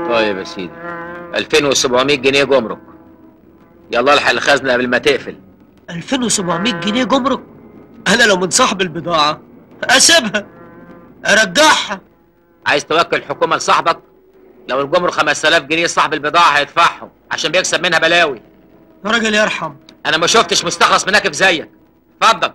طيب يا سيدي 2700 جنيه جمرك يلا الحق الخزنه قبل ما تقفل 2700 جنيه جمرك انا لو من صاحب البضاعه اسيبها ارجعها عايز توكل الحكومه لصاحبك لو الجمرك 5000 جنيه صاحب البضاعه هيدفعهم عشان بيكسب منها بلاوي يا راجل يرحم انا ما شفتش مستخلص مناكب زيك اتفضل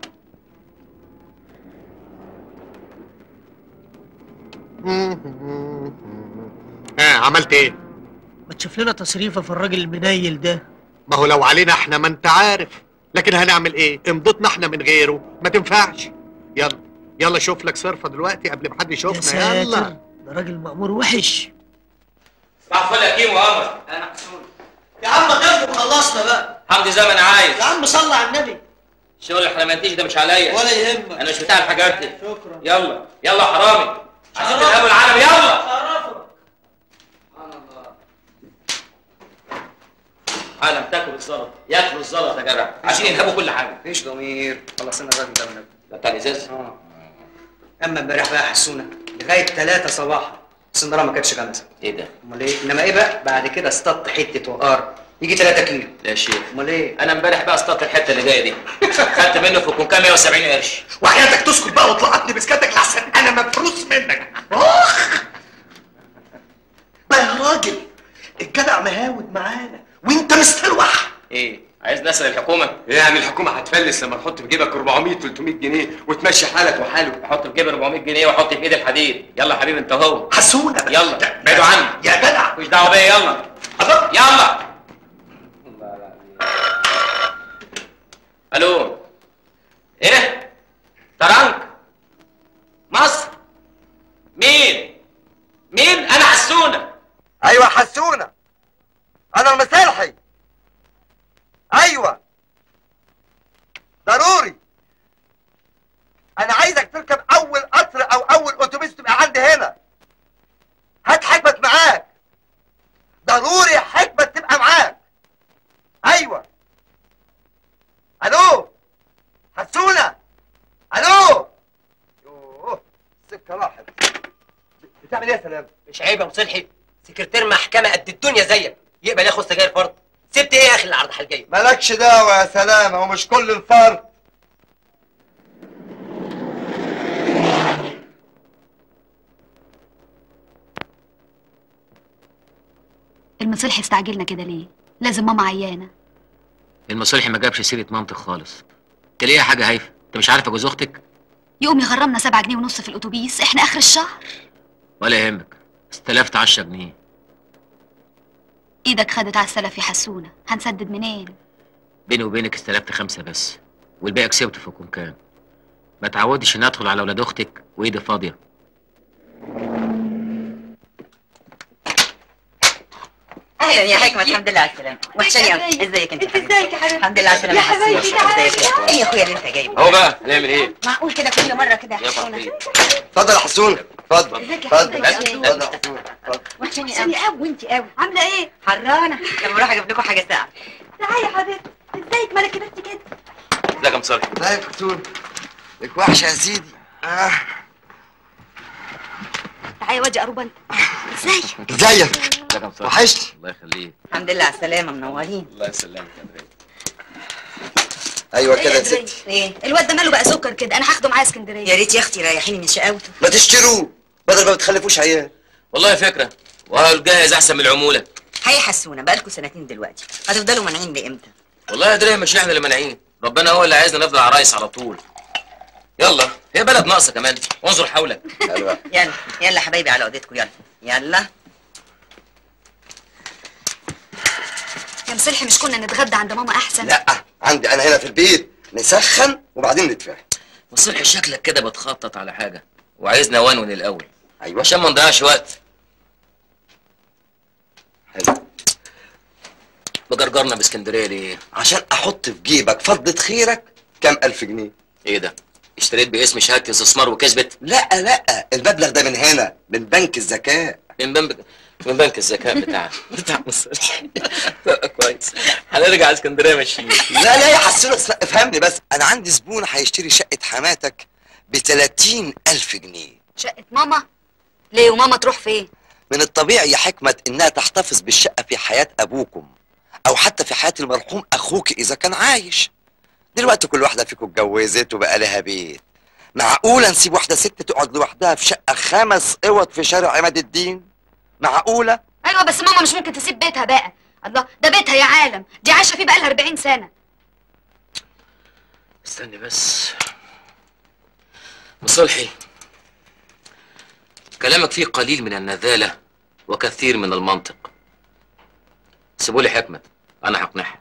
ها عملت ايه؟ ما تشوف لنا تصريفه في الراجل المنيل ده ما هو لو علينا احنا ما انت عارف لكن هنعمل ايه؟ امضتنا احنا من غيره ما تنفعش يلا يلا شوف لك صرفه دلوقتي قبل ما حد يا يشوفنا ساتر يلا ده راجل مأمور وحش صباح الفل يا كيمو قمر انا محسون يا عم غير وخلصنا بقى حمدي زي ما انا عايز يا عم صلى على النبي الشغل الحرمانتيش ده مش عليا ولا يهمك انا مش بتاع الحاجات دي شكرا يلا يلا يا حرامي عشان تلعبوا العالم يلا شرفك عالم تاكل الزلط ياكلوا الزلط يا جدع عشان ينهبوا كل حاجه مفيش ضمير خلصنا الراجل ده من ده بتاع الازاز اه اما امبارح بقى حسونا لغايه 3 صباحا السندره ما كانتش جامده ايه ده امال ايه انما ايه بقى بعد كده اصطدت حته وقار يجي 3 كيلو لا يا شيخ امال ايه انا امبارح بقى اصطدت الحته اللي جايه دي خدت منه في الكونكام 170 قرش وحياتك تسكت بقى وطلعتني بسكتك لحسن انا مفروس منك اخ ما يا راجل الجدع مهاود معانا وانت مستلوح ايه عايز نسال الحكومه يعني الحكومه هتفلس لما تحط في جيبك 400 300 جنيه وتمشي حالك وحاله احط في جيبي 400 جنيه واحط في ايدي الحديد يلا يا حبيبي انت اهو حسونا بس. يلا يا- بعدوا عني يا جدع مش دعوه بيا يلا الله. يلا الو ايه ترانك مصر مين مين انا حسونه ايوه حسونا انا المسالحي ايوه ضروري انا عايزك تركب اول قطر او اول اتوبيس تبقى عندي هنا هات حكمت معاك ضروري حكمت تبقى معاك ايوه الو حسونا الو يوه السكه راحت بتعمل ايه يا سلام مش عيب يا ابو صلحي سكرتير محكمه قد الدنيا زيك يقبل ياخد سجاير فرض سبت ايه يا اخي العرض الجاي مالكش دعوة يا سلام هو مش كل الفرد المصلح استعجلنا كده ليه لازم ماما عيانه المصلحي ما جابش سيره منطق خالص انت ليه يا حاجه هايفه انت مش عارفه جوز اختك يقوم يغرمنا سبعة جنيه ونص في الاتوبيس احنا اخر الشهر ولا يهمك استلفت 10 جنيه ايدك خدت على السلف يا حسونه هنسدد منين بيني وبينك استلفت خمسه بس والباقي كسبته في كونكان ما تعودش اني ادخل على ولاد اختك وايدي فاضيه اهلا يا حكمه الحمد لله على السلامه وحشاني قوي ازيك انت ازيك يا حبيبتي الحمد لله على السلامه يا حبيبتي ازيك ايه يا اخويا اللي انت جايبه اهو بقى هنعمل ايه معقول كده كل مره كده يا يا حسونه فضيل اتفضل يا حسون اتفضل ازيك يا اتفضل حبيبتي؟ اتفضل يا حسون اتفضل وحشاني قوي قوي وانت قوي عامله ايه حرانه لما اروح اجيب لكم حاجه ساعه تعالي يا حبيبتي ازيك مالك بس كده ازيك يا مصالح ازيك يا حسون لك وحشة يا سيدي آه. تعالى يا واد يا قروبه انت ازيك ازيك ازيك يا مصالح وحشني الله يخليك الحمد لله على السلامه منورين الله يسلمك يا دريد ايوه كده يا إيه يا ستي ايه الواد ده ماله بقى سكر كده انا هاخده معايا اسكندريه يا ريت يا اختي ريحيني من شقاوته ما تشتروه بدل ما بتخلفوش عيال والله فكره وهو الجاهز احسن من العموله هي حسونه بقالكم سنتين دلوقتي هتفضلوا مانعين لامتى والله يا دريه مش احنا اللي مانعين ربنا هو اللي عايزنا نفضل عرايس على طول يلا هي بلد ناقصه كمان انظر حولك حلوة يلا يلا حبايبي على عقدتكم يلا يلا يا مصلحي مش كنا نتغدى عند ماما احسن لا عندي انا هنا في البيت نسخن وبعدين نتفاهم مصلحي شكلك كده بتخطط على حاجه وعايزنا ونون الاول ايوه عشان ما نضيعش وقت حلو بجرجرنا باسكندريه ليه عشان احط في جيبك فضة خيرك كام الف جنيه ايه ده اشتريت باسم شهاده استثمار وكسبت لا لا المبلغ ده من هنا من بنك الزكاة من بنك من بنك الذكاء بتاع بتاع مصلحي كويس هنرجع اسكندريه ماشيين لا لا يا حسون اسمع، افهمني بس انا عندي زبون هيشتري شقة حماتك ب 30 الف جنيه شقه ماما ليه وماما تروح فين من الطبيعي يا حكمة إنها تحتفظ بالشقة في حياة أبوكم أو حتى في حياة المرحوم أخوك إذا كان عايش دلوقتي كل واحدة فيكم اتجوزت وبقى لها بيت معقولة نسيب واحدة ست تقعد لوحدها في شقة خمس اوض في شارع عماد الدين معقولة ايوه بس ماما مش ممكن تسيب بيتها بقى الله ده بيتها يا عالم دي عايشه فيه بقالها 40 سنه استني بس مصلحي كلامك فيه قليل من النذالة وكثير من المنطق سيبولي حكمة أنا هقنعها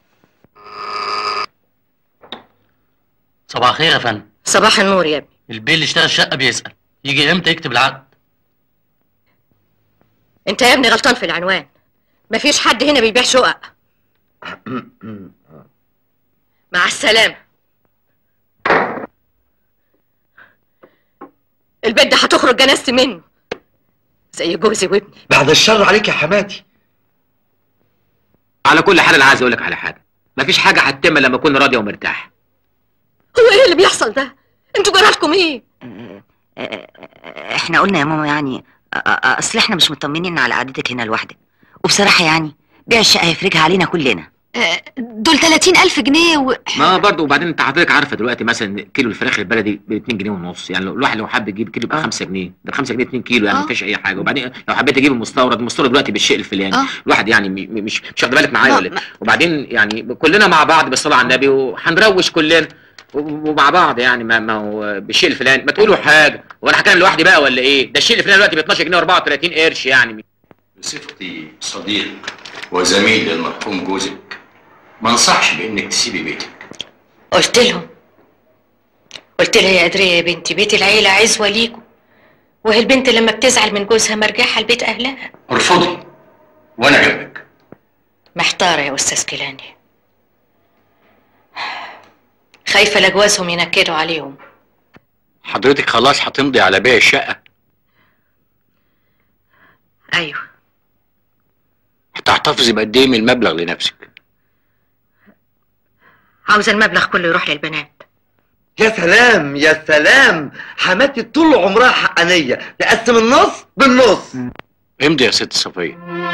صباح الخير يا فندم صباح النور يا ابني البيه اللي اشترى الشقه بيسال يجي امتى يكتب العقد انت يا ابني غلطان في العنوان مفيش حد هنا بيبيع شقق مع السلامة البيت ده هتخرج جنازتي منه زي جوزي وابني بعد الشر عليك يا حماتي على كل حال أنا عايز أقول لك على حاجة مفيش حاجة هتتم لما أكون راضي ومرتاح هو ايه اللي بيحصل ده انتوا جرالكم ايه احنا قلنا يا ماما يعني أ- أ- اصل احنا مش مطمنين على قعدتك هنا لوحدك وبصراحة يعني بيع الشقة هيفرجها علينا كلنا آه، دول 30 ألف جنيه و... ما برضه وبعدين انت حضرتك عارفه دلوقتي مثلا كيلو الفراخ البلدي ب 2 جنيه ونص يعني لو الواحد لو حب يجيب كيلو يبقى 5 جنيه ده 5 جنيه 2 كيلو يعني آه. ما فيش اي حاجه وبعدين لو حبيت اجيب المستورد المستورد دلوقتي بالشيء الفلاني آه. الواحد يعني م- م- مش مش واخد بالك معايا ما- ولا إيه؟ ما- وبعدين يعني كلنا مع بعض بالصلاه على النبي وهنروش كلنا و- ومع بعض يعني ما, ما هو بالشيء الفلاني ما تقولوا حاجه وانا هتكلم لوحدي بقى ولا ايه ده الشيء الفلاني دلوقتي ب 12 جنيه و34 قرش يعني بصفتي صديق وزميل للمرحوم جوزك ما انصحش بانك تسيبي بيتك قلت لهم قلت لها يا قدرية يا بنتي بيت العيلة عزوة ليكم وهي البنت لما بتزعل من جوزها مرجعها لبيت أهلها ارفضي وانا جنبك محتارة يا أستاذ كيلاني خايفة لجوازهم ينكدوا عليهم حضرتك خلاص هتمضي على بيع الشقه أيوه هتحتفظي بقد ايه من المبلغ لنفسك عاوزة المبلغ كله يروح للبنات يا سلام يا سلام حماتي طول عمرها حقانية تقسم النص بالنص امضي يا ست صفيه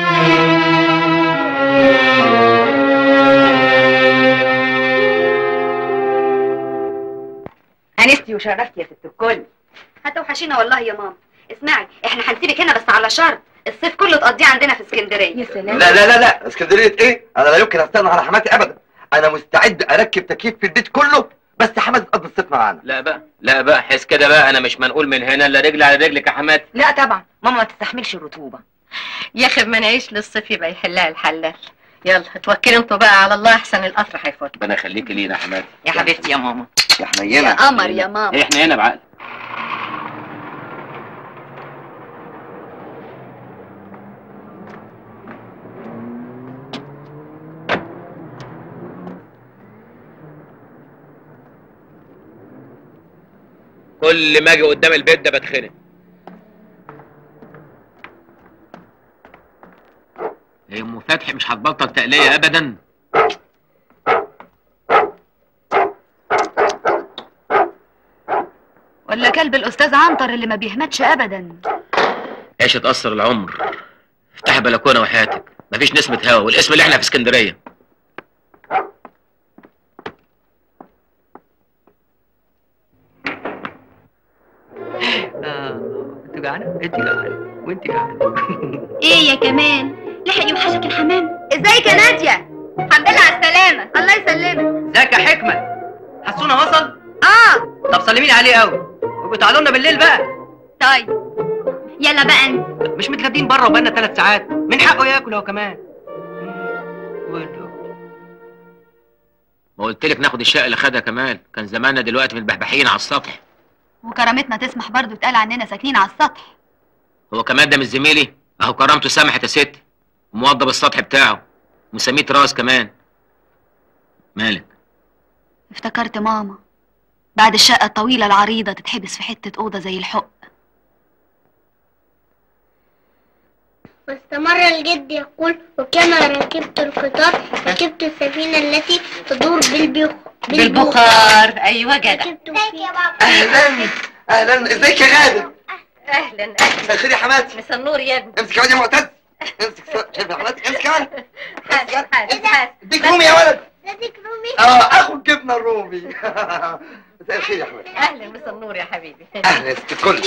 هنستي وشرفتي يا ست الكل هتوحشينا والله يا ماما اسمعي احنا هنسيبك هنا بس على شرط الصيف كله تقضيه عندنا في اسكندريه يا سلام لا لا لا لا اسكندرية ايه؟ انا لا يمكن استغنى على حماتي ابدا انا مستعد اركب تكييف في البيت كله بس حماتي تقضي الصيف معانا لا بقى لا بقى حس كده بقى انا مش منقول من هنا الا رجل على رجلك يا حماتي لا طبعا ماما ما تستحملش الرطوبة يا أخي ما نعيش للصيف يبقى يحلها الحلال يلا اتوكلوا انتوا بقى على الله أحسن القطر هيفوت ربنا يخليكي لينا يا حماتي يا حبيبتي يا ماما يا حنينة يا قمر يا ماما احنا هنا بعقل كل ما اجي قدام البيت ده بتخنق هي ام فتحي مش هتبطل تقليه ابدا ولا كلب الاستاذ عنتر اللي ما بيهمتش ابدا ايش تأثر العمر افتح بلكونه وحياتك مفيش نسمة هوا والاسم اللي احنا في اسكندرية انت جعانه انت جعانه وانت جعانه ايه يا كمان لحق يوحشك الحمام ازيك يا ناديه الحمد لله على السلامه الله يسلمك ازيك يا حكمه حسونه وصل اه طب سلمي لي عليه قوي وابقوا تعالوا لنا بالليل بقى طيب يلا بقى انت مش متغدين بره وبقالنا ثلاث ساعات من حقه ياكل هو كمان وانتوا ما قلت لك ناخد الشقة اللي خدها كمال كان زماننا دلوقتي متبحبحين على السطح وكرامتنا تسمح برضو تقال عننا ساكنين على السطح هو كمال ده مش زميلي اهو كرامته سمحت يا ستي موضب السطح بتاعه مسميه راس كمان مالك افتكرت ماما بعد الشقة الطويلة العريضة تتحبس في حتة أوضة زي الحق واستمر الجد يقول وكما ركبت القطار ركبت السفينة التي تدور بالبخ... بالبخار أيوة جدع ركبت فيه اهلا اهلا ازيك يا غادة اهلا اهلا مساء الخير يا حماتي مساء النور يا ابني امسك كمان يا معتز امسك شايف يا حماتي امسك كمان حاسب حاسب حاسب اديك رومي يا ولد اديك رومي اه اخو الجبنه الرومي مساء الخير يا حماتي اهلا مساء النور يا حبيبي اهلا يا ست الكل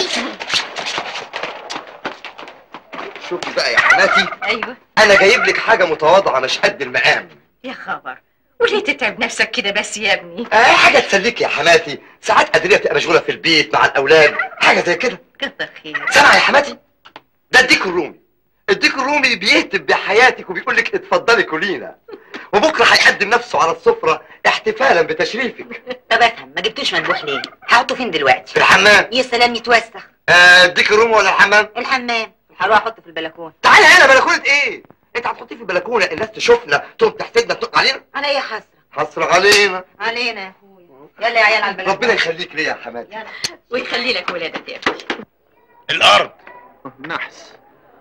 شوفي بقى يا حماتي ايوه انا جايب لك حاجه متواضعه مش قد المقام يا خبر وليه تتعب نفسك كده بس يا ابني آه حاجه تسليك يا حماتي ساعات قادريه بتبقى مشغوله في البيت مع الاولاد حاجه زي كده كتر خير سامع يا حماتي ده الديك الرومي الديك الرومي بيهتف بحياتك وبيقول لك اتفضلي كلينا وبكره هيقدم نفسه على السفره احتفالا بتشريفك طب افهم ما جبتوش مذبوح ليه؟ هحطه فين دلوقتي؟ في الحمام يا سلام يتوسخ آه الديك الرومي ولا الحمام الحمام هروح احطه في البلكونه تعالى هنا بلكونه ايه انت هتحطيه في البلكونه الناس تشوفنا تقوم تحسدنا تنق علينا على ايه حسره؟ حسره علينا علينا يا اخويا يلا يا عيال على البلكونه ربنا يخليك ليا يا حماتي يلا ويخلي لك ولادك يا ابني الارض نحس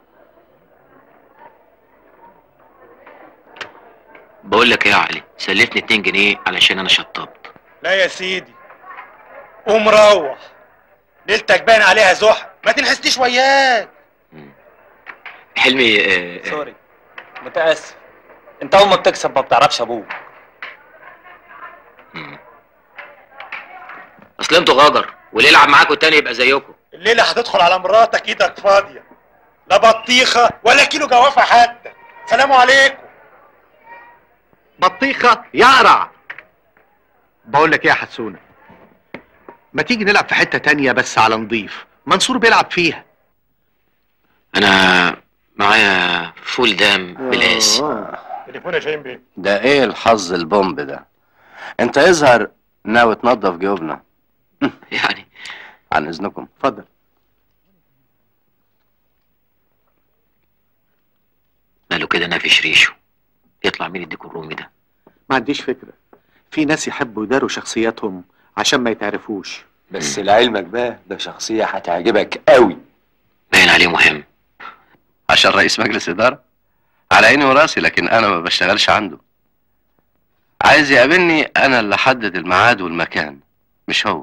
بقول لك ايه يا علي سلفني 2 جنيه علشان انا شطبت لا يا سيدي قوم روح ليلتك باين عليها زحل ما تنحسنيش وياك حلمي آه، آه، سوري متاسف انت اول ما بتكسب ما بتعرفش ابوك اصل انتوا غجر واللي يلعب معاكوا تاني يبقى زيكم الليله هتدخل على مراتك ايدك فاضيه لا بطيخه ولا كيلو جوافه حتى سلام عليكم بطيخه يقرع بقول لك ايه يا حسونه ما تيجي نلعب في حته تانية بس على نضيف منصور بيلعب فيها انا معايا فول دام بالقاس تليفون يا شاهين بيه ده ايه الحظ البومب ده انت يظهر ناوي تنظف جيوبنا يعني عن اذنكم اتفضل ماله كده نافش ريشه يطلع مين الديك الرومي ده ما عنديش فكره في ناس يحبوا يداروا شخصياتهم عشان ما يتعرفوش بس لعلمك بقى ده شخصيه هتعجبك قوي باين عليه مهم عشان رئيس مجلس اداره على عيني وراسي لكن انا ما بشتغلش عنده عايز يقابلني انا اللي احدد الميعاد والمكان مش هو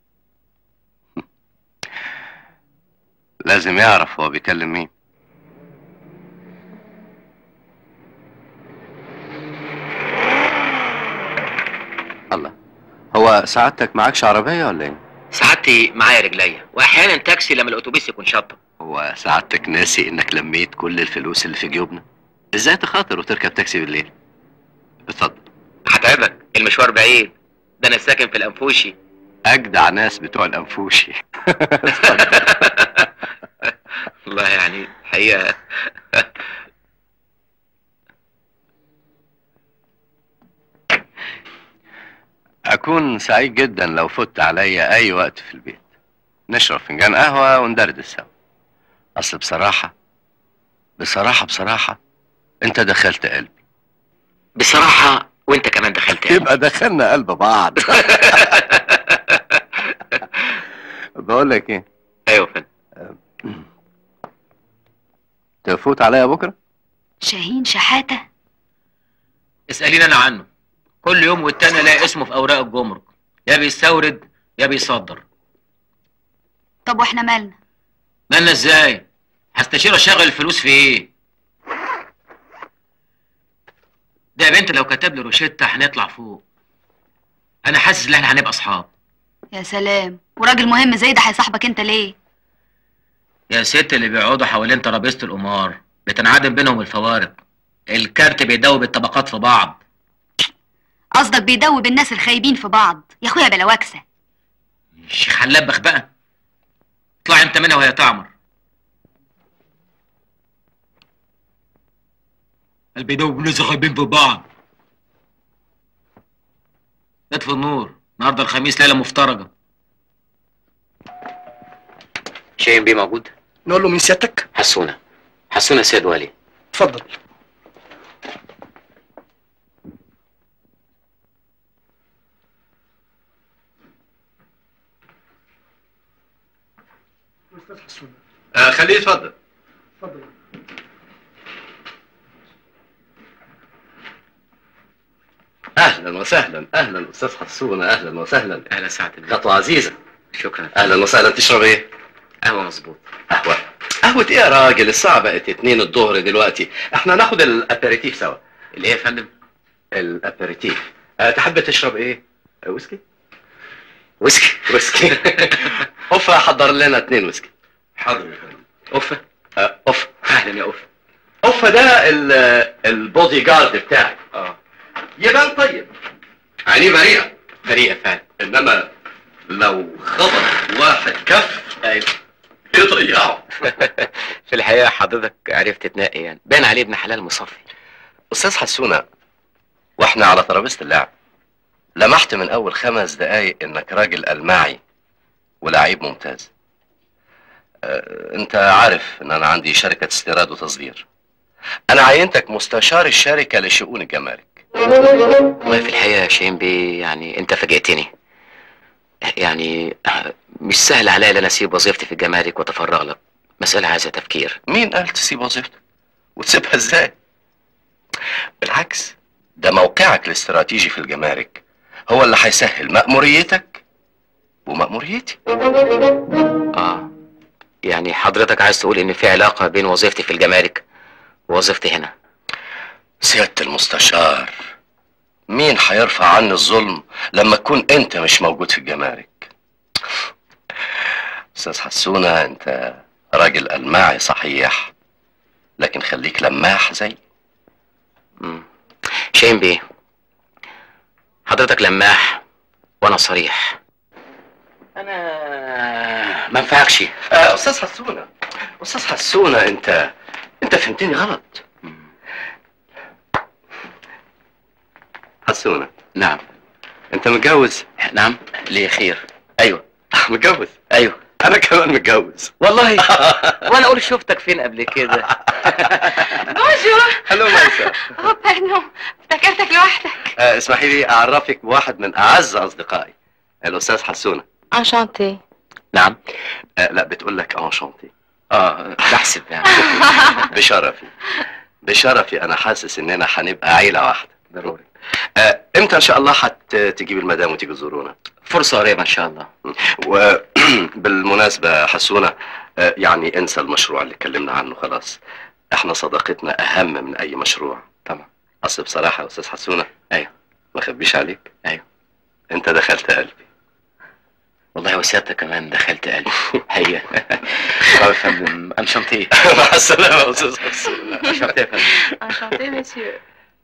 لازم يعرف هو بيكلم مين الله هو سعادتك معكش عربية ولا ايه؟ سعادتي معايا رجليا واحيانا تاكسي لما الاتوبيس يكون شطب هو سعادتك ناسي انك لميت كل الفلوس اللي في جيوبنا؟ ازاي تخاطر وتركب تاكسي بالليل؟ اتفضل هتعبك المشوار بعيد ده انا ساكن في الانفوشي اجدع ناس بتوع الانفوشي والله يعني الحقيقه اكون سعيد جدا لو فت عليا اي وقت في البيت نشرب فنجان قهوة وندردش سوا اصل بصراحة بصراحة بصراحة انت دخلت قلبي بصراحه وانت كمان دخلت قلبي. يبقى دخلنا قلب بعض بقول لك ايه ايوه فندم تفوت عليا بكره شاهين شحاتة اساليني انا عنه كل يوم والتاني الاقي اسمه في اوراق الجمرك يا بيستورد يا بيصدر طب واحنا مالنا مالنا ازاي هستشير اشغل الفلوس في ايه ده يا بنت لو كتب لي روشته هنطلع فوق انا حاسس ان احنا هنبقى اصحاب يا سلام وراجل مهم زي ده هيصاحبك انت ليه يا ست اللي بيقعدوا حوالين ترابيزه القمار بتنعدم بينهم الفوارق الكارت بيدوب الطبقات في بعض قصدك بيدوب الناس الخايبين في بعض يا اخويا بلا وكسه الشيخ هنلبخ بقى اطلع انت منها وهي تعمر قال بيدوب الناس الخايبين في بعض اطفي النور النهارده الخميس ليله مفترجه شاهين بيه موجود نقول له مين سيادتك؟ حسونه حسونه سيد والي اتفضل استاذ حسون آه خليه يتفضل اتفضل اهلا وسهلا اهلا استاذ حسونه اهلا وسهلا اهلا سعد خطوه عزيزه شكرا اهلا وسهلا تشرب ايه قهوه مظبوط قهوة قهوة ايه يا راجل الساعة بقت اتنين الظهر دلوقتي احنا ناخد الابيريتيف سوا الايه يا فندم الابيريتيف أه تحب تشرب ايه أه، ويسكي ويسكي ويسكي اوفا حضر لنا اتنين ويسكي حاضر يا فندم اوفا أه، اوفا اهلا يا اوفا اوفا ده ال- البودي جارد بتاعي اه يبان طيب عينيه بريئة بريئة فعلا انما لو خبط واحد كف ايوه يضيعه في الحقيقه حضرتك عرفت تنقي يعني باين عليه ابن حلال مصفي استاذ حسونة واحنا على ترابيزة اللعب لمحت من اول خمس دقايق انك راجل الماعي ولعيب ممتاز اه انت عارف ان انا عندي شركة استيراد وتصدير انا عينتك مستشار الشركة لشؤون الجمارك والله في الحقيقه يا شاهين بيه يعني انت فاجئتني يعني مش سهل عليا ان انا اسيب وظيفتي في الجمارك واتفرغ لك مساله عايزه تفكير مين قال تسيب وظيفتك وتسيبها ازاي بالعكس ده موقعك الاستراتيجي في الجمارك هو اللي هيسهل مأموريتك ومأموريتي اه يعني حضرتك عايز تقول ان في علاقه بين وظيفتي في الجمارك ووظيفتي هنا سيادة المستشار مين هيرفع عني الظلم لما تكون انت مش موجود في الجمارك استاذ حسونة انت راجل الماعي صحيح لكن خليك لماح زي شاهين بيه حضرتك لماح وانا صريح انا ما انفعكش آه استاذ حسونة استاذ حسونة انت انت فهمتني غلط حسونة نعم انت متجوز نعم ليه خير ايوه متجوز ايوه انا كمان متجوز والله وانا اقول شفتك فين قبل كده بونجور هلو مايسا اوه باردون افتكرتك لوحدك آه اسمحي لي اعرفك بواحد من اعز اصدقائي الاستاذ حسونة انشانتي نعم آه لا بتقول لك انشانتي اه بحسب يعني بشرفي بشرفي انا حاسس اننا هنبقى عيله واحده ضروري آه امتى ان شاء الله هتجيب المدام وتيجي تزورونا فرصه قريبه ان شاء الله وبالمناسبه حسونه آه يعني انسى المشروع اللي اتكلمنا عنه خلاص احنا صداقتنا اهم من اي مشروع طبعا اصل بصراحه يا استاذ حسونه ايوه ما اخبيش عليك ايوه انت دخلت قلبي والله وسيادتك كمان دخلت قلبي هي طب يا فندم انشانتيه مع السلامه يا استاذ حسونه انشانتيه يا فندم انشانتي مسيو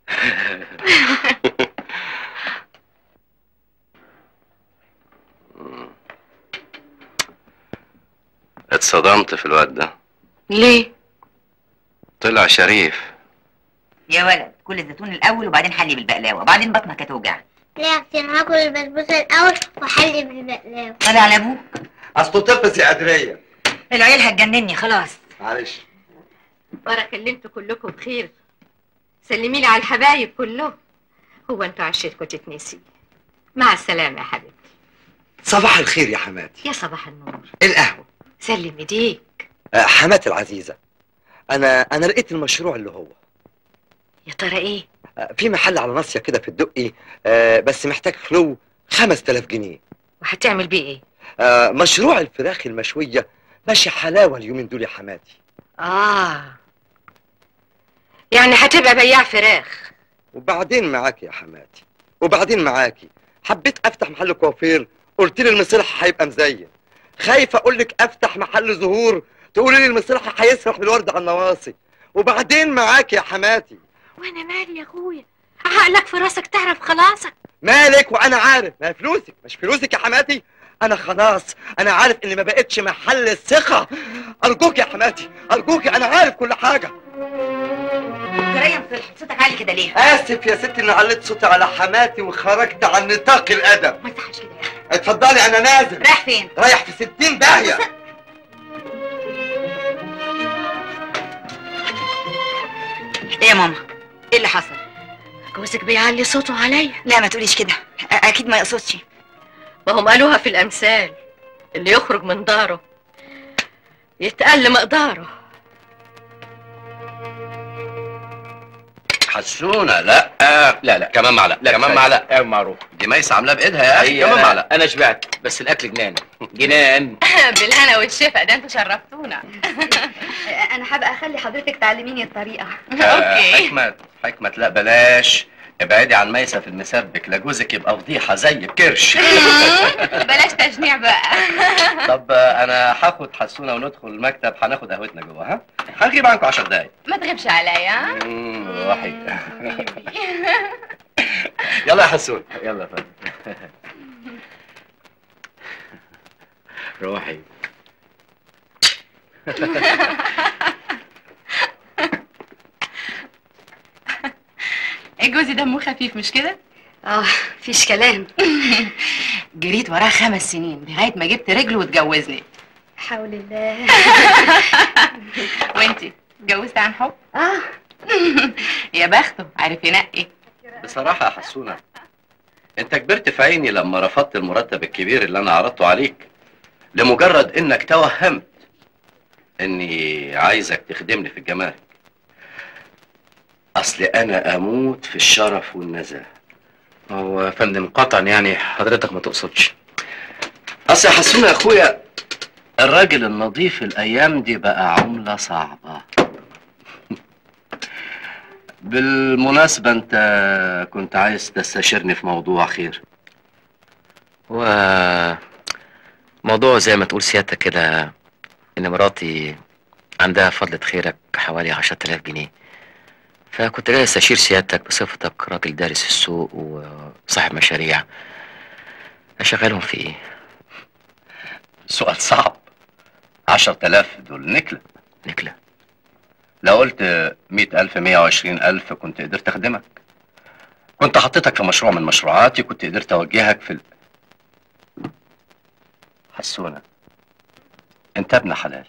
اتصدمت في الواد ده ليه؟ طلع شريف يا ولد كل الزيتون الاول وبعدين حلي بالبقلاوه وبعدين بطنك هتوجعك ليه يا اختي انا هاكل البسبوسه الاول واحلي بالبقلاوه طلع على ابوك اصله طفل يا قدريه العيال هتجنني خلاص معلش بارك اللي انتوا كلكم بخير سلمي لي على الحبايب كلهم هو انتوا عشتكم تتنسي مع السلامة يا حبيبتي صباح الخير يا حماتي يا صباح النور القهوه سلم ايديك آه، حماتي العزيزه انا انا لقيت المشروع اللي هو يا ترى ايه آه، في محل على ناصيه كده في الدقي آه، بس محتاج فلو 5000 جنيه وهتعمل بيه ايه آه، مشروع الفراخ المشويه ماشي حلاوه اليومين دول يا حماتي اه يعني هتبقى بياع فراخ وبعدين معاكي يا حماتي وبعدين معاكي حبيت افتح محل كوافير قلت لي المصلحه هيبقى مزين خايف اقول لك افتح محل زهور تقولي لي المصلحه هيسرح بالورد على النواصي وبعدين معاكي يا حماتي وانا مالي يا اخويا عقلك في راسك تعرف خلاصك مالك وانا عارف ما هي فلوسك مش فلوسك يا حماتي انا خلاص انا عارف اني ما بقتش محل الثقه ارجوك يا حماتي ارجوك انا عارف كل حاجه جريم صلح صوتك عالي كده ليه اسف يا ستي اني عليت صوتي على حماتي وخرجت عن نطاق الادب ما تصحش كده يا اخي اتفضلي انا نازل رايح فين رايح في ستين داهيه ايه يا ماما ايه اللي حصل جوزك بيعلي صوته عليا لا ما تقوليش كده أ- اكيد ما يقصدش ما هم قالوها في الامثال اللي يخرج من داره يتقل مقداره حسونه لا لا لا كمان معلقه لا كمان كفاية. معلقه ايوه معروف دي ميس عاملاه بايدها يا اخي هي كمان أنا, معلقه انا شبعت بس الاكل جنان جنان بالهنا والشفا ده انتوا شرفتونا انا هبقى اخلي حضرتك تعلميني الطريقه آه، حكمة حكمة لا بلاش ابعدي عن ميسة في المسبك لا جوزك يبقى فضيحة زي الكرش بلاش تشنيع بقى طب آه، انا هاخد حسونة وندخل المكتب هناخد قهوتنا جوه ها هنغيب عنكم 10 دقايق ما تغيبش عليا مم، روحي يلا يا حسون يلا يا فندم روحي جوزي دمه خفيف مش كده؟ اه فيش كلام جريت وراه خمس سنين لغايه ما جبت رجله واتجوزني حول الله وانتي اتجوزت عن حب؟ اه يا بخته عارف ينقي بصراحة يا حسونة انت كبرت في عيني لما رفضت المرتب الكبير اللي انا عرضته عليك لمجرد انك توهمت اني عايزك تخدمني في الجمارك اصل انا اموت في الشرف والنزاهة هو يا فندم قطعا يعني حضرتك ما تقصدش اصل يا حسونة يا اخويا الراجل النظيف الايام دي بقى عملة صعبة بالمناسبة انت كنت عايز تستشيرني في موضوع خير و موضوع زي ما تقول سيادتك كده ان مراتي عندها فضلة خيرك حوالي عشرة آلاف جنيه فكنت جاي استشير سيادتك بصفتك راجل دارس السوق وصاحب مشاريع اشغلهم في ايه سؤال صعب عشر تلاف دول نكلة نكلة لو قلت مئة ألف مية وعشرين ألف كنت قدرت أخدمك كنت حطيتك في مشروع من مشروعاتي كنت قدرت أوجهك في ال... حسونة أنت ابن حلال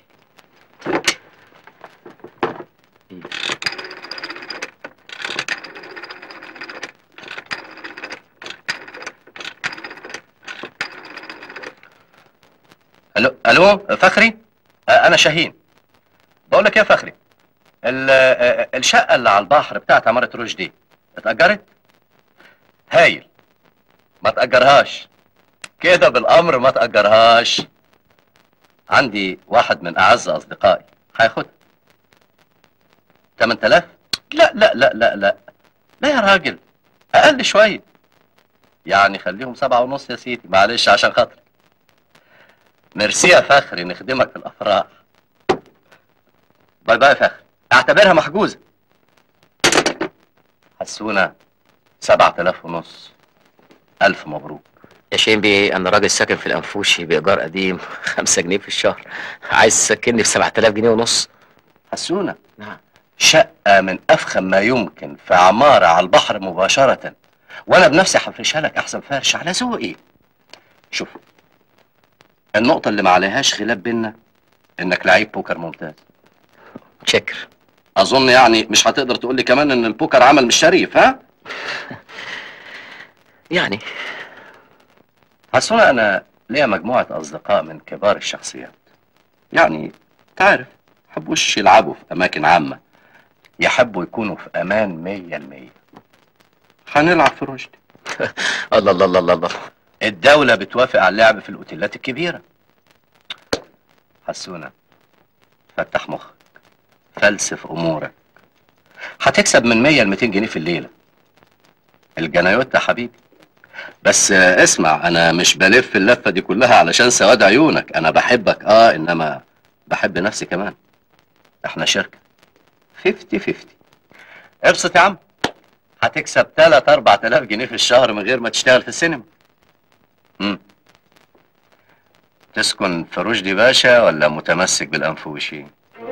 الو الو فخري آه، انا شاهين بقول لك يا فخري ال- آه، الشقه اللي على البحر بتاعت عماره رشدي اتاجرت هايل ما تاجرهاش كده بالامر ما تاجرهاش عندي واحد من اعز اصدقائي هياخدها 8000 لا لا لا لا لا لا يا راجل اقل شويه يعني خليهم سبعة ونص يا سيدي معلش عشان خاطري ميرسي يا فخري نخدمك في الافراح باي باي يا فخري اعتبرها محجوزه حسونا سبعة آلاف ونص ألف مبروك يا شين بيه انا راجل ساكن في الانفوشي بايجار قديم خمسة جنيه في الشهر عايز تسكنني في 7000 جنيه ونص حسونة نعم شقة من أفخم ما يمكن في عمارة على البحر مباشرة وأنا بنفسي هفرشها لك أحسن فرش على ذوقي شوف النقطة اللي ما عليهاش خلاف بينا إنك لعيب بوكر ممتاز شكر أظن يعني مش هتقدر تقول لي كمان إن البوكر عمل مش شريف ها؟ يعني حسونة أنا ليا مجموعة أصدقاء من كبار الشخصيات يعني تعرف يحبوش يلعبوا في أماكن عامة يحبوا يكونوا في أمان مية المية هنلعب في رشدي الله الله الله الله الله الدولة بتوافق على اللعب في الأوتيلات الكبيرة حسونة فتح مخك فلسف أمورك هتكسب من 100 ل 200 جنيه في الليلة الجنايوت يا حبيبي بس آه، اسمع أنا مش بلف اللفة دي كلها علشان سواد عيونك أنا بحبك أه إنما بحب نفسي كمان إحنا شركة 50 50 ابسط يا عم هتكسب 3 4000 جنيه في الشهر من غير ما تشتغل في السينما مم. تسكن في رشدي باشا ولا متمسك بالأنفوشي؟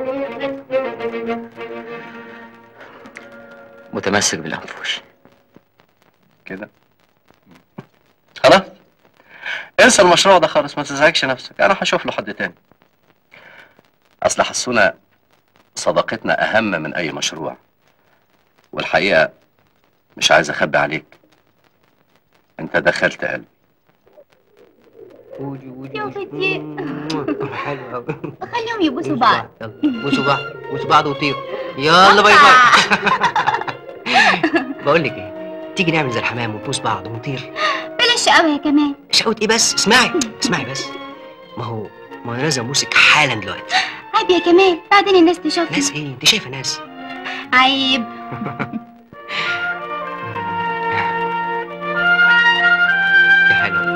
متمسك بالانفوشي كده خلاص انسى المشروع ده خالص ما تزعجش نفسك انا هشوف له حد تاني اصل حسونا صداقتنا اهم من اي مشروع والحقيقه مش عايز اخبي عليك انت دخلت قلبي يا فتي حلو قوي خليهم يبوسوا بعض بوسوا بعض بوسوا بعض وطيروا يلا باي باي بقول لك ايه تيجي نعمل زي الحمام ونبوس بعض ونطير شقاوة يا كمال شقوة ايه بس اسمعي اسمعي بس ما هو ما انا لازم ابوسك حالا دلوقتي عيب يا كمال بعدين الناس تشوفني ناس ايه انت شايفه ناس عيب يا حلو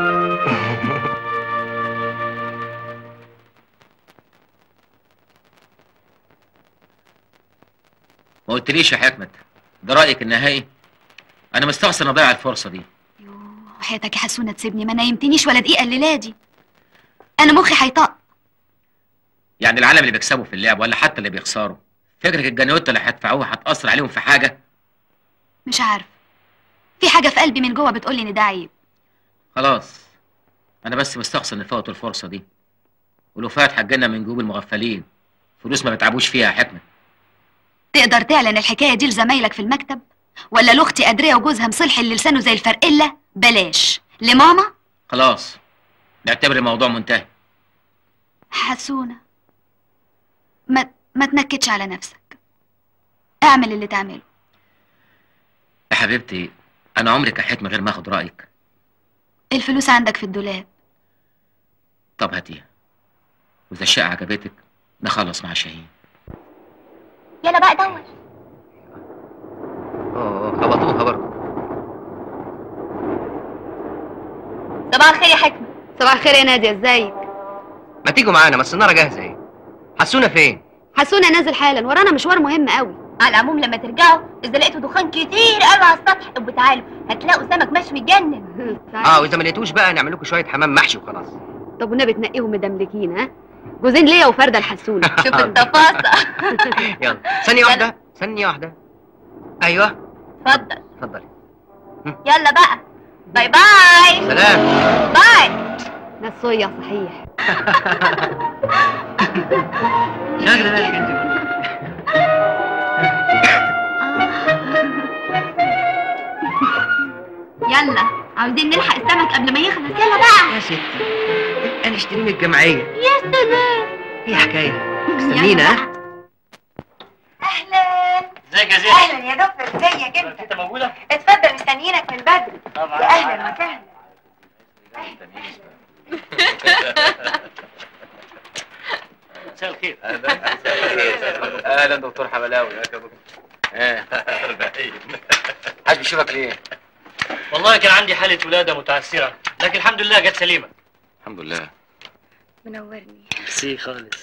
ما قلتليش يا حكمت ده رايك النهائي انا مستخسر اضيع الفرصه دي وحياتك يا حسونة تسيبني ما نايمتنيش ولا دقيقة الليلة دي أنا مخي هيطق يعني العالم اللي بيكسبوا في اللعب ولا حتى اللي بيخسروا فكرك الجنيوت اللي هتدفعوها هتاثر عليهم في حاجه مش عارف في حاجة في قلبي من جوه بتقولي إن ده عيب خلاص انا بس مستخسر نفوت الفرصه دي ولو فات حجنا من جيوب المغفلين فلوس ما بتعبوش فيها يا حكمت تقدر تعلن الحكاية دي لزمايلك في المكتب ولا لأختي أدرية وجوزها مصلحي اللي لسانه زي الفرقلة بلاش لماما خلاص نعتبر الموضوع منتهي حسونة ما ما تنكدش على نفسك اعمل اللي تعمله يا حبيبتي انا عمري كحيت من غير ما اخد رايك الفلوس عندك في الدولاب طب هاتيها واذا الشقه عجبتك نخلص مع شاهين يلا بقى دور اه خبطوها برضه صباح الخير يا حكمة صباح الخير يا نادية ازيك ما تيجوا معانا ما السناره جاهزه اهي حسونا فين حسونة نازل حالا ورانا مشوار مهم قوي على العموم لما ترجعوا اذا لقيتوا دخان كتير قوي على السطح ابقوا تعالوا هتلاقوا سمك ماشي متجنن اه واذا ما لقيتوش بقى نعمل لكم شويه حمام محشي وخلاص طب والنبي تنقيهم مدملكين ها جوزين ليا وفردة الحسونة شوف حاضر. التفاصة يلا ثانيه واحده ثانيه واحده ايوه اتفضل اتفضلي يلا بقى باي باي سلام باي نصية صحيح شغل بالك انت يلا عاوزين نلحق السمك قبل ما يخلص يلا بقى يا ستي انا اشتري من الجمعيه يا سلام هي حكايه استنينا ها اهلا ازيك يا زين اهلا يا دكتور ازيك انت انت موجوده اتفضل مستنيينك من بدري طبعا يا اهلا وسهلا مساء الخير اهلا دكتور حبلاوي ايه حد بيشوفك ليه والله كان عندي حاله ولاده متعسره لكن الحمد لله جت سليمه الحمد لله منورني ميرسي خالص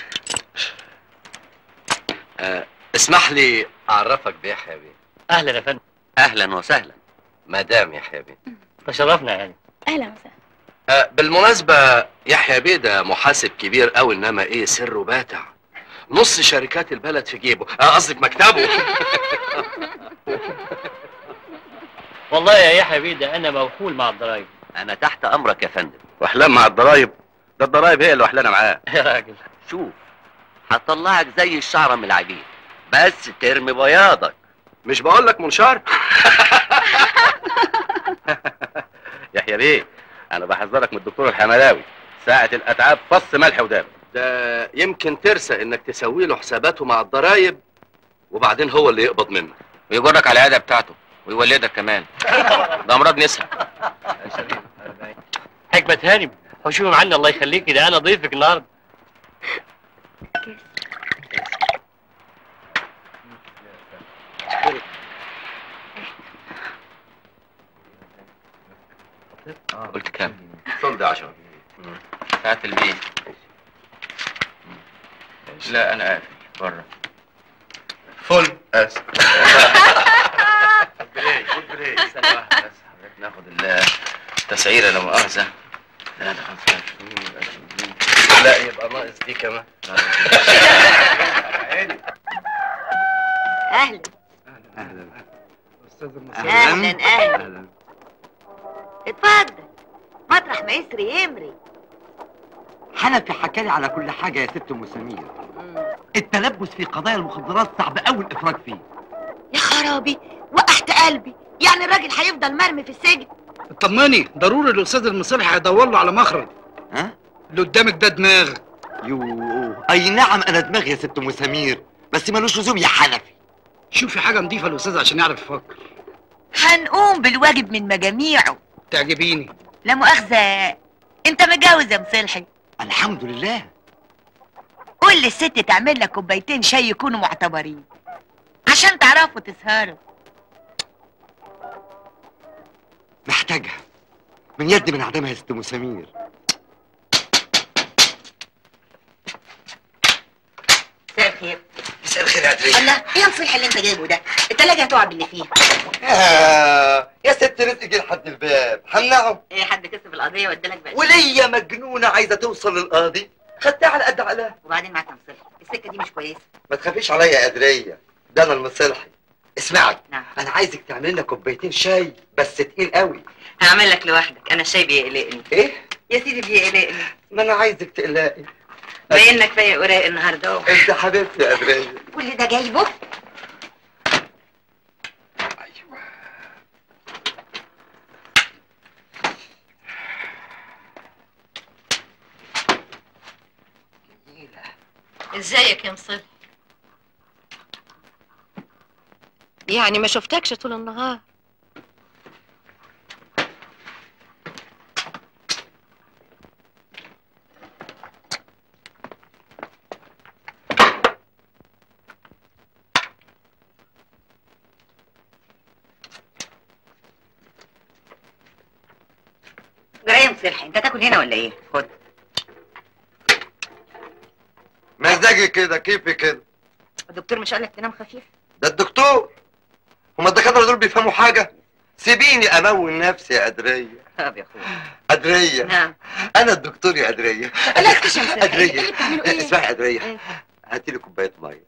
آه اسمح لي اعرفك بيحيى بيه اهلا يا فندم اهلا وسهلا مدام يحيى بيه تشرفنا يعني اهلا وسهلا آه بالمناسبة يحيى بيه ده محاسب كبير قوي انما ايه سره باتع نص شركات البلد في جيبه آه، قصدي في مكتبه والله يا يحيى بيه ده انا موكول مع الضرايب انا تحت امرك يا فندم واحلام مع الضرايب ده الضرايب هي اللي وحلانه معاه يا راجل شوف هطلعك زي الشعره من العجين بس ترمي بياضك مش بقول لك منشار يحيى بيه انا بحذرك من الدكتور الحملاوي ساعة الاتعاب فص ملح وداب ده يمكن ترسى انك تسوي له حساباته مع الضرايب وبعدين هو اللي يقبض منك ويجرك على العياده بتاعته ويولدك كمان ده امراض نسا حكمة هانم حشوم معنا الله يخليكي ده انا ضيفك النهارده قلت كام صل ده 10 هات البيت لا انا قافل بره فل اسف استنى واحدة بس حضرتك ناخد التسعيره لا مؤاخذه لا ده خمسة لا يبقى ناقص دي كمان اهلا اهلا اهلا اهلا اتفضل مطرح ما يسري يمري حنفي حكالي على كل حاجة يا ست أم سمير التلبس في قضايا المخدرات صعب أوي الإفراج فيه يا خرابي وقحت قلبي يعني الراجل هيفضل مرمي في السجن اطمني ضروري الاستاذ المصلح هيدور له على مخرج ها؟ اللي قدامك ده دماغ يو أي نعم أنا دماغي يا ست أم سمير بس ملوش لزوم يا حنفي شوفي حاجه نظيفه الاستاذ عشان يعرف يفكر هنقوم بالواجب من مجاميعه تعجبيني لا مؤاخذة انت متجوز يا مصلحي الحمد لله قول للست تعمل لك كوبايتين شاي يكونوا معتبرين عشان تعرفوا تسهروا محتاجها من يد من عدمها يا ست مسامير مساء الخير مساء الخير يا عدرية الله ايه يا مصلحي اللي انت جايبه ده التلاجة هتقع باللي فيها آه يا ست رزق جه لحد الباب همنعه ايه حد كسب القضية وادالك بقى وليا مجنونه عايزه توصل للقاضي خدتها على قد عقلها وبعدين معاك يا مصلحي السكة دي مش كويسة ما تخافيش عليا يا قدريه ده انا المصلحي اسمعي نعم. انا عايزك تعمل لنا كوبايتين شاي بس تقيل قوي هعمل لك لوحدك انا الشاي بيقلقني ايه يا سيدي بيقلقني ما انا عايزك تقلقي باين انك فايق ورايق النهارده اهو انت حبيبتي يا قدريه كل ده جايبه ازيك يا مصلي يعني ما شفتكش طول النهار جرايه مصلحي انت تاكل هنا ولا ايه خد مزاجي كده كيفي كده الدكتور مش قالك تنام خفيف ده الدكتور هما الدكاتره دول بيفهموا حاجه سيبيني امون نفسي يا قدريه طب يا اخويا قدريه نعم انا الدكتور يا قدريه لا اسكت يا مصلحي قدريه اللي بتعملوا ايه اسمعي يا قدريه هاتي لي كوبايه ميه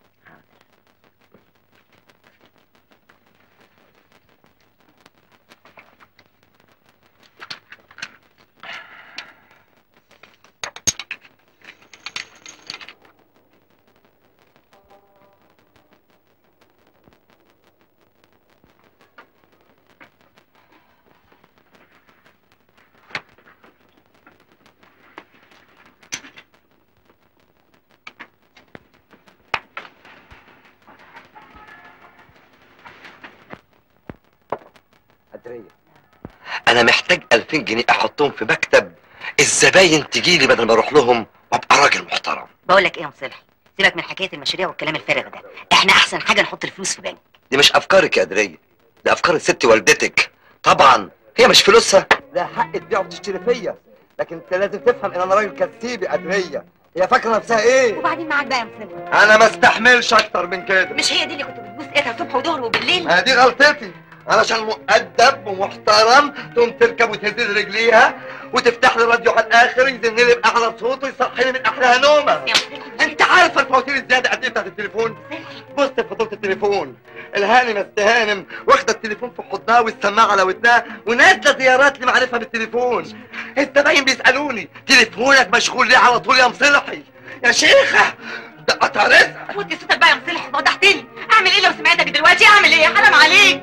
قدريه انا محتاج 2000 جنيه احطهم في مكتب الزباين تجي لي بدل ما اروح لهم وابقى راجل محترم بقول لك ايه يا مصلحي سيبك من حكايه المشاريع والكلام الفارغ ده احنا احسن حاجه نحط الفلوس في بنك دي مش افكارك يا قدريه دي افكار الست والدتك طبعا هي مش فلوسها لا حق تبيع وتشتري فيا لكن انت لازم تفهم ان انا راجل كسيب يا قدريه هي فاكره نفسها ايه وبعدين معاك بقى يا مصلحي انا ما استحملش اكتر من كده مش هي دي اللي كنت بتبوس ايدها الصبح وظهر وبالليل ما دي غلطتي علشان مؤدب ومحترم تقوم تركب وتهز لي رجليها وتفتح لي الراديو على الاخر يزن لي باعلى صوت ويصحيني من احلاها نومه انت عارفه الفواتير الزياده قد ايه بتاعت التليفون بص في فاتوره التليفون الهانم استهانم واخده التليفون في حضنها والسماعه على ودنها ونازله زيارات لمعرفه بالتليفون الزباين بيسالوني تليفونك مشغول ليه على طول يا مصلحي يا شيخه ده قطع رزق ودي صوتك بقى يا مصلحي فضحتني اعمل ايه لو سمعتك دلوقتي اعمل ايه حرام عليك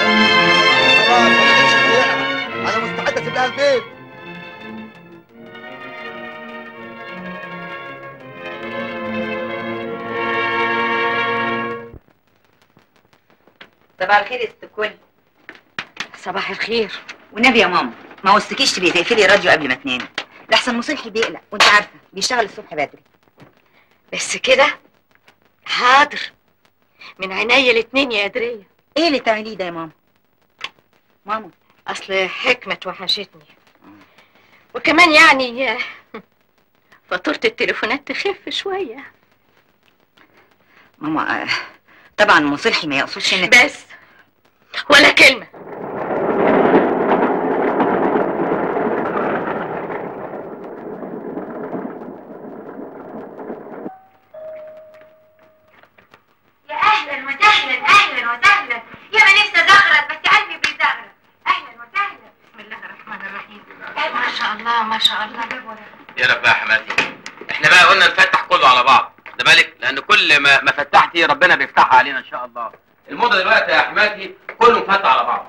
انا مستعد اسيب لها البيت صباح الخير يا ست الكل صباح الخير والنبي يا ماما ما وصكيش تبقي تقفلي الراديو قبل ما تنامي لحسن مصلحي بيقلق وانت عارفه بيشتغل الصبح بدري بس كده حاضر من عينيا الاتنين يا قدرية ايه اللي تعمليه ده يا ماما ماما اصل حكمة وحشتني وكمان يعني فاتورة التليفونات تخف شوية ماما آه، طبعا مصلحي ما يقصدش انك بس ولا كلمة يا اهلا وسهلا اهلا وسهلا يا ما نفسي ازغرط بس قلبي بيزغرط اهلا وسهلا بسم الله الرحمن الرحيم ما شاء الله ما شاء الله يا رب يا حماتي احنا بقى قلنا نفتح كله على بعض ده بالك لان كل ما ما فتحتي ربنا بيفتحها علينا ان شاء الله الموضه دلوقتي يا حماتي كله مفتح على بعض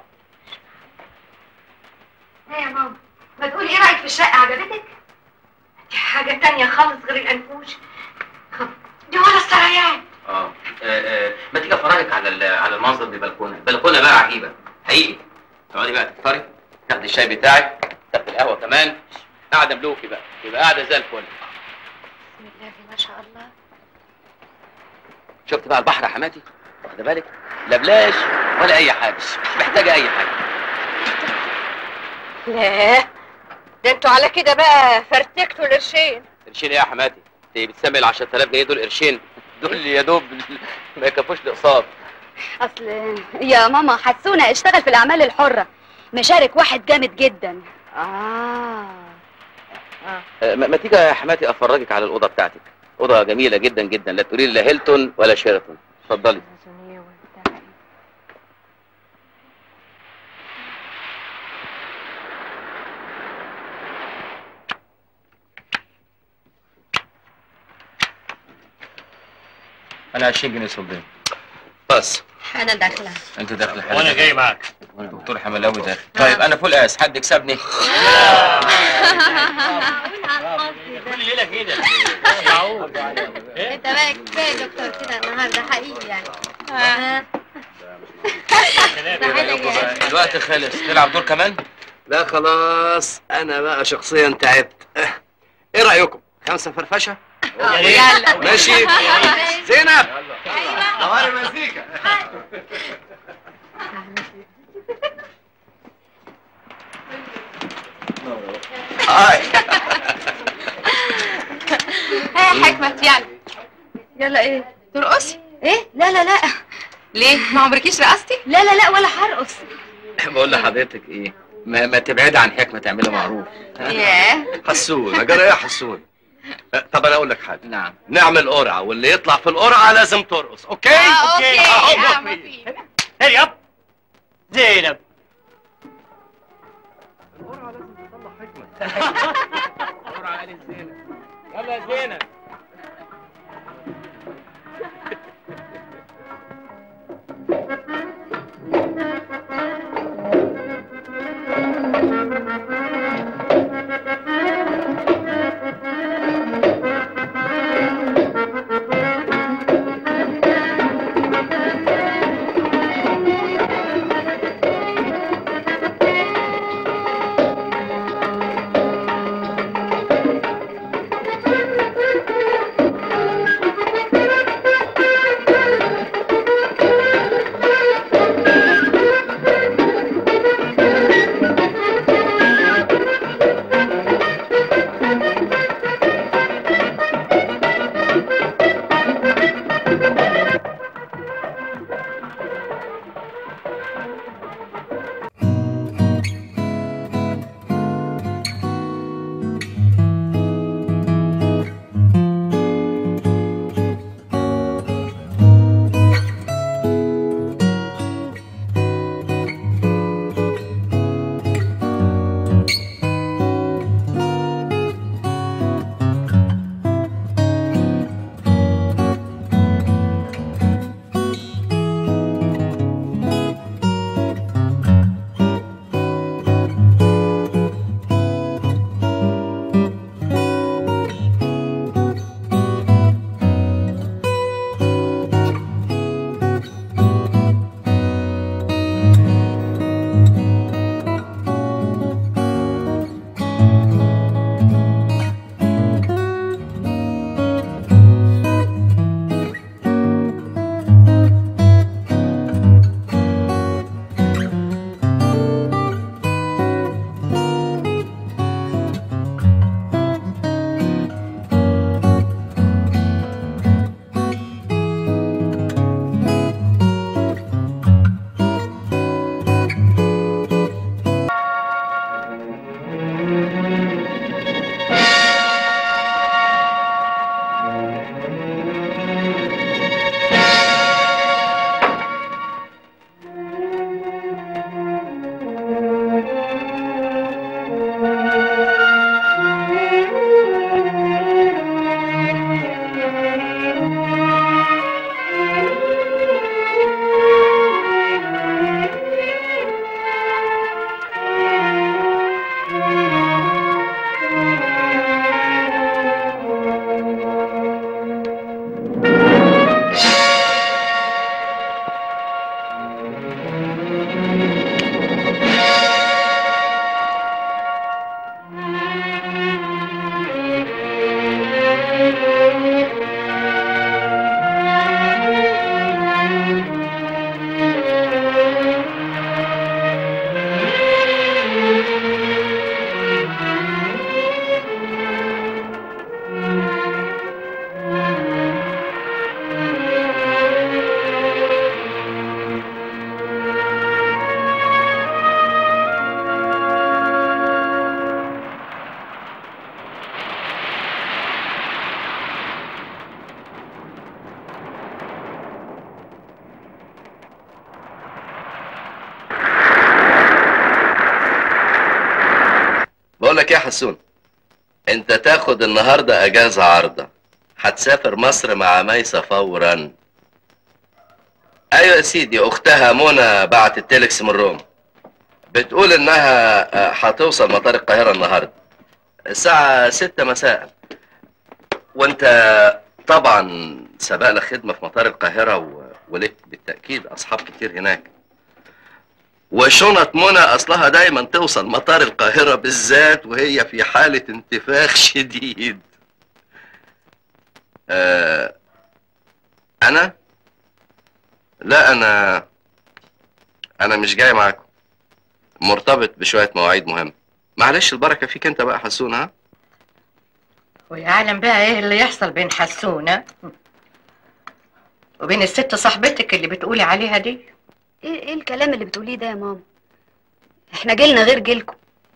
ايه يا ماما ما تقولي ايه رايك في الشقه عجبتك دي حاجة تانية خالص غير الأنفوش دي ولا السريان اه آه، آه، ما تيجي افرجك على ال- على المنظر بالبلكونه البلكونه بقى عجيبه حقيقي تقعدي بقى تفطري تاخدي الشاي بتاعك تاخدي القهوه كمان قاعده ملوكي بقى يبقى قاعده زي الفل بسم الله ما شاء الله شفت بقى البحر يا حماتي واخده بالك لا بلاش ولا اي حاجه مش محتاجه اي حاجه لا ده انتوا على كده بقى فرتكتوا القرشين قرشين ايه يا حماتي انت بتسمي ال 10000 جنيه دول قرشين دول يا دوب ما يكفوش الاقساط اصل يا ماما حسونا اشتغل في الاعمال الحره مشارك واحد جامد جدا اه آه، ما ما تيجي يا حماتي افرجك على الاوضه بتاعتك اوضه جميله جدا جدا لا تريد لا هيلتون ولا شيراتون اتفضلي انا 20 جنيه صبرين بس انا داخله انت داخل وانا جاي معاك دكتور حملاوي داخل طيب انا فول اس حد يكسبني كل ليله كده انت بقى كفايه دكتور كده النهارده حقيقي يعني الوقت خلص نلعب دور كمان لا خلاص انا بقى شخصيا تعبت ايه رايكم خمسه فرفشه يلا ماشي زينب طوارئ مزيكا هاي يا حكمة يلا يلا ايه ترقصي ايه لا لا لا ليه ما عمركيش رقصتي لا لا لا ولا هرقص بقول لحضرتك ايه ما, ما تبعدي عن حكمه تعملي معروف ياه حسون اجرى ايه يا حسون أه، طب انا اقول لك حاجه نعم نعمل قرعه واللي يطلع في القرعه لازم ترقص اوكي آه، أوكي. اهو آه، ما في هري اب زينب يلا يا زينب لك يا حسون انت تاخد النهارده اجازه عارضه هتسافر مصر مع ميسة فورا ايوه يا سيدي اختها منى بعتت تيلكس من روما بتقول انها آه، هتوصل مطار القاهره النهارده الساعه ستة مساء وانت طبعا سبق لك خدمه في مطار القاهره و... ولك بالتاكيد اصحاب كتير هناك وشنط منى اصلها دايما توصل مطار القاهره بالذات وهي في حاله انتفاخ شديد آه انا لا انا انا مش جاي معاكم مرتبط بشويه مواعيد مهمه معلش البركه فيك انت بقى حسون ها ويعلم بقى ايه اللي يحصل بين حسونة وبين الست صاحبتك اللي بتقولي عليها دي ايه ايه الكلام اللي بتقوليه ده يا ماما احنا جيلنا غير جيلكم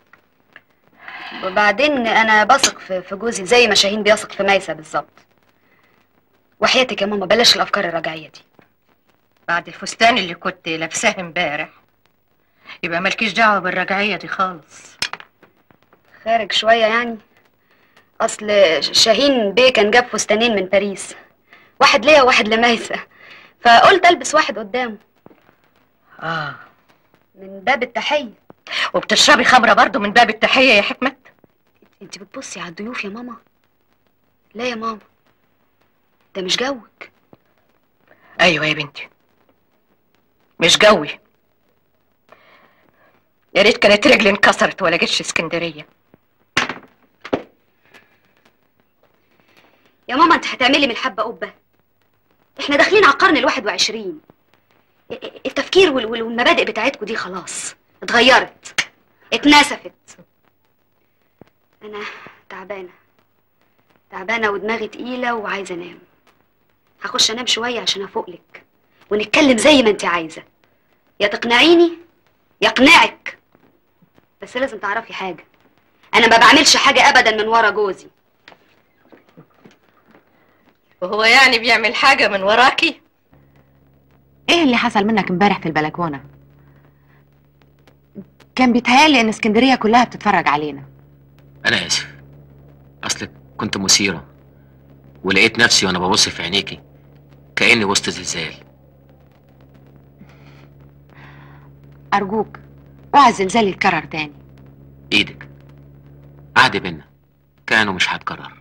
وبعدين انا بثق في في جوزي زي ما شاهين بيثق في ميسة بالظبط وحياتك يا ماما بلاش الافكار الرجعيه دي بعد الفستان اللي كنت لابساه امبارح يبقى مالكيش دعوه بالرجعيه دي خالص خارج شويه يعني اصل شاهين بيه كان جاب فستانين من باريس واحد ليا وواحد لميسة فقلت البس واحد قدامه اه من باب التحيه وبتشربي خمره برضو من باب التحيه يا حكمه انت بتبصي على الضيوف يا ماما لا يا ماما ده مش جوك ايوه يا بنتي مش جوي يا ريت كانت رجلي انكسرت ولا جيتش اسكندريه يا ماما انت هتعملي من الحبه قبه احنا داخلين على القرن الواحد وعشرين التفكير وال- وال- والمبادئ بتاعتكم دي خلاص اتغيرت اتنسفت انا تعبانه تعبانه ودماغي تقيله وعايزه انام هخش انام شويه عشان افوقلك ونتكلم زي ما انت عايزه يا تقنعيني يا اقنعك بس لازم تعرفي حاجه انا ما بعملش حاجه ابدا من ورا جوزي وهو يعني بيعمل حاجه من وراكي ايه اللي حصل منك امبارح في البلكونه كان بيتهيألي ان اسكندريه كلها بتتفرج علينا انا اسف اصلك كنت مثيره ولقيت نفسي وانا ببص في عينيكي كاني وسط زلزال ارجوك اوعى الزلزال يتكرر تاني ايدك عهد بينا كانوا مش هتكرر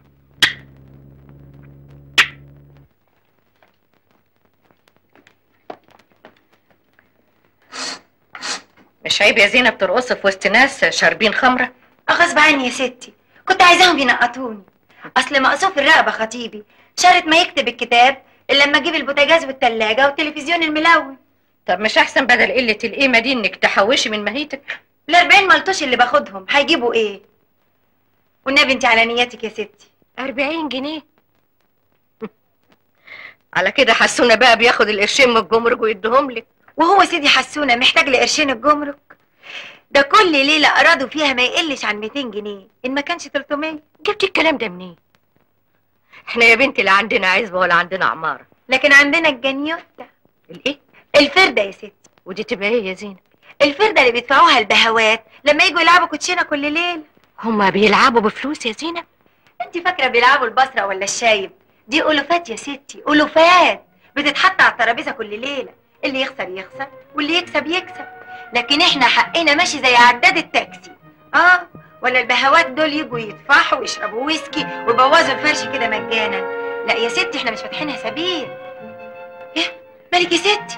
مش عيب يا زينب ترقصي في وسط ناس شاربين خمره غصب عني يا ستي كنت عايزاهم ينقطوني اصل مقصوف الرقبه خطيبي شرط ما يكتب الكتاب الا لما اجيب البوتاجاز والتلاجة والتلفزيون الملون طب مش احسن بدل قله القيمه دي انك تحوشي من مهيتك ال 40 ملطوش اللي باخدهم هيجيبوا ايه والنبي انت على نيتك يا ستي 40 جنيه على كده حسونا بقى بياخد القرشين من الجمرك ويديهم لك وهو سيدي حسونه محتاج لقرشين الجمرك ده كل ليله اراده فيها ما يقلش عن 200 جنيه ان ما كانش 300 جبتي الكلام ده منين احنا يا بنتي لا عندنا عزبه ولا عندنا عماره لكن عندنا الجنيوته الايه الفرده يا ستي ودي تبقى ايه يا زينب الفرده اللي بيدفعوها البهوات لما يجوا يلعبوا كوتشينه كل ليله هما بيلعبوا بفلوس يا زينب انت فاكره بيلعبوا البصره ولا الشايب دي الوفات يا ستي الوفات بتتحط على الترابيزه كل ليله اللي يخسر يخسر واللي يكسب يكسب لكن احنا حقنا ماشي زي عداد التاكسي اه ولا البهوات دول يجوا يدفعوا ويشربوا ويسكي ويبوظوا الفرش كده مجانا لا يا ستي احنا مش فاتحينها سبيل ايه مالك يا ستي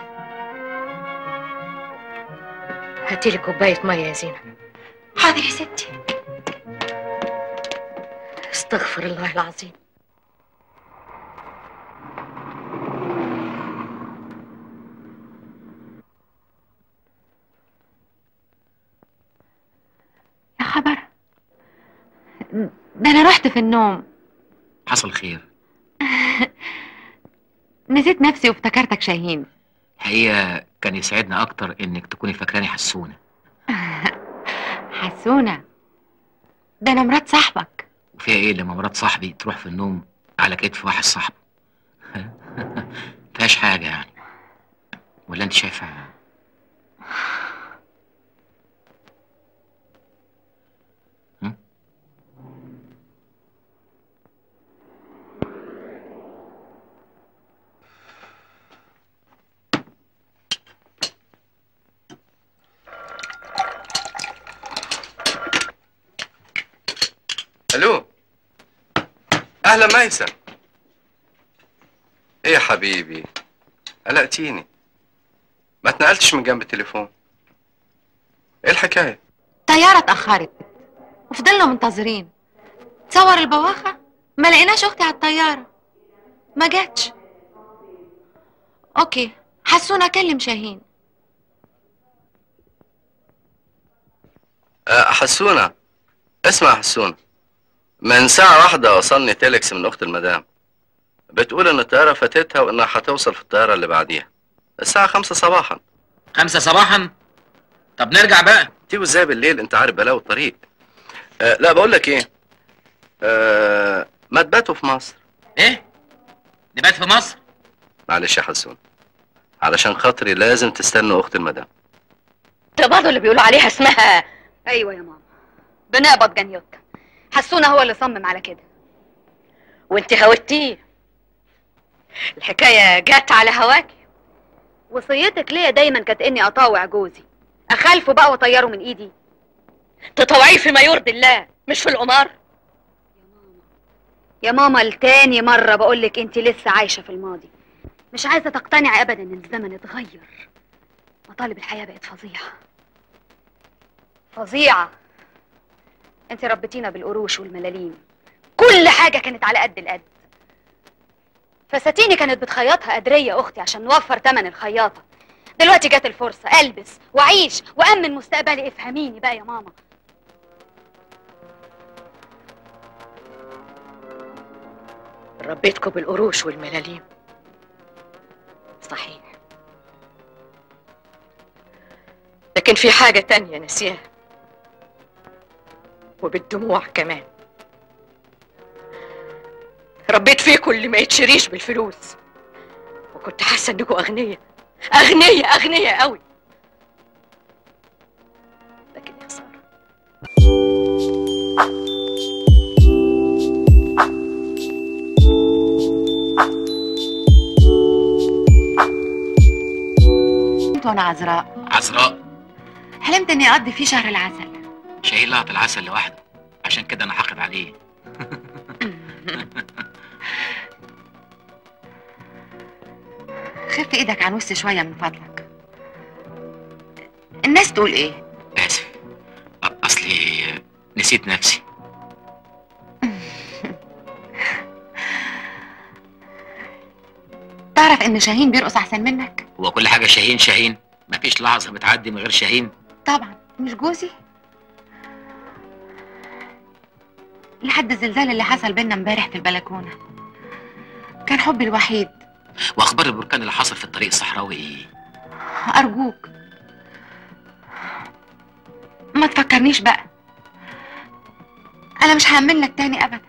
هاتي لي كوبايه ميه يا زينب حاضر يا ستي استغفر الله العظيم يا خبر ده انا رحت في النوم حصل خير نسيت نفسي وافتكرتك شاهين الحقيقه كان يسعدنا اكتر انك تكوني فاكراني حسونه حسونة ده انا مرات صاحبك وفيها ايه لما مرات صاحبي تروح في النوم على كتف واحد صاحبه فيهاش حاجه يعني ولا انت شايفه هم؟ الو اهلا ميسم ايه يا حبيبي قلقتيني ما اتنقلتش من جنب التليفون ايه الحكايه الطيارة اتأخرت وفضلنا منتظرين تصور البواخة ما لقيناش أختي على الطيارة ما جاتش أوكي حسونا أكلم شاهين أه حسونة اسمع يا حسونة من ساعة واحدة وصلني تيلكس من أخت المدام بتقول إن الطيارة فاتتها وإنها هتوصل في الطيارة اللي بعديها الساعة خمسة صباحا خمسة صباحا طب نرجع بقى تيجوا ازاي بالليل انت عارف بلاوي الطريق أه لا بقول لك ايه أه ما تباتوا في مصر ايه نبات في مصر معلش يا حسون علشان خاطري لازم تستنوا اخت المدام ده برضه اللي بيقولوا عليها اسمها ايوه يا ماما بنقبض جنيوتا حسونا هو اللي صمم على كده وانت هوتيه الحكايه جت على هواكي وصيتك ليا دايما كانت اني اطاوع جوزي اخالفه بقى واطيره من ايدي تطوعيه فيما يرضي الله مش في القمار يا ماما لتاني مرة بقولك انت لسه عايشة في الماضي مش عايزة تقتنعي ابدا ان الزمن اتغير مطالب الحياة بقت فظيعة فظيعة انت ربيتينا بالقروش والملاليم كل حاجة كانت على قد القد فساتيني كانت بتخيطها قدرية اختي عشان نوفر تمن الخياطة دلوقتي جات الفرصة البس واعيش وامن مستقبلي افهميني بقى يا ماما ربيتكم بالقروش والملاليم صحيح لكن في حاجة تانية نسيها وبالدموع كمان ربيت فيكم اللي ما يتشريش بالفلوس وكنت حاسة انكم أغنياء أغنياء أغنياء قوي لكن يا خسارة كنت وانا عذراء عذراء حلمت اني اقضي فيه شهر العسل شايل لها العسل لوحده عشان كده انا حاقد عليه خف ايدك عن وسط شويه من فضلك الناس تقول ايه اسف أ- اصلي نسيت نفسي تعرف ان شاهين بيرقص احسن منك هو كل حاجه شاهين شاهين مفيش لحظه بتعدي من غير شاهين طبعا مش جوزي لحد الزلزال اللي حصل بينا امبارح في البلكونه كان حبي الوحيد واخبار البركان اللي حصل في الطريق الصحراوي ايه ارجوك ما تفكرنيش بقى انا مش هأمن لك تاني ابدا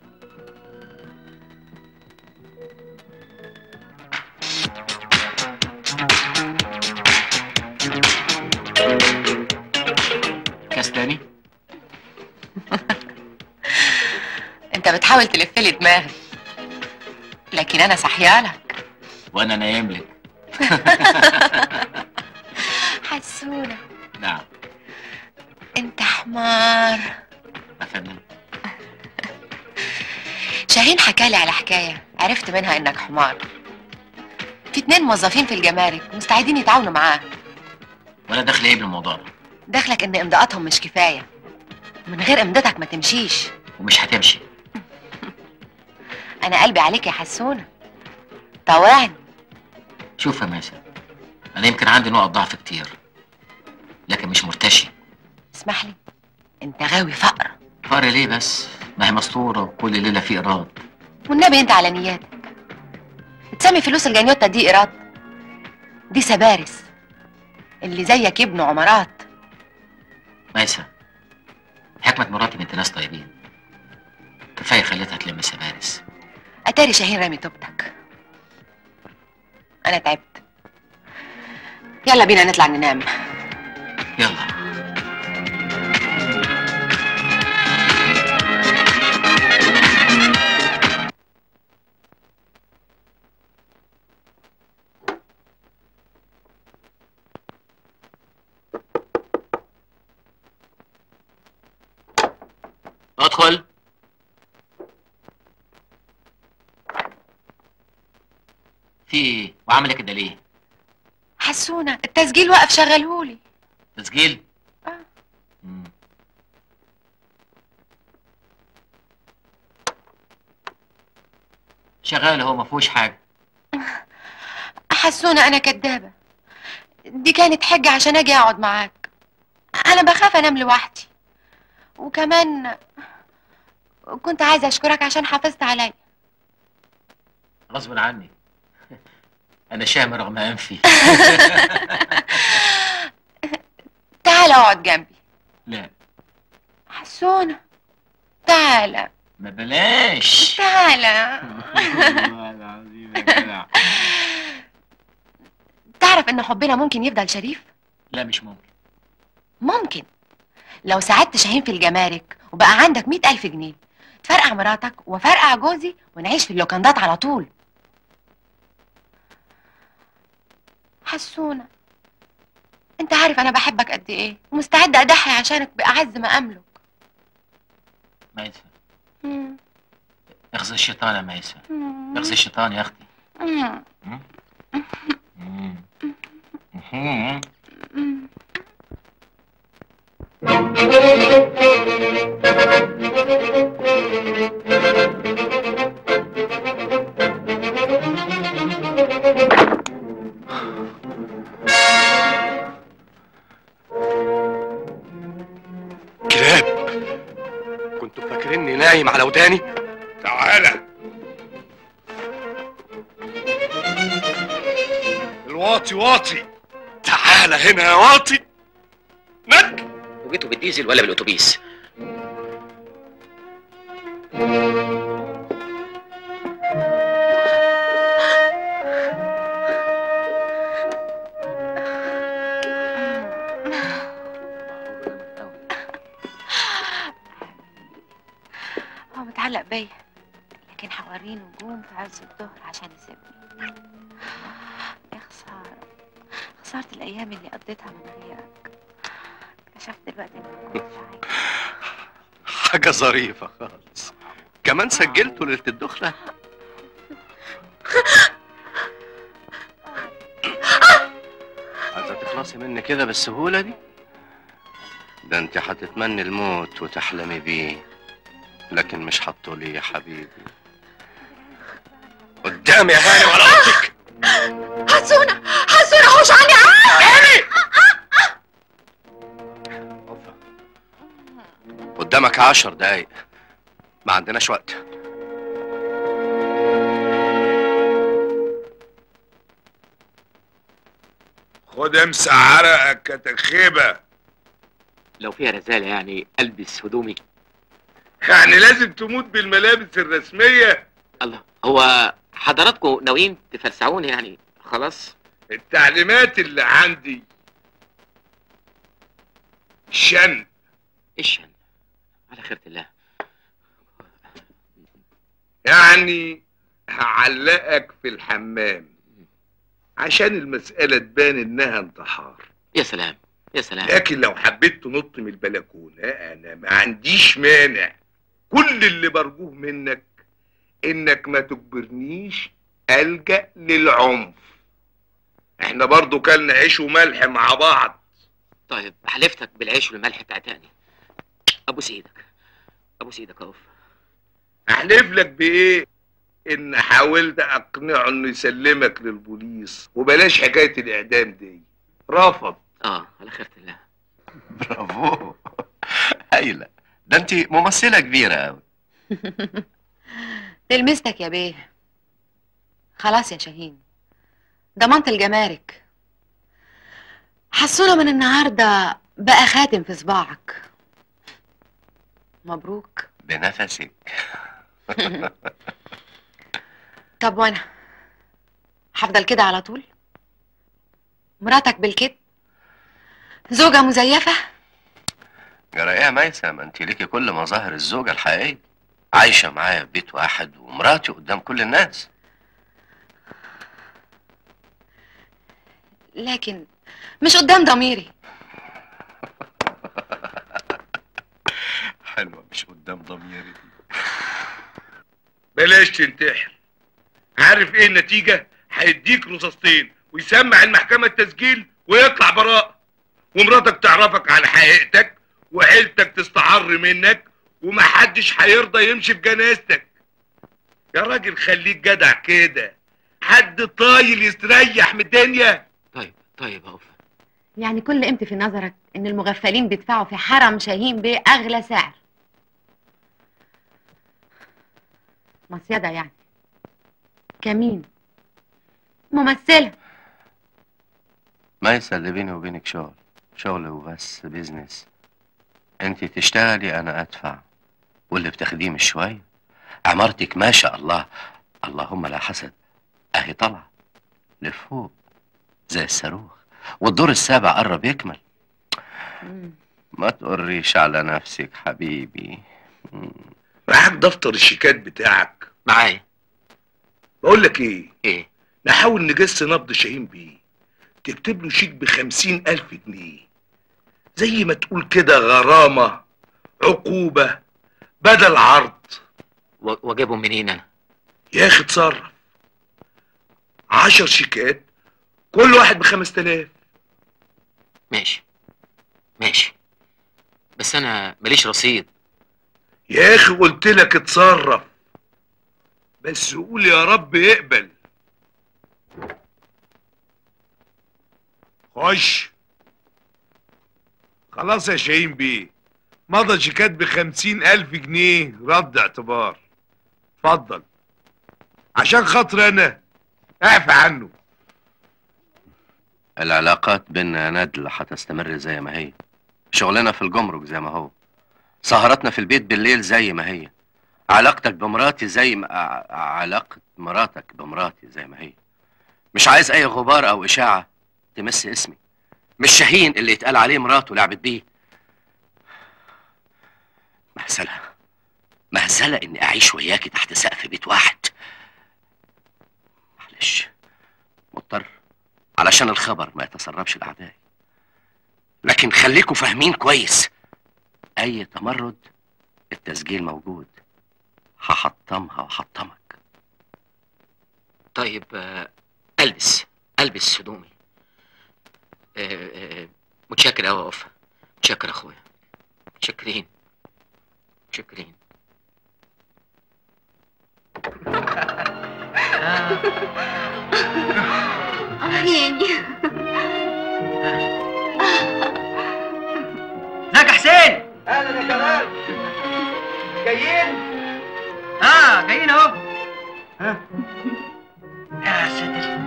كاس تاني انت بتحاول تلف لي دماغي لكن انا صحيالك وانا نايم لك حسونه نعم انت حمار افندم شاهين حكالي على حكايه عرفت منها انك حمار في اتنين موظفين في الجمارك مستعدين يتعاونوا معاه وانا داخل ايه بالموضوع ده دخلك ان امضاءاتهم مش كفايه من غير امضتك ما تمشيش ومش هتمشي انا قلبي عليك يا حسونه طوعني شوف يا ماسة انا يمكن عندي نقط ضعف كتير لكن مش مرتشي اسمح لي انت غاوي فقر فقر ليه بس ما هي مستوره وكل ليله في ايراد والنبي انت على نياتك بتسمي فلوس الجنيوتا دي ايراد دي سبارس اللي زيك يبنوا عمارات ميسة حكمة مراتي بنت ناس طيبين كفاية خليتها تلم سبارس اتاري شاهين رامي توبتك انا تعبت يلا بينا نطلع ننام يلا ادخل في ايه وعامله كده ليه حسونة التسجيل وقف شغلهولي تسجيل آه. مم. شغال هو ما فيهوش حاجه حسونة أنا كدابة دي كانت حجة عشان أجي أقعد معاك أنا بخاف أنام لوحدي وكمان كنت عايزة أشكرك عشان حافظت عليا غصب عني انا شام رغم انفي تعال اقعد جنبي لا حسونة تعال ما بلاش تعال تعرف إن حبنا ممكن يفضل شريف؟ لا مش ممكن ممكن لو ساعدت شاهين في الجمارك وبقى عندك مئة ألف جنيه تفرقع مراتك وفرقع جوزي ونعيش في اللوكندات على طول حسونة انت عارف انا بحبك قد ايه ومستعدة اضحي عشانك بأعز ما املك ميسة مم. اخذ الشيطان يا ميسة مم. اخذ الشيطان يا اختي مم. مم. مم. مم. كلاب كنتوا فاكريني نايم على وداني تعالى الواطي واطي تعالى هنا يا واطي نك وجيتوا بالديزل ولا بالاتوبيس هو متعلق بيا لكن هوريه نجوم في عز الظهر عشان يسيبني يا خسارة خسارة الأيام اللي قضيتها من غيرك اكتشفت دلوقتي إني ما كنتش عايزة حاجة ظريفة خالص كمان سجلته ليلة الدخلة عايزة تخلصي مني كده بالسهولة دي ده انت هتتمني الموت وتحلمي بيه لكن مش هتطولي يا حبيبي قدامي يا هاني ولا ارضك حسونة حسونة حوش عني قدامك عشر دقايق ما عندناش وقت خد امسح عرقك يا تخيبه لو فيها رزالة يعني البس هدومي يعني لازم تموت بالملابس الرسميه الله هو حضراتكم ناويين تفلسعوني يعني خلاص التعليمات اللي عندي شن الشن على خيرة الله يعني هعلقك في الحمام عشان المسألة تبان إنها انتحار يا سلام يا سلام لكن لو حبيت تنط من البلكونة أنا ما عنديش مانع كل اللي برجوه منك إنك ما تجبرنيش ألجأ للعنف إحنا برضو كلنا عيش وملح مع بعض طيب حلفتك بالعيش والملح بتاع تاني ابوس ايدك ابوس ايدك اقف أحلف لك بإيه؟ إن حاولت أقنعه إنه يسلمك للبوليس وبلاش حكاية الإعدام دي رفض اه على خيرة الله برافو هايلة ده انت ممثلة كبيرة قوي تلمستك يا بيه خلاص يا شاهين ضمنت الجمارك حسونة من النهاردة بقى خاتم في صباعك مبروك بنفسك طب وانا هفضل كده على طول مراتك بالكده زوجة مزيفة جرى ايه يا ميسة ما انت ليكي كل مظاهر الزوجة الحقيقية عايشة معايا في بيت واحد ومراتي قدام كل الناس لكن مش قدام ضميري حلوة مش قدام ضميري بلاش تنتحر عارف ايه النتيجة؟ هيديك رصاصتين ويسمع المحكمة التسجيل ويطلع براءة ومراتك تعرفك على حقيقتك وعيلتك تستعر منك ومحدش هيرضى يمشي في جنازتك يا راجل خليك جدع كده حد طايل يستريح من الدنيا طيب طيب يا أوفا يعني كل قيمتي في نظرك ان المغفلين بيدفعوا في حرم شاهين بيه اغلى سعر مصيدة يعني كمين ممثلة ما اللي بيني وبينك شغل شغل وبس بيزنس انت تشتغلي انا ادفع واللي بتاخديه مش شويه عمارتك ما شاء الله اللهم لا حسد اهي طالعه لفوق زي الصاروخ والدور السابع قرب يكمل ما تقريش على نفسك حبيبي معاك دفتر الشيكات بتاعك معايا بقول لك ايه ايه نحاول نجس نبض شاهين بيه تكتب له شيك بخمسين ألف جنيه زي ما تقول كده غرامة عقوبة بدل عرض و- واجيبهم منين انا يا أخي اتصرف عشر شيكات كل واحد بخمس تلاف ماشي ماشي بس انا ماليش رصيد يا أخي قلت لك اتصرف بس قول يا رب اقبل خش خلاص يا شاهين بيه مضى شيكات بخمسين ألف جنيه رد اعتبار اتفضل عشان خاطر أنا اعفى عنه العلاقات بيننا يا نادل هتستمر زي ما هي شغلنا في الجمرك زي ما هو سهراتنا في البيت بالليل زي ما هي علاقتك بمراتي زي ما ع- علاقة مراتك بمراتي زي ما هي مش عايز اي غبار او اشاعة تمس اسمي مش شاهين اللي اتقال عليه مراته لعبت بيه مهزلة مهزلة اني اعيش وياكي تحت سقف بيت واحد معلش مضطر علشان الخبر ما يتسربش لاعدائي لكن خليكوا فاهمين كويس اي تمرد التسجيل موجود هحطمها وحطمك طيب آه، البس البس هدومي آه، آه، متشكر قوي يا وفا متشكر يا اخويا متشكرين متشكرين اه يعني ازيك يا حسين اهلا يا جمال جايين اه جايين اهو ها يا ساتر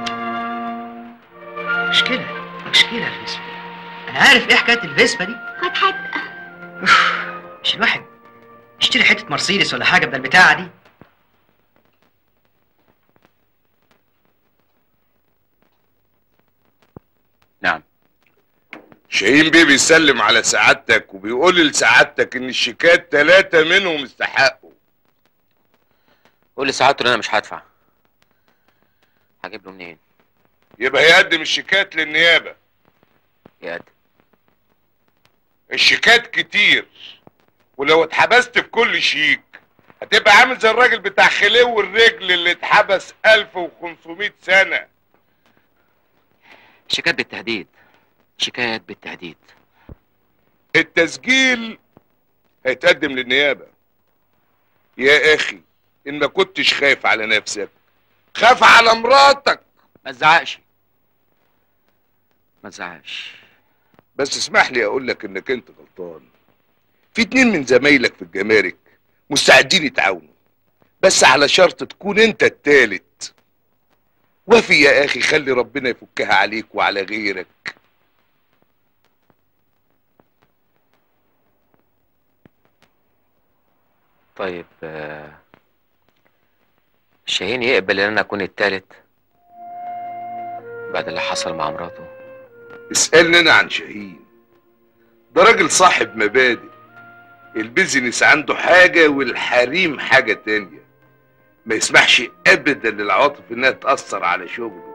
مشكلة مشكلة الفيسبا أنا عارف إيه حكاية الفيسبا دي فتحت مش الواحد يشتري حتة مرسيدس ولا حاجة بدل البتاعة دي نعم شاهين بيه بيسلم على سعادتك وبيقول لسعادتك ان الشيكات ثلاثة منهم استحقوا قول لسعادته ان انا مش هدفع هجيب له منين يبقى يقدم الشيكات للنيابة يقدم الشيكات كتير ولو اتحبست في كل شيك هتبقى عامل زي الراجل بتاع خلو الرجل اللي اتحبس 1500 سنة شيكات بالتهديد شيكات بالتهديد التسجيل هيتقدم للنيابة يا اخي ان ما كنتش خايف على نفسك خاف على مراتك ما تزعقش ما تزعقش بس اسمح لي اقول لك انك انت غلطان في اتنين من زمايلك في الجمارك مستعدين يتعاونوا بس على شرط تكون انت التالت وفي يا اخي خلي ربنا يفكها عليك وعلى غيرك طيب آه، شاهين يقبل ان انا اكون التالت بعد اللي حصل مع مراته اسألني انا عن شاهين ده راجل صاحب مبادئ البيزنس عنده حاجة والحريم حاجة تانية ما يسمحش ابدا للعواطف انها تأثر على شغله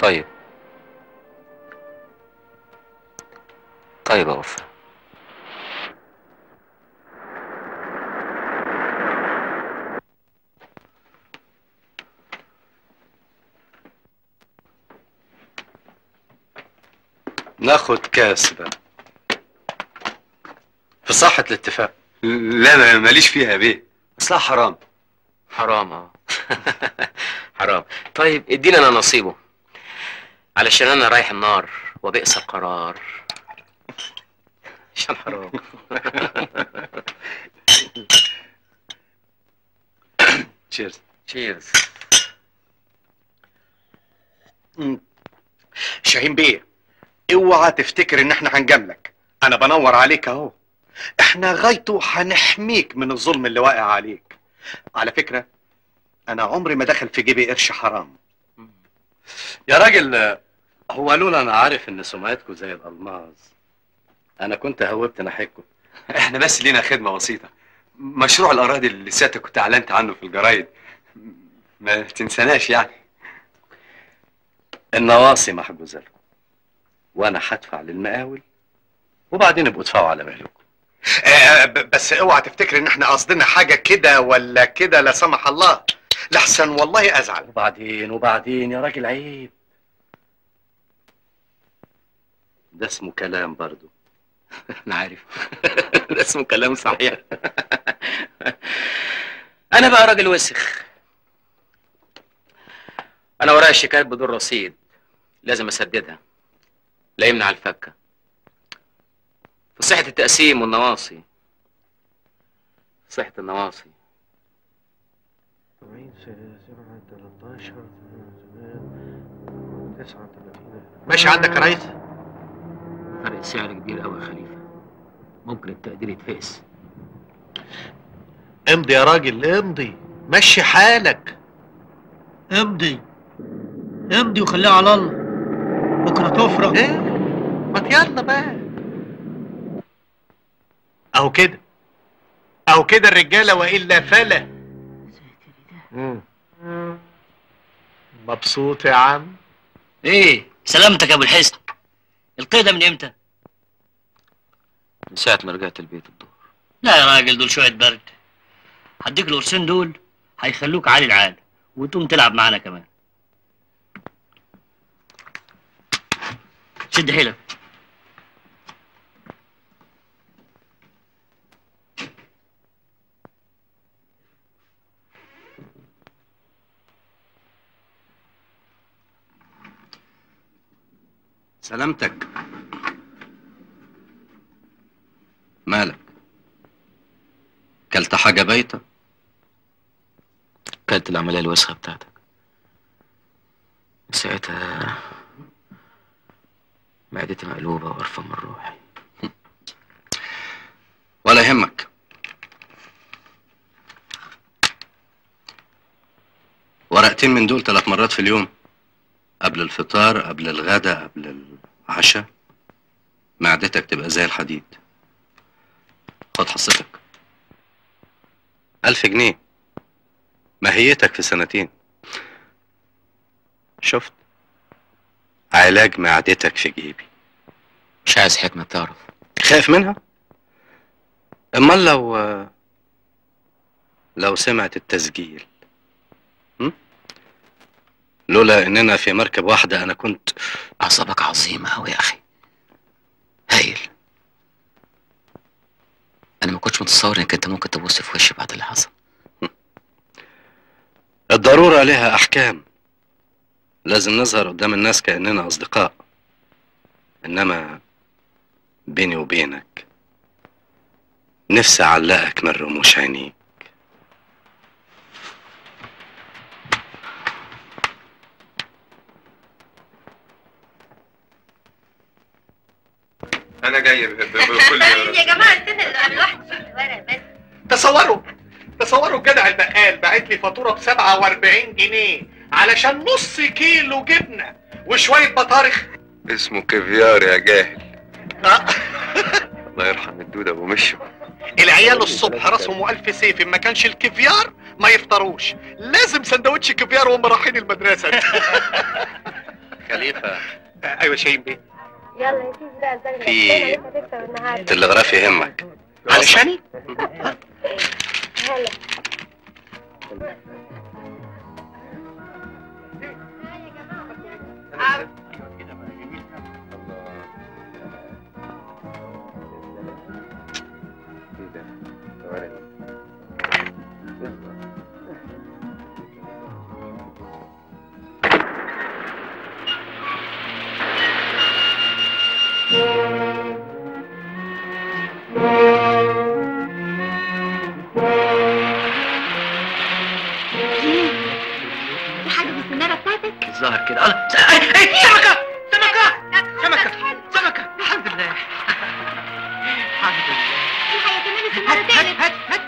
طيب طيب يا وفا ناخد كاس بقى في صحة الاتفاق لا ما ماليش فيها يا بيه اصلها حرام حرام اه حرام طيب ادينا انا نصيبه علشان انا رايح النار وبئس القرار عشان حرام تشيرز تشيرز شاهين بيه اوعى تفتكر ان احنا هنجاملك انا بنور عليك اهو احنا غايته هنحميك من الظلم اللي واقع عليك على فكرة انا عمري ما دخل في جيبي قرش حرام يا راجل هو لولا انا عارف ان سمعتكم زي الالماظ انا كنت هوبت ناحيتكم احنا بس لينا خدمه بسيطه مشروع الاراضي اللي ساعتك كنت اعلنت عنه في الجرايد ما تنساناش يعني النواصي محجوزه لكم وانا هدفع للمقاول وبعدين ابقوا ادفعوا على مهلكم آه ب- بس اوعى تفتكر ان احنا قصدنا حاجة كده ولا كده لا سمح الله لحسن والله ازعل وبعدين وبعدين يا راجل عيب ده اسمه كلام برضو انا عارف ده اسمه كلام صحيح انا بقى راجل وسخ انا ورايا شيكات بدون رصيد لازم اسددها لا يمنع الفكه في صحه التقسيم والنواصي صحه النواصي ماشي عندك يا ريس فرق سعر كبير قوي يا خليفه ممكن التقدير يتفقس امضي يا راجل امضي مشي حالك امضي امضي وخليها على الله بكره تفرج ايه ما يلا بقى اهو كده اهو كده الرجاله والا فلا مم. مبسوط يا عم ايه سلامتك يا ابو الحسن القيده من امتى من ساعه ما رجعت البيت الظهر لا يا راجل دول شويه برد هديك القرصين دول هيخلوك عالي العال وتقوم تلعب معانا كمان شد حيلك سلامتك مالك كلت حاجة بايتة كانت العمليه الوسخه بتاعتك ساعتها معدتي مقلوبه وقرفه من روحي ولا يهمك ورقتين من دول ثلاث مرات في اليوم قبل الفطار قبل الغداء قبل العشاء معدتك تبقى زي الحديد خد حصتك ألف جنيه ماهيتك في سنتين شفت علاج معدتك في جيبي مش عايز حكمه تعرف خايف منها امال لو لو سمعت التسجيل م? لولا اننا في مركب واحده انا كنت اعصابك عظيمه قوي يا اخي هايل انا ما كنتش متصور انك انت ممكن تبص في وشي بعد اللي حصل الضروره لها احكام لازم نظهر قدام الناس كاننا اصدقاء انما بيني وبينك نفسي اعلقك من رموش عينيك انا جاي ب- ب- بكل يا جماعه استنى انا لوحدي ورق بس تصوروا تصوروا الجدع البقال بعت لي فاتوره ب 47 جنيه علشان نص كيلو جبنه وشويه بطارخ اسمه كافيار يا جاهل الله يرحم الدود ابو مشو العيال الصبح راسهم ألف سيف إن ما كانش الكافيار ما يفطروش لازم سندوتش كافيار وهم رايحين المدرسة خليفه ايوه شاهين بيه يلا يا سيدي بقى الزلمه في هتكسب النهارده تلغراف يهمك علشاني هلا في حاجه في السناره بتاعتك الظاهر كده الله س- اي اي سمكه سمكه سمكه سمكه الحمد لله الحمد لله في حاجه كمان السناره تاني هات هات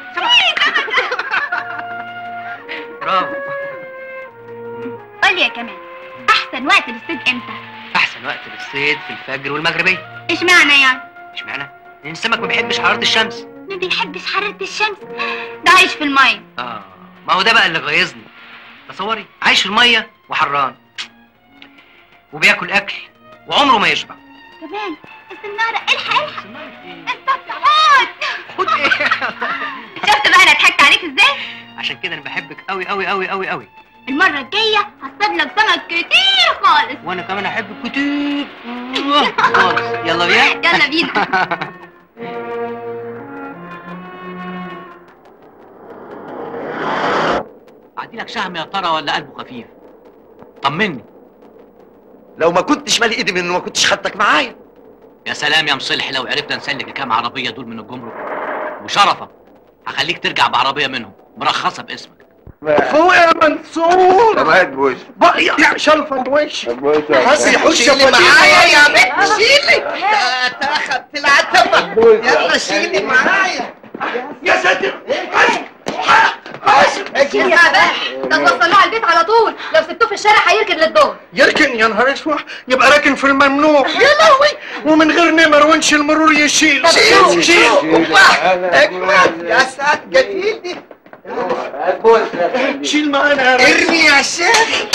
برافو قول لي يا كمان احسن وقت للصيد امتى احسن وقت للصيد في الفجر والمغربيه اشمعنى يعني اشمعنى لان السمك ما بيحبش حراره الشمس ما بيحبش حراره الشمس ده عايش في الميه اه ما هو ده بقى اللي غيظني تصوري عايش في الميه وحران وبياكل اكل وعمره ما يشبع كمان السناره الحق الحق انت بتحط خد ايه شفت بقى انا ضحكت عليك ازاي عشان كده انا بحبك قوي قوي قوي قوي قوي المره الجايه هصطاد لك سمك كتير خالص وانا كمان احبك كتير خالص يلا بينا يلا بينا عديلك شهم يا ترى ولا قلبه خفيف طمني لو ما كنتش مالي ايدي منه ما كنتش خدتك معايا يا سلام يا مصلح لو عرفت نسلك الكام عربيه دول من الجمرك وشرفك هخليك ترجع بعربيه منهم مرخصه باسمك فوق يا منصور طب بوش بقى يا شلفة وش بس خش شيلي معايا يا بنت شيلي تاخد العتبة يلا شيلي معايا يا ساتر يا بقى ده توصلوه على البيت على طول لو سبتوه في الشارع هيركن للدور يركن يا نهار اسود يبقى راكن في الممنوع يا لهوي ومن غير نمر ونش المرور يشيل شيل شيل اجمل يا سعد جميل شيل معانا يا ريس ارمي يا شيخ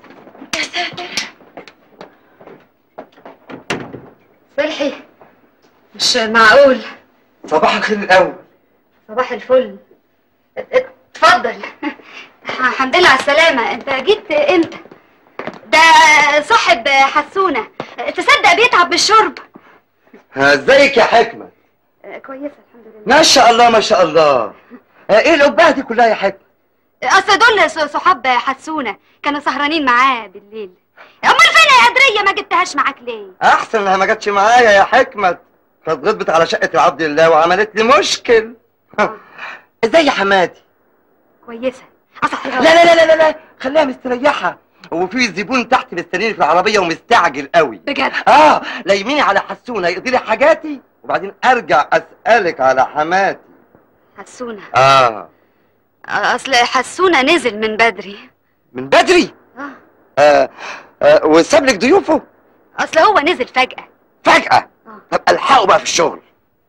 صلحي مش معقول صباح الخير الاول صباح الفل ات- اتفضل الحمد لله على السلامة انت جيت امتى؟ ده صاحب حسونة تصدق بيتعب بالشرب ازيك يا حكمة كويسة الحمد لله ما شاء الله ما شاء الله ايه القبعة دي كلها يا حكمة اصل دول ص- صحاب حسونة كانوا سهرانين معاه بالليل امال فين يا قدرية ما جبتهاش معاك ليه؟ احسن انها ما جاتش معايا يا حكمة كانت غضبت على شقة العبد الله وعملت لي مشكل ازاي يا حماتي كويسة اصحي لا لا لا لا لا, لا. خليها مستريحة وفي زبون تحت مستنيني في العربية ومستعجل قوي بجد اه لايميني على حسونة يقضي لي حاجاتي وبعدين ارجع اسألك على حماتي حسونة اه اصل حسونة نزل من بدري من بدري آه. آه. آه. وساب لك ضيوفه اصل هو نزل فجأة فجأة طب الحقه بقى في الشغل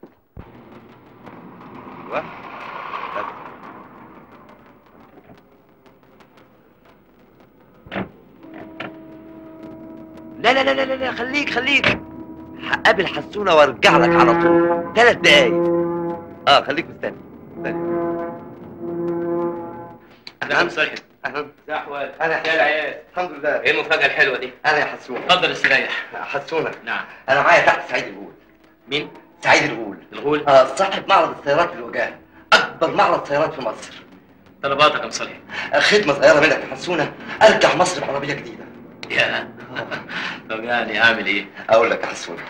لا لا لا لا لا, لا. خليك خليك هقابل حسونة وارجع لك على طول ثلاث دقايق اه خليك مستني مستني اهلا صالح اهلا ازي احوالك انا يا العيال الحمد لله ايه المفاجأة الحلوة دي؟ انا يا حسونة اتفضل استريح حسونة نعم انا معايا تحت سعيد الغول مين؟ سعيد الغول الغول اه صاحب معرض السيارات في الوجاه اكبر معرض سيارات في مصر طلباتك يا مصلح خدمة صغيرة منك يا حسونة ارجع مصر بعربية جديدة يا طب يعني اعمل ايه؟ اقول لك يا حسونة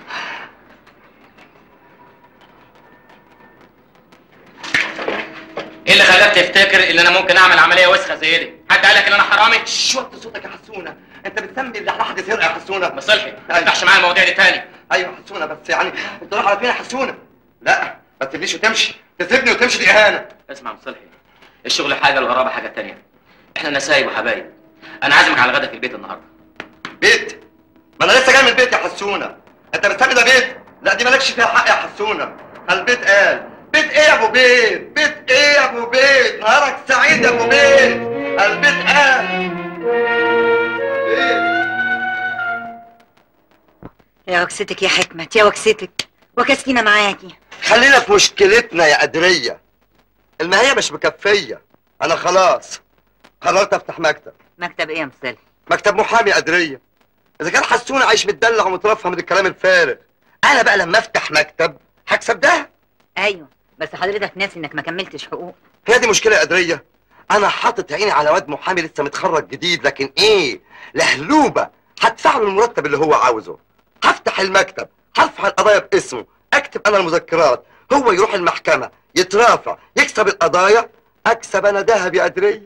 ايه اللي خلاك تفتكر ان انا ممكن اعمل عملية وسخة زي دي؟ حد قال لك ان انا حرامي؟ شوط صوتك يا حسونة انت بتسمي اللي لحد سرقة يا حسونة مصلحي ما تفتحش معايا المواضيع دي تاني ايوه يا حسونة بس يعني انت رايح على فين يا حسونة لا ما تسيبنيش وتمشي تسيبني وتمشي دي اهانة اسمع مصلحي الشغل حاجة الغرابة حاجة تانية احنا نسايب وحبايب انا عازمك على غدا في البيت النهارده بيت ما انا لسه جاي من البيت يا حسونة انت بتسمي ده بيت لا دي مالكش فيها حق يا حسونة البيت قال بيت ايه يا ابو بيت بيت ايه يا ابو بيت نهارك سعيد يا ابو بيت البيت قال بيت يا وكستك يا حكمت يا وكستك وكستينا معاكي خلينا في مشكلتنا يا قدرية الماهية مش مكفية أنا خلاص قررت أفتح مكتب مكتب ايه يا مصالح مكتب محامي قدرية إذا كان حسوني عايش متدلع ومترفه من الكلام الفارغ أنا بقى لما أفتح مكتب هكسب ده ايوه بس حضرتك ناسي انك ما كملتش حقوق هي دي مشكلة يا قدرية أنا حاطط عيني على واد محامي لسه متخرج جديد لكن إيه لهلوبة هدفع له المرتب اللي هو عاوزه هفتح المكتب هرفع القضايا باسمه اكتب انا المذكرات هو يروح المحكمة يترافع يكسب القضايا اكسب انا ذهب يا قدرية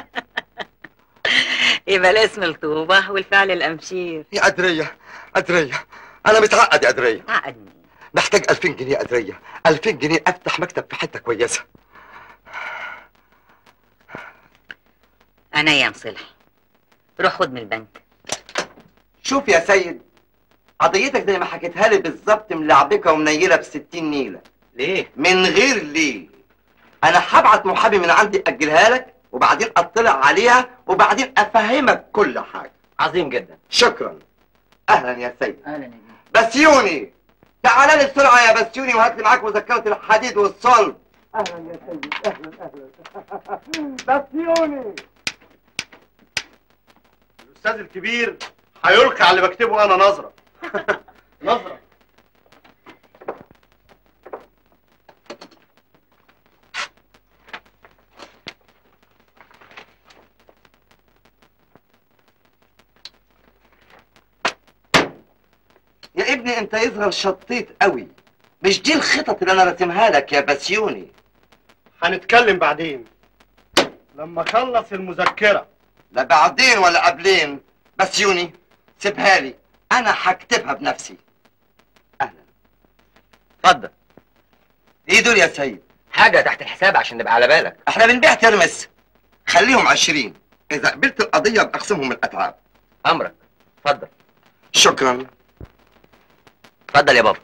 يبقى الاسم الطوبة والفعل الامشير يا قدرية قدرية انا متعقد يا قدرية عقد محتاج 2000 جنيه يا قدرية 2000 جنيه افتح مكتب في حتة كويسة انا يا مصلح روح خد من البنك شوف يا سيد قضيتك زي ما حكيتها لي بالظبط ملعبكه ومنيله ب 60 نيله ليه من غير ليه انا هبعت محامي من عندي اجلها لك وبعدين اطلع عليها وبعدين افهمك كل حاجه عظيم جدا شكرا اهلا يا سيد اهلا بسيوني تعال لي بسرعه يا بسيوني وهات لي معاك مذكره الحديد والصلب اهلا يا سيدي اهلا اهلا بسيوني الاستاذ الكبير هيلقي على اللي بكتبه انا نظره نظره يا ابني انت يظهر شطيت قوي مش دي الخطط اللي انا راسمها لك يا بسيوني هنتكلم بعدين لما اخلص المذكره لا بعدين ولا قبلين بسيوني سيبها لي انا هكتبها بنفسي اهلا اتفضل ايه دول يا سيد حاجه تحت الحساب عشان نبقى على بالك احنا بنبيع ترمس خليهم عشرين اذا قبلت القضيه بقسمهم الاتعاب امرك اتفضل شكرا اتفضل يا بابا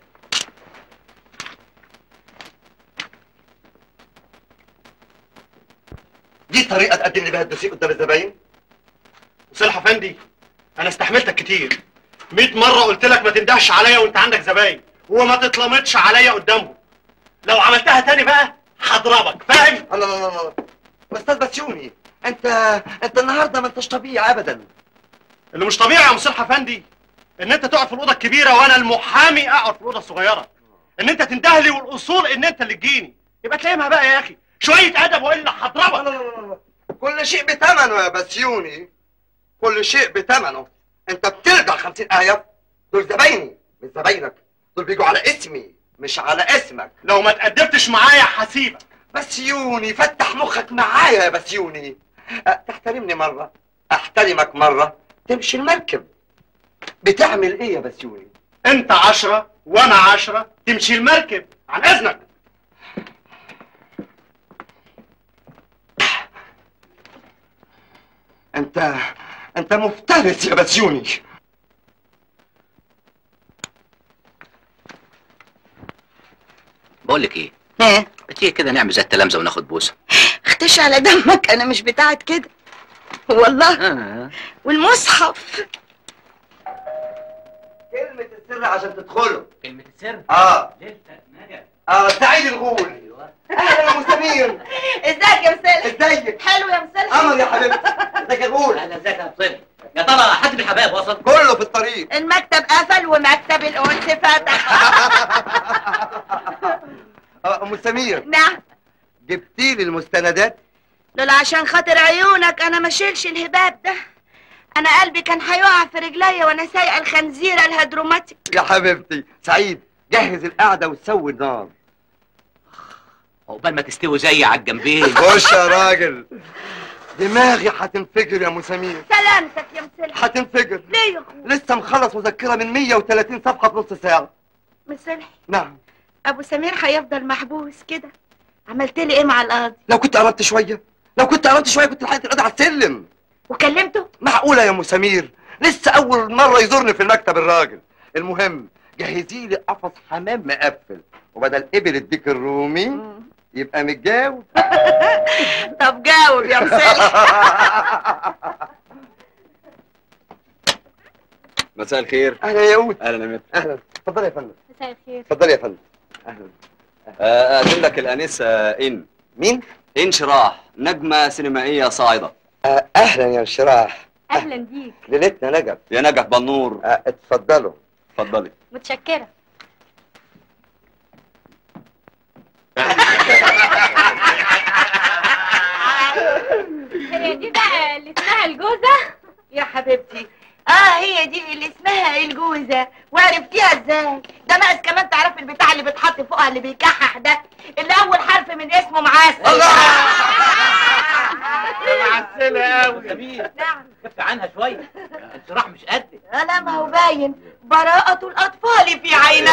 دي طريقه تقدم لي بها الدوسيه قدام الزباين وصلح افندي انا استحملتك كتير 100 مره قلت لك ما تندهش عليا وانت عندك زباين وما تتلمطش عليا قدامهم لو عملتها تاني بقى هضربك فاهم الله الله الله الله استاذ بسيوني انت انت النهارده ما انتش طبيعي ابدا اللي مش طبيعي يا مصلح افندي ان انت تقعد في الاوضه الكبيره وانا المحامي اقعد في الاوضه الصغيره ان انت تندهلي والاصول ان انت اللي تجيني يبقى تلاقيها بقى يا اخي شويه ادب والا هضربك كل شيء بثمنه يا بسيوني كل شيء بثمنه انت بترجع 50 آية دول زبايني مش زباينك دول بيجوا على اسمي مش على اسمك لو ما تقدمتش معايا هسيبك بسيوني فتح مخك معايا يا بسيوني أه، تحترمني مرة احترمك مرة تمشي المركب بتعمل ايه يا بسيوني انت عشرة وانا عشرة تمشي المركب عن اذنك انت انت مفترس يا بسيوني بقول لك ايه ايه تيجي كده نعمل زي التلامذه وناخد بوسه اختش على دمك انا مش بتاعت كده والله آه. والمصحف كلمة السر عشان تدخله كلمة السر؟ اه اه سعيد الغول اهلا يا ابو سمير ازيك يا مسلم ازيك حلو يا مسلم قمر يا حبيبتي ازيك يا غول اهلا ازيك يا مصيبي يا ترى حد الحبايب وصل كله في الطريق المكتب قفل ومكتب الانس فتح اه ام سمير نعم جبتي لي المستندات لولا عشان خاطر عيونك انا ما شيلش الهباب ده انا قلبي كان هيقع في رجليا وانا سايقه الخنزيره الهدروماتيك يا حبيبتي سعيد جهز القعده وسوي النار عقبال ما تستوي زي على الجنبين خش يا راجل دماغي هتنفجر يا ام سمير سلامتك يا مسلم هتنفجر ليه يا اخويا لسه مخلص مذكره من 130 صفحه في نص ساعه مسلح نعم ابو سمير هيفضل محبوس كده عملت لي ايه مع القاضي لو كنت قربت شويه لو كنت قربت شويه كنت لحقت القضاء على السلم وكلمته معقوله يا ام سمير لسه اول مره يزورني في المكتب الراجل المهم جهزي لي قفص حمام مقفل وبدل ابل الديك الرومي يبقى متجاوب طب جاوب يا مسلح مساء الخير اهلا يا قوت اهلا يا متر اهلا اتفضل يا فندم مساء الخير اتفضل يا فندم اهلا اقدم لك الانسه ان مين ان شراح نجمه سينمائيه صاعده آه، اهلا يا شراح اهلا بيك ليلتنا نجف يا نجف بنور آه، اتفضلوا اتفضلي متشكره هي دي بقى اللي اسمها الجوزه يا حبيبتي اه هي دي اللي اسمها الجوزة وعرفتيها ازاي ده ناقص كمان تعرفي البتاع اللي بيتحط فوقها اللي بيكحح ده اللي اول حرف من اسمه معسل الله معسلة قوي جميل نعم خف عنها شويه الصراح مش قدك لا ما هو باين براءة الأطفال في عيني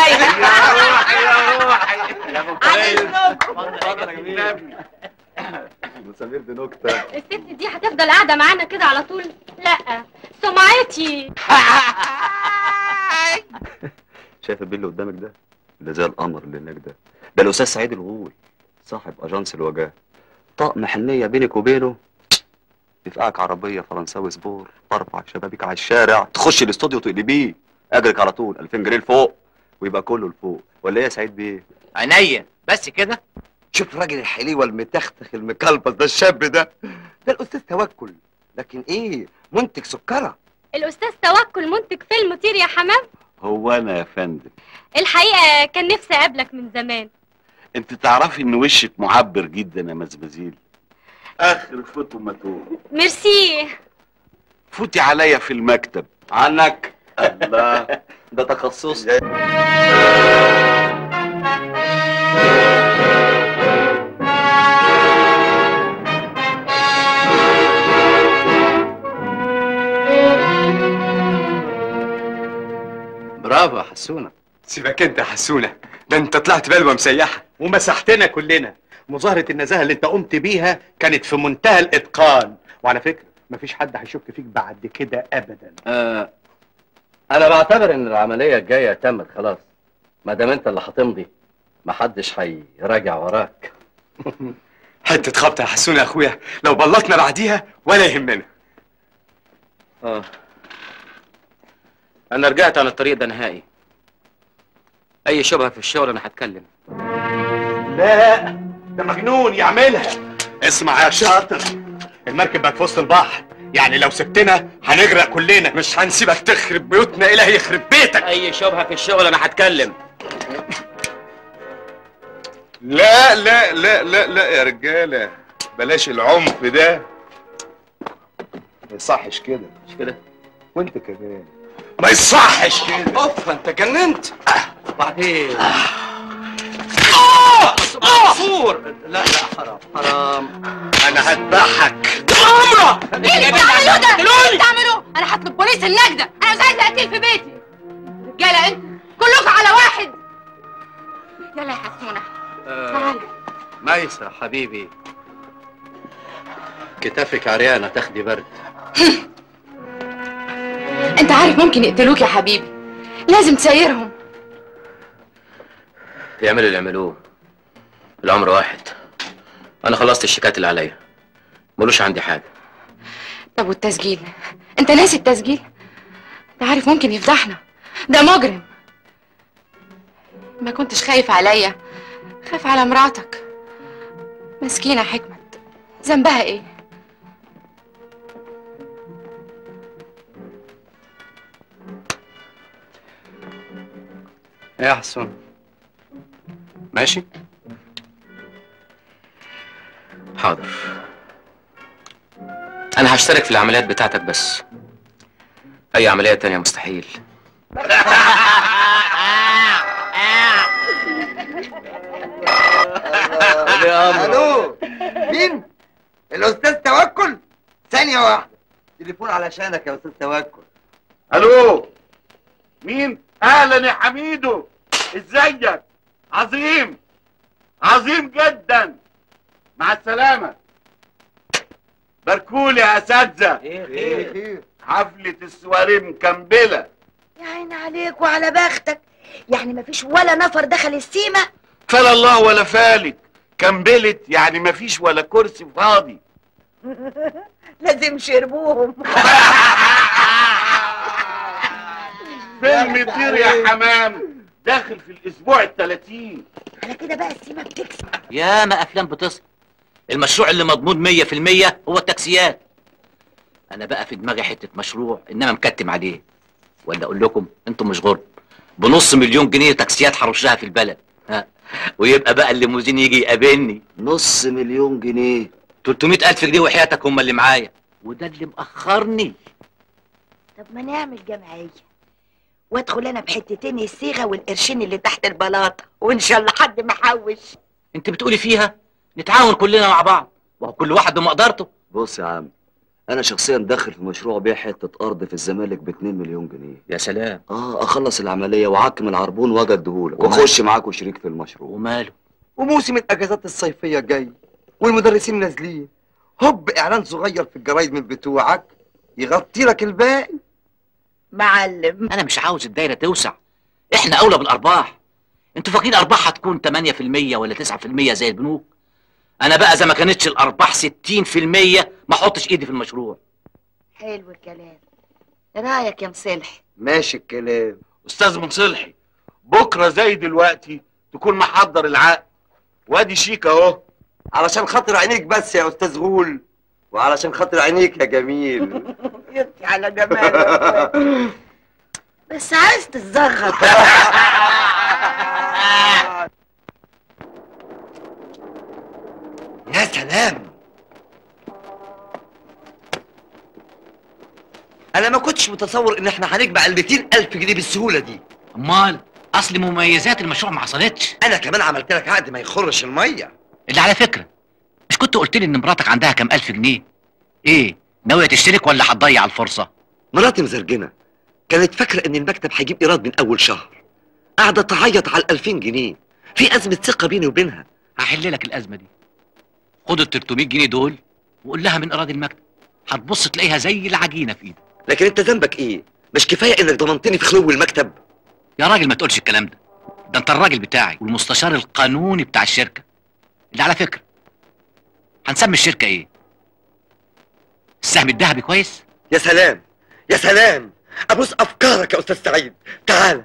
سمير دي نكته الست دي هتفضل قاعده معانا كده على طول لا سمعتي شايف البيل اللي قدامك ده اللي زي القمر اللي هناك ده ده الاستاذ سعيد الغول صاحب اجانس الوجاه طقم حنيه بينك وبينه يفقعك عربيه فرنساوي سبور ترفع شبابيك على الشارع تخش الاستوديو تقلبيه اجرك على طول 2000 جنيه لفوق ويبقى كله لفوق ولا ايه يا سعيد بيه عينيا بس كده شوف الراجل الحليوه المتختخ المكلبس ده الشاب ده ده الاستاذ توكل لكن ايه منتج سكره الاستاذ توكل منتج فيلم طير يا حمام هو انا يا فندم الحقيقه كان نفسي اقابلك من زمان انت تعرفي ان وشك معبر جدا يا مزبزيل اخر فوتو ماتو ميرسي فوتي عليا في المكتب عنك الله ده تخصص برافو يا حسونه سيبك انت يا حسونه ده انت طلعت بلوه مسيحه ومسحتنا كلنا مظاهرة النزاهة اللي انت قمت بيها كانت في منتهى الاتقان وعلى فكرة مفيش حد هيشك فيك بعد كده ابدا آه انا بعتبر ان العمليه الجايه تمت خلاص ما دام انت اللي هتمضي محدش هيراجع وراك حته خبطه يا حسونه يا اخويا لو بلطنا بعديها ولا يهمنا اه انا رجعت عن الطريق ده نهائي اي شبهه في الشغل انا هتكلم لا ده مجنون يعملها اسمع يا شاطر المركب بقت في وسط البحر يعني لو سبتنا هنغرق كلنا مش هنسيبك تخرب بيوتنا اله يخرب بيتك اي شبهه في الشغل انا هتكلم لا لا لا لا لا يا رجاله بلاش العنف ده ما يصحش كده مش كده وانت كمان ما يصحش كده اوف انت جننت وبعدين صور لا لا حرام حرام انا هذبحك عمره ايه اللي بتعملوه ده؟ ايه اللي بتعملوه؟ انا هطلب بوليس النجدة، انا مش عايزة اقتل في بيتي. رجالة انت كلكم على واحد. يلا يا حسونة تعالى ميسة حبيبي كتافك عريانة تاخدي برد انت عارف ممكن يقتلوك يا حبيبي لازم تسيرهم يعملوا اللي يعملوه الامر واحد انا خلصت الشيكات اللي عليا ملوش عندي حاجه طب والتسجيل انت ناسي التسجيل انت عارف ممكن يفضحنا ده مجرم ما كنتش خايف عليا خاف على مراتك مسكينة حكمت ذنبها ايه ايه يا حسون ماشي حاضر انا هشترك في العمليات بتاعتك بس اي عمليه تانية مستحيل الو مين؟ الاستاذ توكل؟ ثانية واحدة تليفون علشانك يا استاذ توكل الو مين اهلا يا حميدو ازيك عظيم عظيم جدا مع السلامة باركولي يا اساتذة خير حفلة السواري مكمبلة يا عين عليك وعلى بختك يعني مفيش ولا نفر دخل السيما فلا الله ولا فالك كمبلت يعني مفيش ولا كرسي فاضي لازم شربوهم فيلم طير يا حمام داخل في الاسبوع ال 30 على كده بقى السيما بتكسب ياما افلام بتصل المشروع اللي مضمون 100% هو التاكسيات انا بقى في دماغي حته مشروع انما مكتم عليه ولا اقول لكم انتم مش غرب بنص مليون جنيه تاكسيات هرشها في البلد ها ويبقى بقى الليموزين يجي يقابلني نص مليون جنيه 300 الف جنيه وحياتك هم اللي معايا وده اللي مأخرني طب ما نعمل جمعيه وادخل انا بحتتين الصيغه والقرشين اللي تحت البلاطه وان شاء الله حد محوش انت بتقولي فيها نتعاون كلنا مع بعض وهو كل واحد بمقدرته بص يا عم انا شخصيا داخل في مشروع بيع حته ارض في الزمالك ب 2 مليون جنيه يا سلام اه اخلص العمليه واعكم العربون واجي اديهولك وماله؟ واخش معاك وشريك في المشروع وماله وموسم الاجازات الصيفيه جاي والمدرسين نازلين هوب اعلان صغير في الجرايد من بتوعك يغطي لك الباقي معلم انا مش عاوز الدايره توسع احنا اولى بالارباح انتوا فاكرين ارباح هتكون 8% ولا 9% زي البنوك انا بقى اذا ما كانتش الارباح 60% ما احطش ايدي في المشروع حلو الكلام رايك يا مصلح ماشي الكلام استاذ مصلحي بكره زي دلوقتي تكون محضر العقد وادي شيك اهو علشان خاطر عينيك بس يا استاذ غول وعلشان خاطر عينيك يا جميل يبكي على جمالك بس عايز تتزغط يا سلام انا ما كنتش متصور ان احنا هنجمع ال 200 الف جنيه بالسهوله دي امال اصل مميزات المشروع ما حصلتش انا كمان عملت لك عقد ما يخرش الميه اللي على فكره مش كنت قلت لي ان مراتك عندها كام الف جنيه ايه ناويه تشترك ولا هتضيع الفرصه مراتي مزرجنه كانت فاكره ان المكتب هيجيب ايراد من اول شهر قاعده تعيط على ال 2000 جنيه في ازمه ثقه بيني وبينها هحل لك الازمه دي خد ال 300 جنيه دول وقول لها من ايراد المكتب هتبص تلاقيها زي العجينه في ايدك لكن انت ذنبك ايه مش كفايه انك ضمنتني في خلو المكتب يا راجل ما تقولش الكلام ده ده انت الراجل بتاعي والمستشار القانوني بتاع الشركه اللي على فكره هنسمي الشركه ايه السهم الذهبي كويس يا سلام يا سلام ابوس افكارك يا استاذ سعيد تعال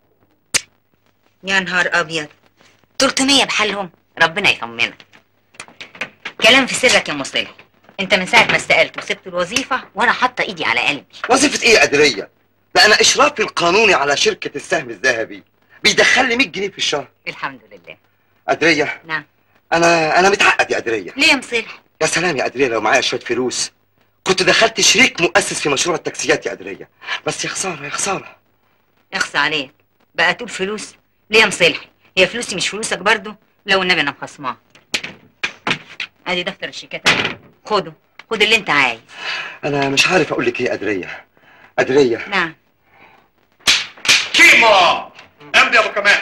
يا نهار ابيض 300 بحالهم ربنا يطمنك كلام في سرك يا مصلح انت من ساعه ما استقلت وسبت الوظيفه وانا حاطه ايدي على قلبي وظيفه ايه يا قدريه ده انا اشرافي القانوني على شركه السهم الذهبي بيدخل لي 100 جنيه في الشهر الحمد لله قدريه نعم انا انا متعقد يا قدريه ليه يا مصلح يا سلام يا قدريه لو معايا شويه فلوس كنت دخلت شريك مؤسس في مشروع التاكسيات يا قدريه بس يا خساره يا خساره اخصى عليك بقى تقول فلوس ليه يا مصلحي هي فلوسي مش فلوسك برضو لو النبي انا مخصماه ادي دفتر الشيكات أهو. خده خد اللي انت عايز انا مش عارف اقول لك ايه يا قدريه قدريه نعم كيمو امضي يا ابو كمال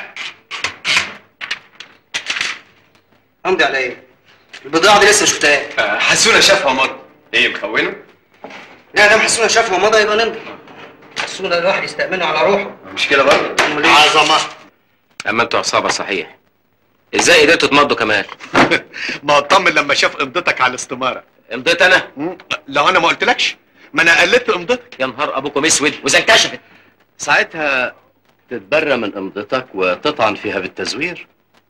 امضي على ايه البضاعه دي لسه شفتها حسونا شافها مره ايه مكونه لا دام حسونا شافها مضى يبقى نمضي حسونا الواحد يستأمنه على روحه مش كده برضه عظمه اما انتوا عصابه صحيح ازاي قدرتوا تمضوا كمال ما اطمن لما شاف امضتك على الاستماره امضيت انا لو انا ما قلتلكش ما انا قلدت امضتك يا نهار ابوكم اسود واذا انكشفت ساعتها تتبرى من امضتك وتطعن فيها بالتزوير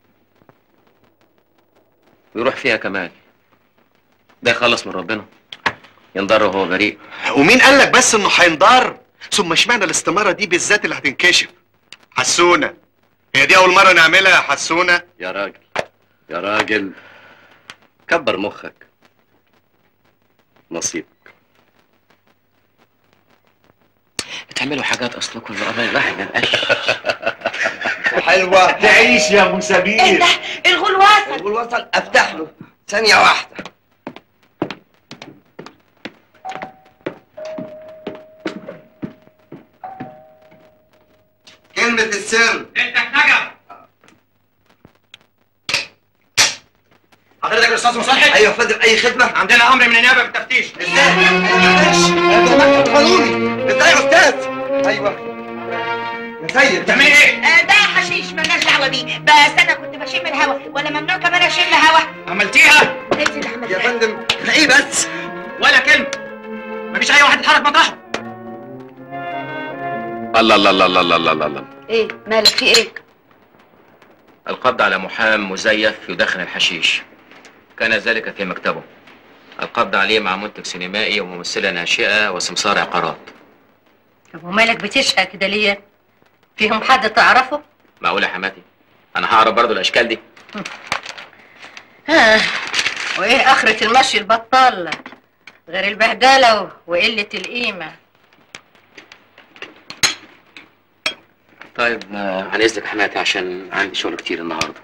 ويروح فيها كمال ده يخلص من ربنا ينضر وهو بريء ومين قال لك بس انه هينضر ثم اشمعنى الاستماره دي بالذات اللي هتنكشف حسونه هي دي اول مره نعملها يا حسونه يا راجل يا راجل كبر مخك نصيب بتعملوا حاجات اصلكم الرقبه الواحد ما يبقاش حلوه تعيش يا ابو سمير ايه ده الغول وصل الغول وصل افتح له ثانيه واحده كلمة السر انتك نجم حضرتك الاستاذ مصلحي ايوه يا فندم اي خدمة عندنا امر من النيابه بالتفتيش ازاي؟ معلش هذا مكتب قانوني ازاي يا استاذ؟ ايوه يا سيد تعملي ايه؟ آه، ده حشيش مالناش دعوه بيه بس انا كنت بشم الهوا ولا ممنوع كمان اشم هوا عملتيها انزل يا احمد يا فندم ايه بس؟ ولا كلمه مفيش اي واحد يتحرك مطرحه الله الله الله الله الله الله الله ايه مالك في ايه القبض على محام مزيف يدخن الحشيش كان ذلك في مكتبه القبض عليه مع منتج سينمائي وممثلة ناشئة وسمسار عقارات طب ومالك بتشقى كده ليه؟ فيهم حد تعرفه؟ معقول يا حماتي انا هعرف برضو الاشكال دي ها وايه اخرة المشي البطال غير البهدلة و- وقلة القيمة طيب آه، عن اذنك يا حماتي عشان عندي شغل كتير النهارده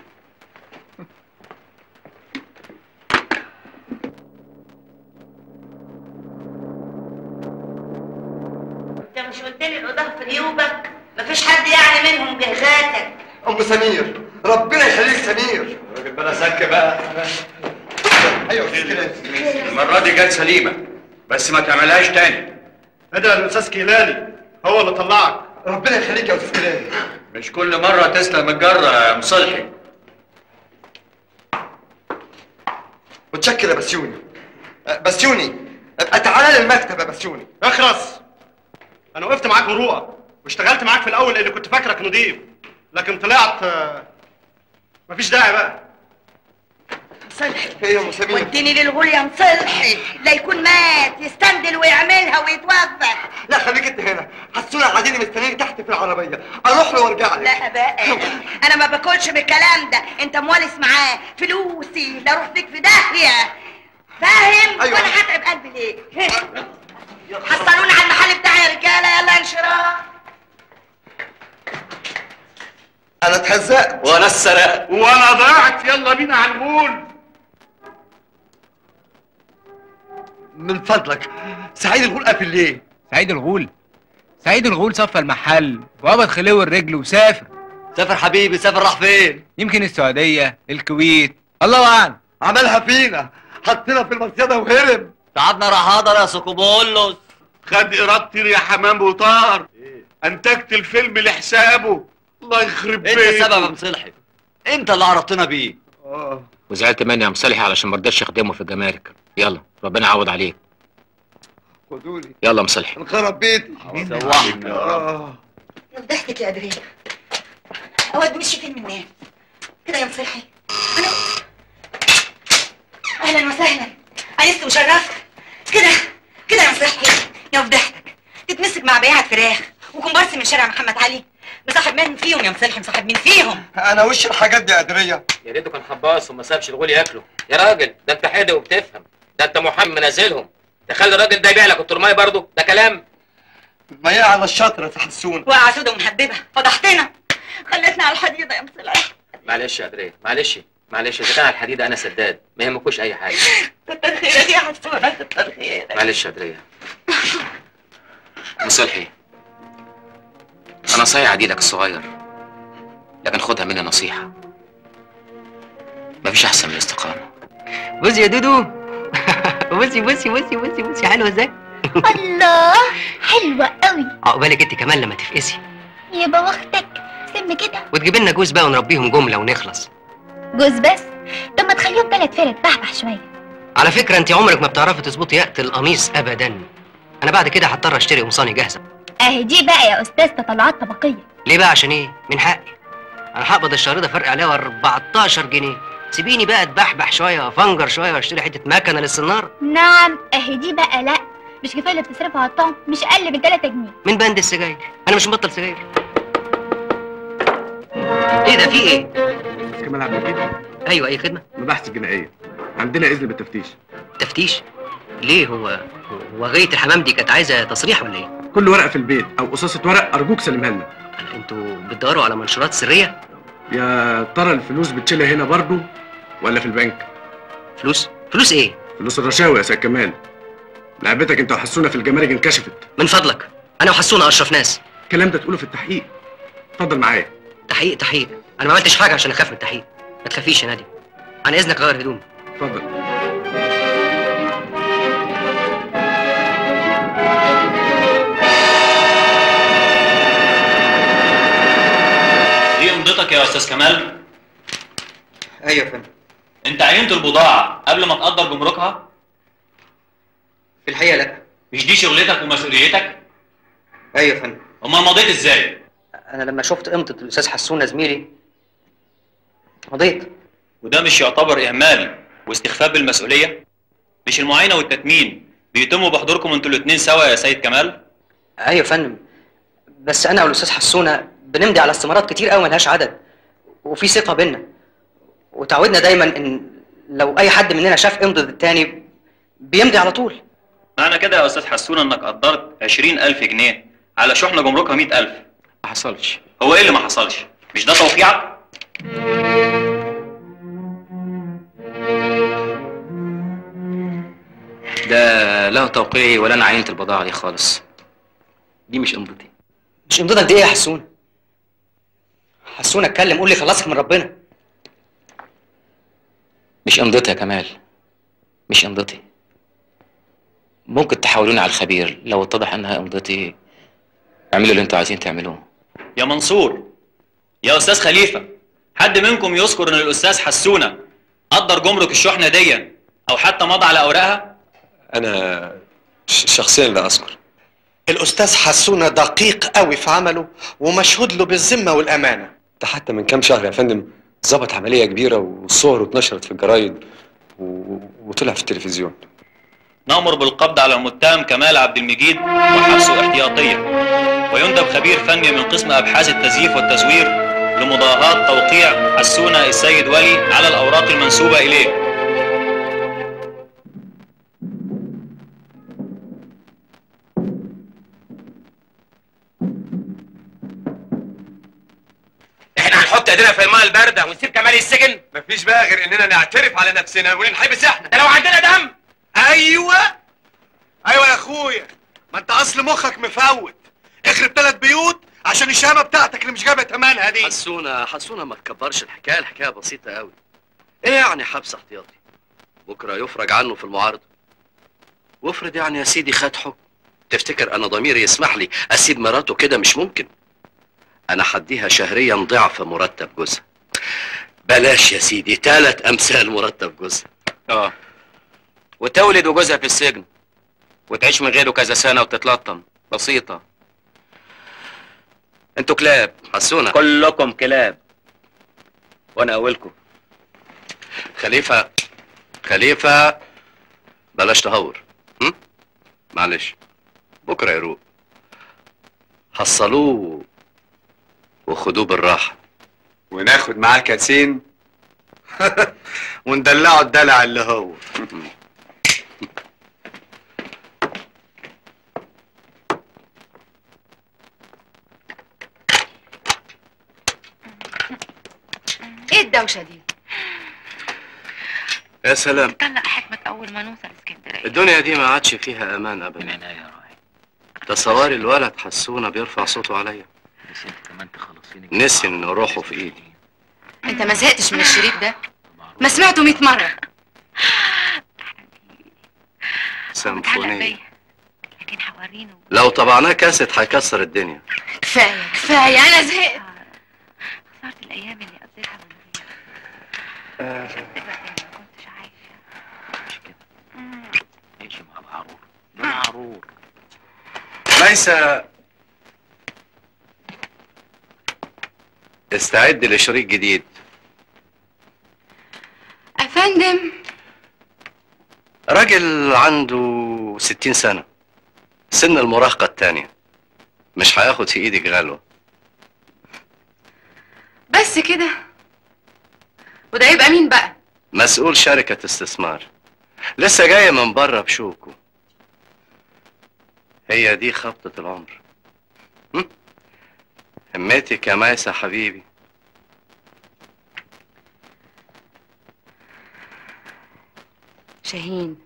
انت مش قلت لي الاوضه في جيوبك مفيش حد يعني منهم جهزاتك ام سمير ربنا يخليك سمير راجل بلا سك بقى ايوه كده المرة دي جت سليمة بس ما تعملهاش تاني ده الاستاذ كيلاني هو اللي طلعك ربنا يخليك يا استاذ كيلاني مش كل مرة تسلم الجرة يا مصلحي متشكر يا بسيوني أه، بسيوني ابقى تعالى للمكتب يا بسيوني اخرس انا وقفت معاك مروءه واشتغلت معاك في الاول اللي كنت فاكرك نضيف لكن طلعت آه، مفيش داعي بقى صلحي ايه يا ام سمير وديني للغول يا مصلحي لا يكون مات يستندل ويعملها ويتوفى لا خليك انت هنا حسونا قاعدين مستنيني تحت في العربيه اروح له وارجع لك لا بقى انا ما باكلش بالكلام ده انت موالس معاه فلوسي لا اروح فيك في داهيه فاهم أيوة. وانا هتعب قلبي ليه حصلوني على المحل بتاعي يا رجاله يلا انشراح انا اتهزقت وانا اتسرقت وانا ضاعت يلا بينا على المول من فضلك سعيد الغول قافل ليه سعيد الغول سعيد الغول صفى المحل وقبض خليه الرجل وسافر سافر حبيبي سافر راح فين يمكن السعودية الكويت الله اعلم عملها فينا حطينا في المصيدة وهرب تعبنا راح هدر يا سكوبولوس خد ارادتي يا حمام وطار انتجت الفيلم لحسابه الله يخرب انت بيته السبب يا مصلحي انت اللي عرفتنا بيه وزعلت مني يا مصلحي علشان ما رضيتش اخدمه في الجمارك يلا ربنا يعوض عليك خدولي يلا مصلحي انخرب بيتي آه. يا ضحكت يا ادرينا اود مشي فين منام كده يا مصلحي انا اهلا وسهلا انست وشرفت كده كده يا مصلحي يا فضحتك تتمسك مع بياعة فراخ وكومبارس من شارع محمد علي مصاحب مين فيهم يا مصلحي مصاحب مين فيهم انا وش الحاجات دي يا قدريه يا ريته كان حباس وما سابش الغول ياكله يا راجل ده انت حادق وبتفهم ده انت محمد منازلهم تخلي الراجل ده يبيع لك الترمايه برضه ده كلام ما هي على الشطر يا حسون وقع سودة ومهببة فضحتنا خلتنا على الحديدة يا مصلحي معلش يا ادريه معلش معلش اذا كان على الحديده انا سداد ما يهمكوش اي حاجه كتر خيرك يا حسونة كتر خيرك معلش يا ادريه مصلحي انا صايع عديلك الصغير لكن خدها مني نصيحه مفيش احسن من الاستقامه بصي يا دودو بصي بصي بصي بصي بصي حلوه ازاي الله حلوة قوي عقبالك انت كمان لما تفقسي يبقى واختك سم كده وتجيب لنا جوز بقى ونربيهم جمله ونخلص جوز بس طب ما تخليهم تلات فرد بحبح شوية على فكره انت عمرك ما بتعرفي تظبطي ياقه القميص ابدا انا بعد كده هضطر اشتري قمصاني جاهزه اهي دي بقى يا استاذ تطلعات طبقية ليه بقى عشان ايه من حقي انا هقبض الشهر ده فرق عليها 14 جنيه سيبيني بقى اتبحبح شويه وافنجر شويه واشتري حته مكنه للسناره نعم اهي دي بقى لا مش كفاية اللي بتصرفها على الطعم مش اقل من 3 جنيه من بند السجاير انا مش مبطل سجاير ايه ده في ايه بس كمال عبد المجيد ايوه اي خدمه مباحث الجنائيه عندنا اذن بالتفتيش تفتيش ليه هو هو غايه الحمام دي كانت عايزه تصريح ولا ايه كل ورقه في البيت او قصاصه ورق ارجوك سلمها لنا انتوا بتدوروا على منشورات سريه يا ترى الفلوس بتشيلها هنا برضو ولا في البنك فلوس فلوس ايه فلوس الرشاوي يا سيد كمال لعبتك انت وحسونه في الجمارك انكشفت من فضلك انا وحسونه اشرف ناس الكلام ده تقوله في التحقيق اتفضل معايا تحقيق تحقيق انا ما عملتش حاجه عشان اخاف من التحقيق ما تخافيش يا نادي عن اذنك غير هدومي اتفضل دي امضتك يا استاذ كمال ايوه يا فندم انت عينت البضاعه قبل ما تقدر جمركها في الحقيقه لا مش دي شغلتك ومسؤوليتك ايوه يا فندم امال مضيت ازاي انا لما شفت قيمه الاستاذ حسونه زميلي مضيت وده مش يعتبر اهمال واستخفاف بالمسؤوليه مش المعاينه والتتميم بيتموا بحضوركم انتوا الاثنين سوا يا سيد كمال ايوه يا فندم بس انا والاستاذ حسونه بنمضي على استمارات كتير قوي ملهاش عدد وفي ثقه بينا وتعودنا دايما ان لو اي حد مننا شاف امضه التاني بيمضي على طول معنى كده يا استاذ حسون انك قدرت 20000 جنيه على شحنه جمركها 100000 ما حصلش هو ايه اللي ما حصلش مش ده توقيعك ده لا توقيعي ولا انا عينت البضاعه دي خالص دي مش امضتي مش امضتك دي ايه يا حسونه حسونه اتكلم قول لي خلصك من ربنا مش امضتي يا كمال مش امضتي ممكن تحاولوني على الخبير لو اتضح انها امضتي اعملوا اللي انتوا عايزين تعملوه يا منصور يا استاذ خليفه حد منكم يذكر ان الاستاذ حسونه قدر جمرك الشحنه دي او حتى مضى على اوراقها انا ش- شخصيا لا اذكر الاستاذ حسونه دقيق قوي في عمله ومشهود له بالذمه والامانه ده حتى من كام شهر يا فندم ظبط عمليه كبيره والصور اتنشرت في الجرايد و... وطلع في التلفزيون نأمر بالقبض على المتهم كمال عبد المجيد وحبسه احتياطيا ويندب خبير فني من قسم أبحاث التزييف والتزوير لمضاهاة توقيع حسونة السيد ولي على الأوراق المنسوبة إليه احنا هنحط ايدينا في الماء البارده ونسيب كمال السجن مفيش بقى غير اننا نعترف على نفسنا وننحبس احنا ده لو عندنا دم ايوه ايوه يا اخويا ما انت اصل مخك مفوت اخرب ثلاث بيوت عشان الشهامه بتاعتك اللي مش جايبه ثمنها دي حسونة حسونة ما تكبرش الحكاية الحكاية بسيطة قوي ايه يعني حبس احتياطي بكرة يفرج عنه في المعارضة وافرض يعني يا سيدي خد حكم تفتكر انا ضميري يسمح لي اسيب مراته كده مش ممكن انا حديها شهريا ضعف مرتب جوزها بلاش يا سيدي تلات امثال مرتب جوزها اه وتولد وجوزها في السجن وتعيش من غيره كذا سنه وتتلطم بسيطه انتوا كلاب حسونة كلكم كلاب وانا اولكم خليفة خليفة بلاش تهور هم؟ معلش بكرة يروق حصلوه وخدوه بالراحة وناخد معاه الكاسين وندلعه الدلع اللي هو ايه الدوشه دي يا سلام طلق حكمة أول ما نوصل اسكندرية الدنيا دي ما عادش فيها امان ابدا تصوري الولد حسونة بيرفع صوته عليا نسي ان روحه في ايدي انت ما زهقتش من الشريط ده ما سمعته 100 مره سيمفونية لكن حوارينه لو طبعناه كاسيت هيكسر الدنيا كفايه كفايه انا زهقت خسرت الأيام اللي قضيتها من ماشي مع معرور معرور ليس استعد لشريك جديد افندم راجل عنده ستين سنة سن المراهقة التانية مش هياخد في ايدك غلوة بس كده وده يبقى مين بقى مسؤول شركة استثمار لسه جاية من بره بشوكه هي دي خبطة العمر هم؟ همتك يا مايسة حبيبي شاهين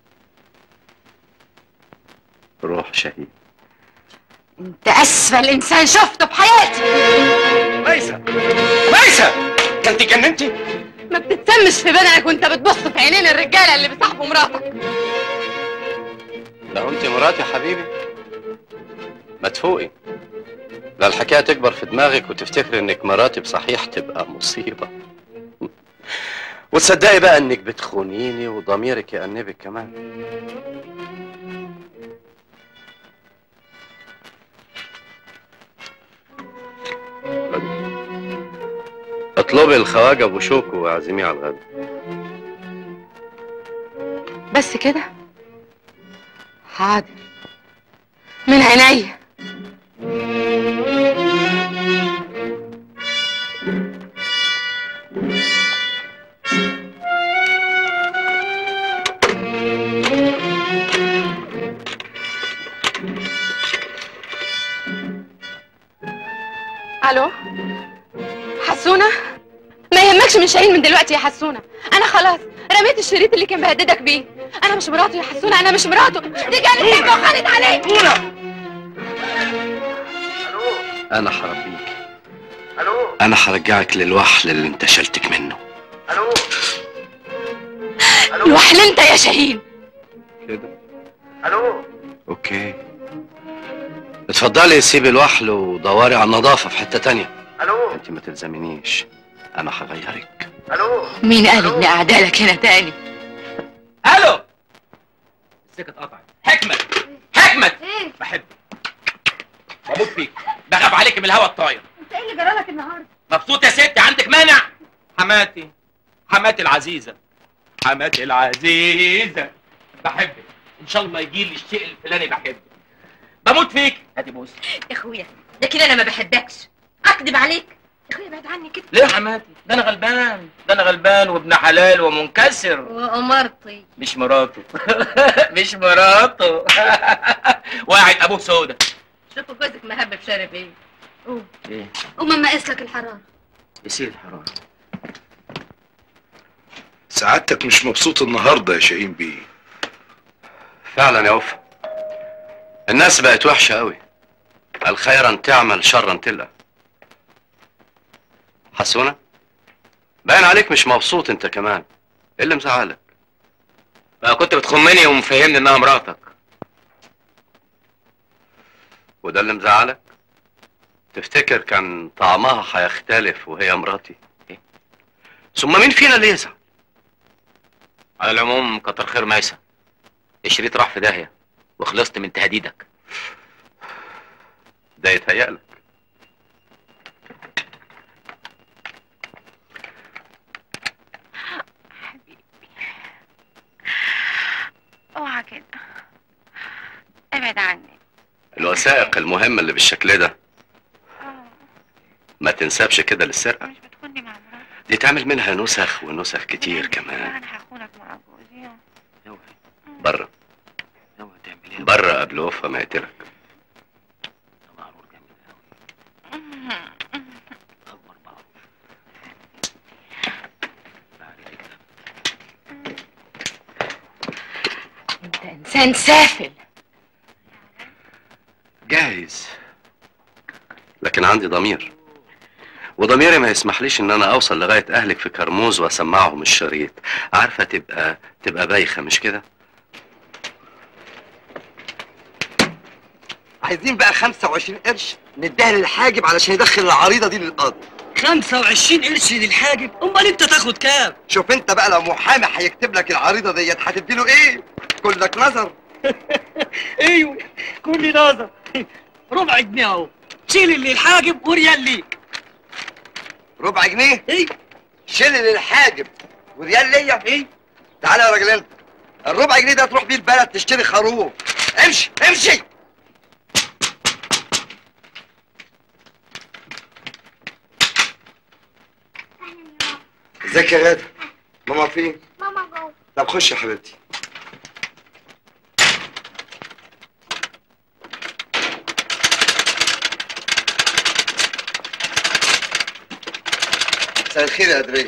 روح شهيد انت اسفل انسان شفته في حياتي ميسة ميسة ده انت جننتي ما بتتسمش في بدنك وانت بتبص في عينين الرجاله اللي بيصاحبوا مراتك لو انت مراتي يا حبيبي ما تفوقي لا الحكاية تكبر في دماغك وتفتكري انك مراتي بصحيح تبقى مصيبة وتصدقي بقى انك بتخونيني وضميرك يأنبك كمان اطلبي الخواجه ابو شوكو واعزميه على الغدا بس كده حاضر من عينيا الو حسونه ما يهمكش من شاهين من دلوقتي يا حسونه انا خلاص رميت الشريط اللي كان بيهددك بيه انا مش مراته يا حسونه انا مش مراته دي كانت كلمه وخانت عليه انا هربيك انا هرجعك للوحل اللي انت شلتك منه الوحل انت يا شاهين كده اوكي اتفضلي سيبي الوحل ودوري على النظافه في حته تانية الو انت ما تلزمنيش انا هغيرك الو مين قال اني اعدالك هنا تاني الو السكه اتقطعت حكمت حكمت بحبك بموت فيك بخاف عليك من الهوا الطاير انت ايه اللي جرالك النهارده مبسوط يا ستي عندك مانع حماتي حماتي العزيزه حماتي العزيزه بحبك ان شاء الله يجي لي الشيء الفلاني بحبك بموت فيك هاتي بوس يا اخويا ده كده انا ما بحبكش اكدب عليك يا اخويا بعد عني كده ليه يا حماتي ده انا غلبان ده انا غلبان وابن حلال ومنكسر وامرطي مش مراته مش مراته واعد ابوه سودا شوفوا جوزك مهبب شارب ايه قوم ايه قوم اما اقيس لك الحراره يسير الحراره سعادتك مش مبسوط النهارده يا شاهين بيه فعلا يا وفا الناس بقت وحشه قوي الخيرا تعمل شرا تلقى حسونه باين عليك مش مبسوط انت كمان ايه اللي مزعلك ما كنت بتخمني ومفهمني انها مراتك وده اللي مزعلك تفتكر كان طعمها هيختلف وهي مراتي ثم مين فينا اللي يزعل على العموم كتر خير ميسة الشريط راح في داهية وخلصت من تهديدك ده يتهيألك اوعى كده ابعد عني الوثائق المهمة اللي بالشكل ده ما تنسبش كده للسرقة مش بتخوني مع مراتي دي تعمل منها نسخ ونسخ كتير كمان انا هخونك مع جوزي بره بره قبل وفا ما يقتلك انت انسان سافل جايز لكن عندي ضمير وضميري ما يسمحليش ان انا اوصل لغايه اهلك في كرموز واسمعهم الشريط عارفه تبقى تبقى بايخه مش كده عايزين بقى 25 قرش نديها للحاجب علشان يدخل العريضه دي للقاضي 25 قرش للحاجب امال انت تاخد كام شوف انت بقى لو محامي هيكتب لك العريضه ديت هتدي له ايه كلك نظر ايوه كل نظر ربع جنيه اهو شيل اللي الحاجب وريال ليك ربع جنيه ايه شيل للحاجب وريال ليا ايه تعالى يا راجل انت الربع جنيه ده تروح بيه البلد تشتري خروف امشي امشي ازيك يا غاده ماما فين ماما جوه طب خش يا حبيبتي مساء الخير يا ادريه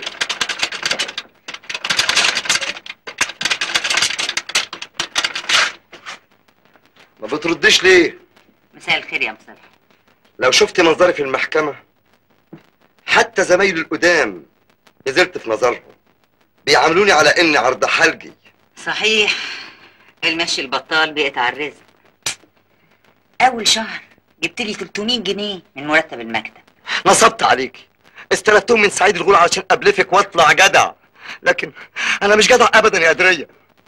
ما بتردش ليه مساء الخير يا مصلح لو شفت منظري في المحكمة حتى زمايلي القدام نزلت في نظرهم بيعاملوني على اني عرض حلقي صحيح المشي البطال بيقطع الرزق اول شهر جبت لي 300 جنيه من مرتب المكتب نصبت عليكي استلفتهم من سعيد الغول علشان ابلفك واطلع جدع لكن انا مش جدع ابدا يا ادريه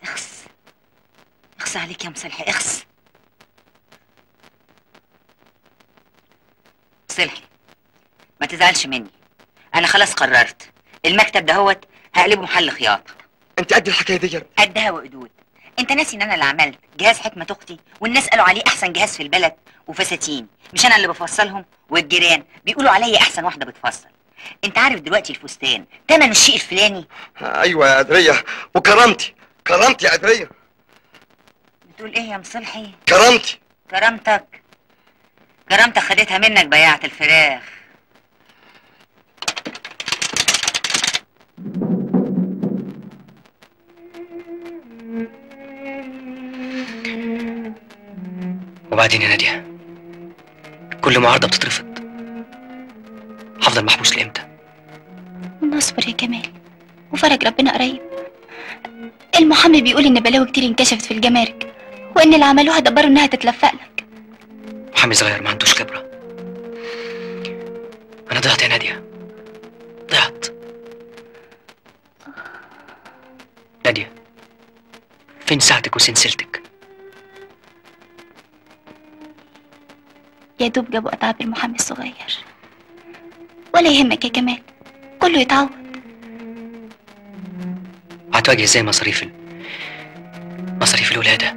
اخص عليك يا مصلحي اخص صلحي ما تزعلش مني انا خلاص قررت المكتب دهوت هقلبه محل خياطه انت قد الحكايه دي قدها وقدود انت ناسي ان انا اللي عملت جهاز حكمه اختي والناس قالوا عليه احسن جهاز في البلد وفساتين مش انا اللي بفصلهم والجيران بيقولوا عليا احسن واحده بتفصل انت عارف دلوقتي الفستان تمنه الشيء الفلاني ايوه يا قدريه وكرامتي كرامتي يا قدريه بتقول ايه يا مصلحي كرامتي كرامتك كرامتك خدتها منك بياعة الفراخ وبعدين يا ناديه كل معارضه بتترفض هفضل محبوس لامتى نصبر يا كمال وفرج ربنا قريب المحامي بيقول ان بلاوي كتير انكشفت في الجمارك وان اللي عملوها دبروا انها تتلفق لك محامي صغير ما عندوش خبره انا ضعت يا ناديه ضعت ناديه فين ساعتك وسلسلتك يا دوب جابوا اتعاب المحامي الصغير ولا يهمك يا كمال كله يتعوض هتواجه ازاي مصاريف ال... مصاريف الولاده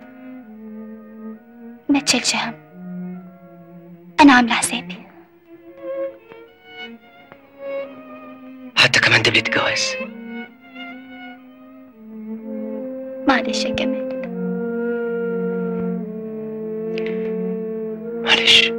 ما تشيلش هم انا عامله حسابي حتى كمان دبلة الجواز معلش يا كمال معلش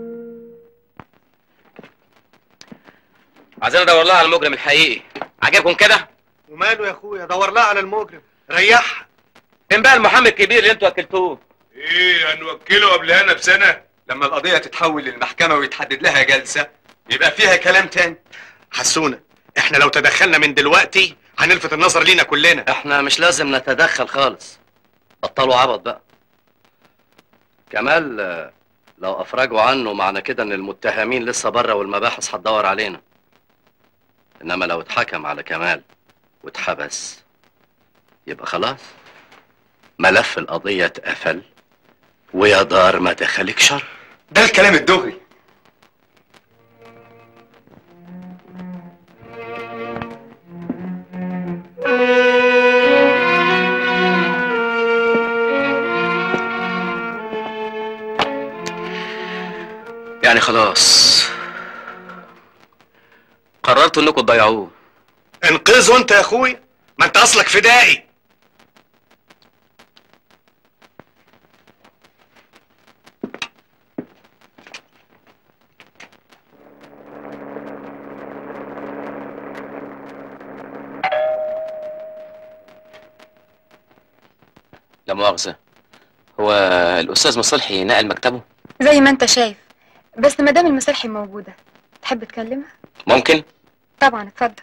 عايزين ندور لها على المجرم الحقيقي عجبكم كده وماله يا اخويا دور لها على المجرم ريحها فين بقى المحامي الكبير اللي انتوا اكلتوه ايه هنوكله قبلها بسنه لما القضيه تتحول للمحكمه ويتحدد لها جلسه يبقى فيها كلام تاني حسونا احنا لو تدخلنا من دلوقتي هنلفت النظر لينا كلنا احنا مش لازم نتدخل خالص بطلوا عبط بقى كمال آه، لو افرجوا عنه معنى كده ان المتهمين لسه بره والمباحث هتدور علينا انما لو اتحكم على كمال واتحبس يبقى خلاص ملف القضية اتقفل ويا دار ما دخلك شر ده الكلام الدغري يعني خلاص قررتوا انكم تضيعوه انقذه انت يا اخويا ما انت اصلك فدائي لا مؤاخذة هو الأستاذ مصلحي نقل مكتبه زي ما انت شايف بس مدام المسرحي موجودة تحب تكلمها؟ ممكن طبعا اتفضل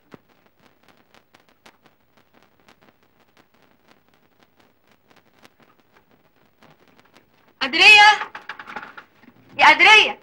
قدرية يا قدرية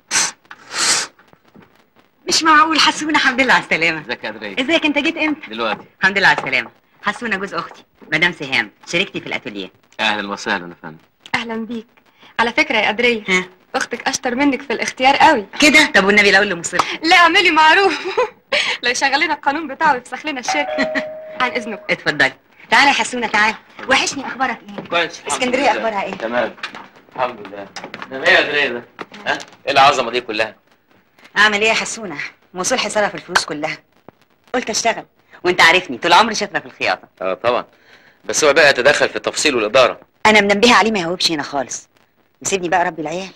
مش معقول حسونة الحمد لله على السلامة ازيك يا أدري ازيك انت جيت امتى؟ دلوقتي الحمد لله على السلامه حسونه جوز اختي مدام سهام شريكتي في الاتوليه أهلا وسهلا يا فندم اهلا بيك على فكرة يا قدرية اختك اشطر منك في الاختيار قوي كده طب والنبي الاول لمصلحي لا اعملي معروف لا يشغل لنا القانون بتاعه ويفسخ لنا الشركة عن اذنكم اتفضلي تعالى يا حسونه تعالى وحشني اخبارك ايه كويس الحمد اسكندريه لله. اخبارها ايه تمام الحمد لله ده ايه يا أدري ده ها ايه العظمة دي كلها اعمل ايه يا حسونه مصلحي صرف الفلوس كلها قلت اشتغل وانت عارفني طول عمري شاطره في الخياطه اه طبعا بس هو بقى يتدخل في التفصيل والإدارة انا منبهه عليه ما يهوبش هنا خالص يسيبني بقى ربي العيال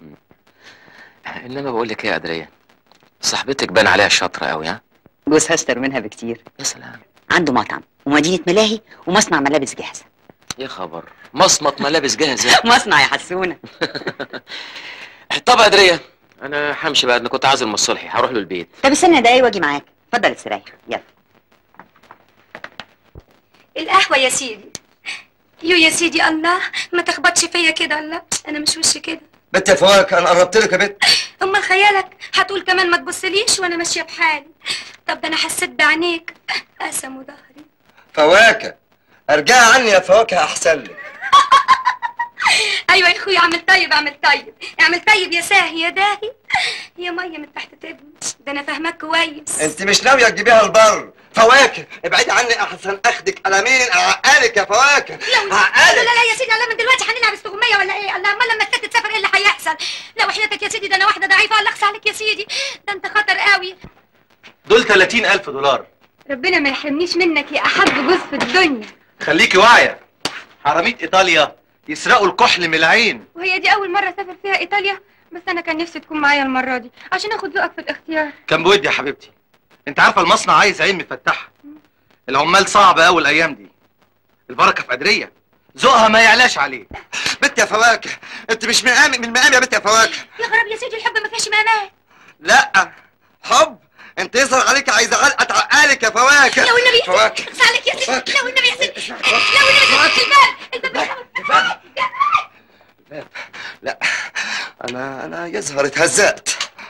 انما بقول لك ايه يا أدرية صاحبتك بان عليها شاطرة قوي ها جوزها اشطر منها بكتير يا سلام عنده مطعم ومدينه ملاهي ومصنع ملابس جاهزه يا خبر مصمت ملابس جاهزة مصنع يا حسونه طب يا أدرية انا همشي بقى انا كنت عازم مصلحي هروح له البيت طب استنى دقايق واجي معاك اتفضل استريح يلا القهوة يا سيدي يو يا سيدي الله ما تخبطش فيا كده الله انا مش وش كده بنت يا فواك انا قربت لك يا بنت امال خيالك هتقول كمان ما تبصليش وانا ماشيه بحالي طب ده انا حسيت بعينيك قسموا ظهري فواكه ارجع عني يا فواكه احسن لك ايوه يا اخويا اعمل طيب اعمل طيب اعمل طيب يا ساهي يا داهي يا ميه من تحت تبني ده انا فاهمك كويس انت مش ناويه تجيبيها البر فواكه ابعدي عني احسن اخدك قلمين اعقلك يا فواكه لا لا لا يا سيدي الله من دلوقتي هنلعب استغمايه ولا ايه الله امال لما الست تسافر ايه اللي هيحصل لو حياتك يا سيدي ده انا واحده ضعيفه الله يخص عليك يا سيدي ده انت خطر قوي دول 30000 دولار ربنا ما يحرمنيش منك يا احب جوز في الدنيا خليكي واعيه حرامية ايطاليا يسرقوا الكحل من العين وهي دي اول مره اسافر فيها ايطاليا بس انا كان نفسي تكون معايا المره دي عشان اخد ذوقك في الاختيار كان بودي يا حبيبتي انت عارفه المصنع عايز عين مفتحه العمال صعب قوي الايام دي البركه في قدريه ذوقها ما يعلاش عليه بنت يا فواكه انت مش من من المقام يا بنت يا فواكه يا خراب يا سيدي الحب ما فيهاش مقامات لا حب انت يظهر عليك عايز علقه تعقلك يا فواكه لو النبي فواكه يخص عليك يا سيدي لو النبي يا سيدي لو النبي يخص الباب الباب لا انا انا يظهر اتهزقت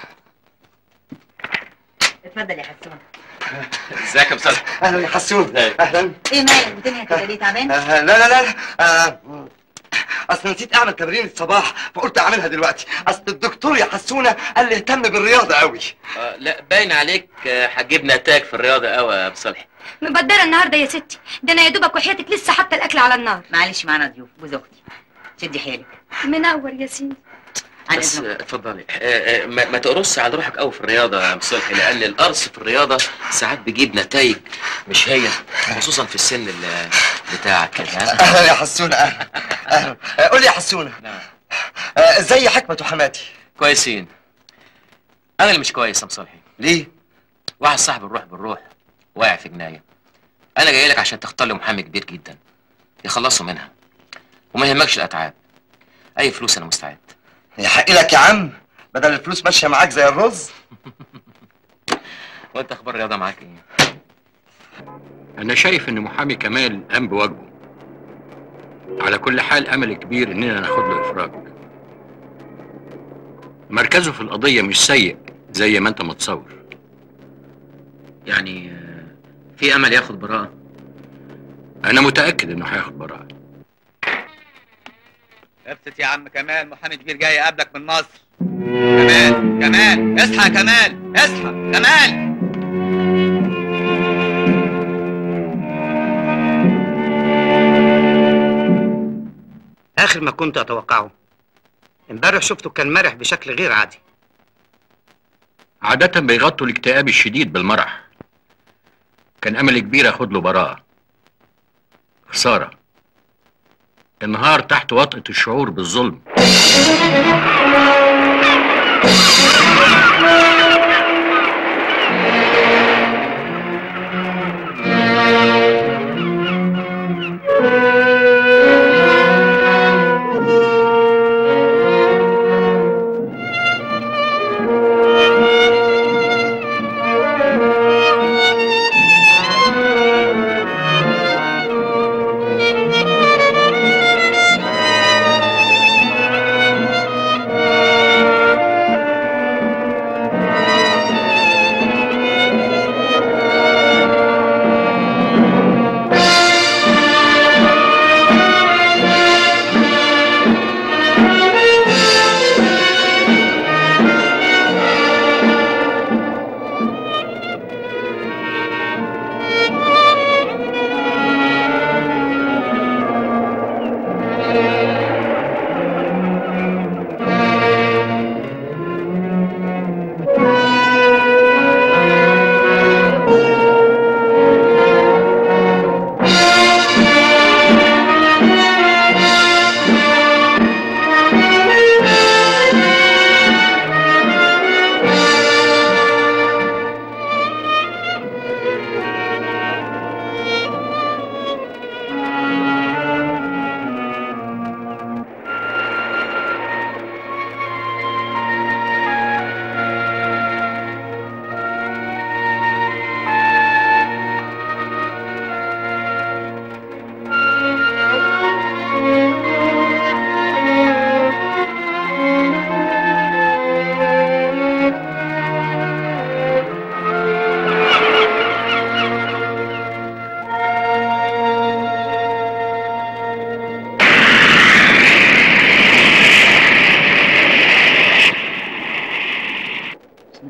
اتفضل يا حسون ازيك يا مصطفى اهلا يا حسون اهلا ايه مالك الدنيا كده ليه تعبان؟ آه، لا لا لا آه، اصل نسيت اعمل تمرين الصباح فقلت اعملها دلوقتي اصل الدكتور يا حسونه قال لي اهتم بالرياضه قوي آه لا باين عليك آه، هتجيب نتاج في الرياضه قوي يا ابو صالح مبدره النهارده يا ستي ده انا يا دوبك وحياتك لسه حاطه الاكل على النار معلش معانا ضيوف جوز اختي شدي حيلك منور يا سيدي بس آه، اتفضلي آه، آه، ما, ما تقرصش على روحك قوي في الرياضه يا ابو صالح لان القرص في الرياضه ساعات بيجيب نتائج مش هي خصوصا في السن ال- بتاعك كده ها؟ اهلا يا حسونه اهلا اهلا آه، قول لي يا حسونه آه، ازاي حكمه وحماتي كويسين انا اللي مش كويس يا مصالحي ليه واحد صاحب الروح بالروح واقع في جنايه انا جاي لك عشان تختار له محامي كبير جدا يخلصوا منها وما يهمكش الاتعاب اي فلوس انا مستعد يحق لك يا عم بدل الفلوس ماشيه معاك زي الرز وانت اخبار الرياضه معاك ايه أنا شايف إن محامي كمال قام بواجبه. على كل حال أمل كبير إننا ناخد له إفراج. مركزه في القضية مش سيء زي ما أنت متصور. يعني آه، في امل ياخد براءه أنا متأكد إنه هياخد براءة. ابسط يا عم كمال محامي كبير جاي يقابلك من مصر كمال كمال اصحى يا كمال اصحى كمال آخر ما كنت أتوقعه امبارح شفته كان مرح بشكل غير عادي عادة بيغطوا الاكتئاب الشديد بالمرح. كان أمل كبير آخد له براءة. خسارة. انهار تحت وطأة الشعور بالظلم.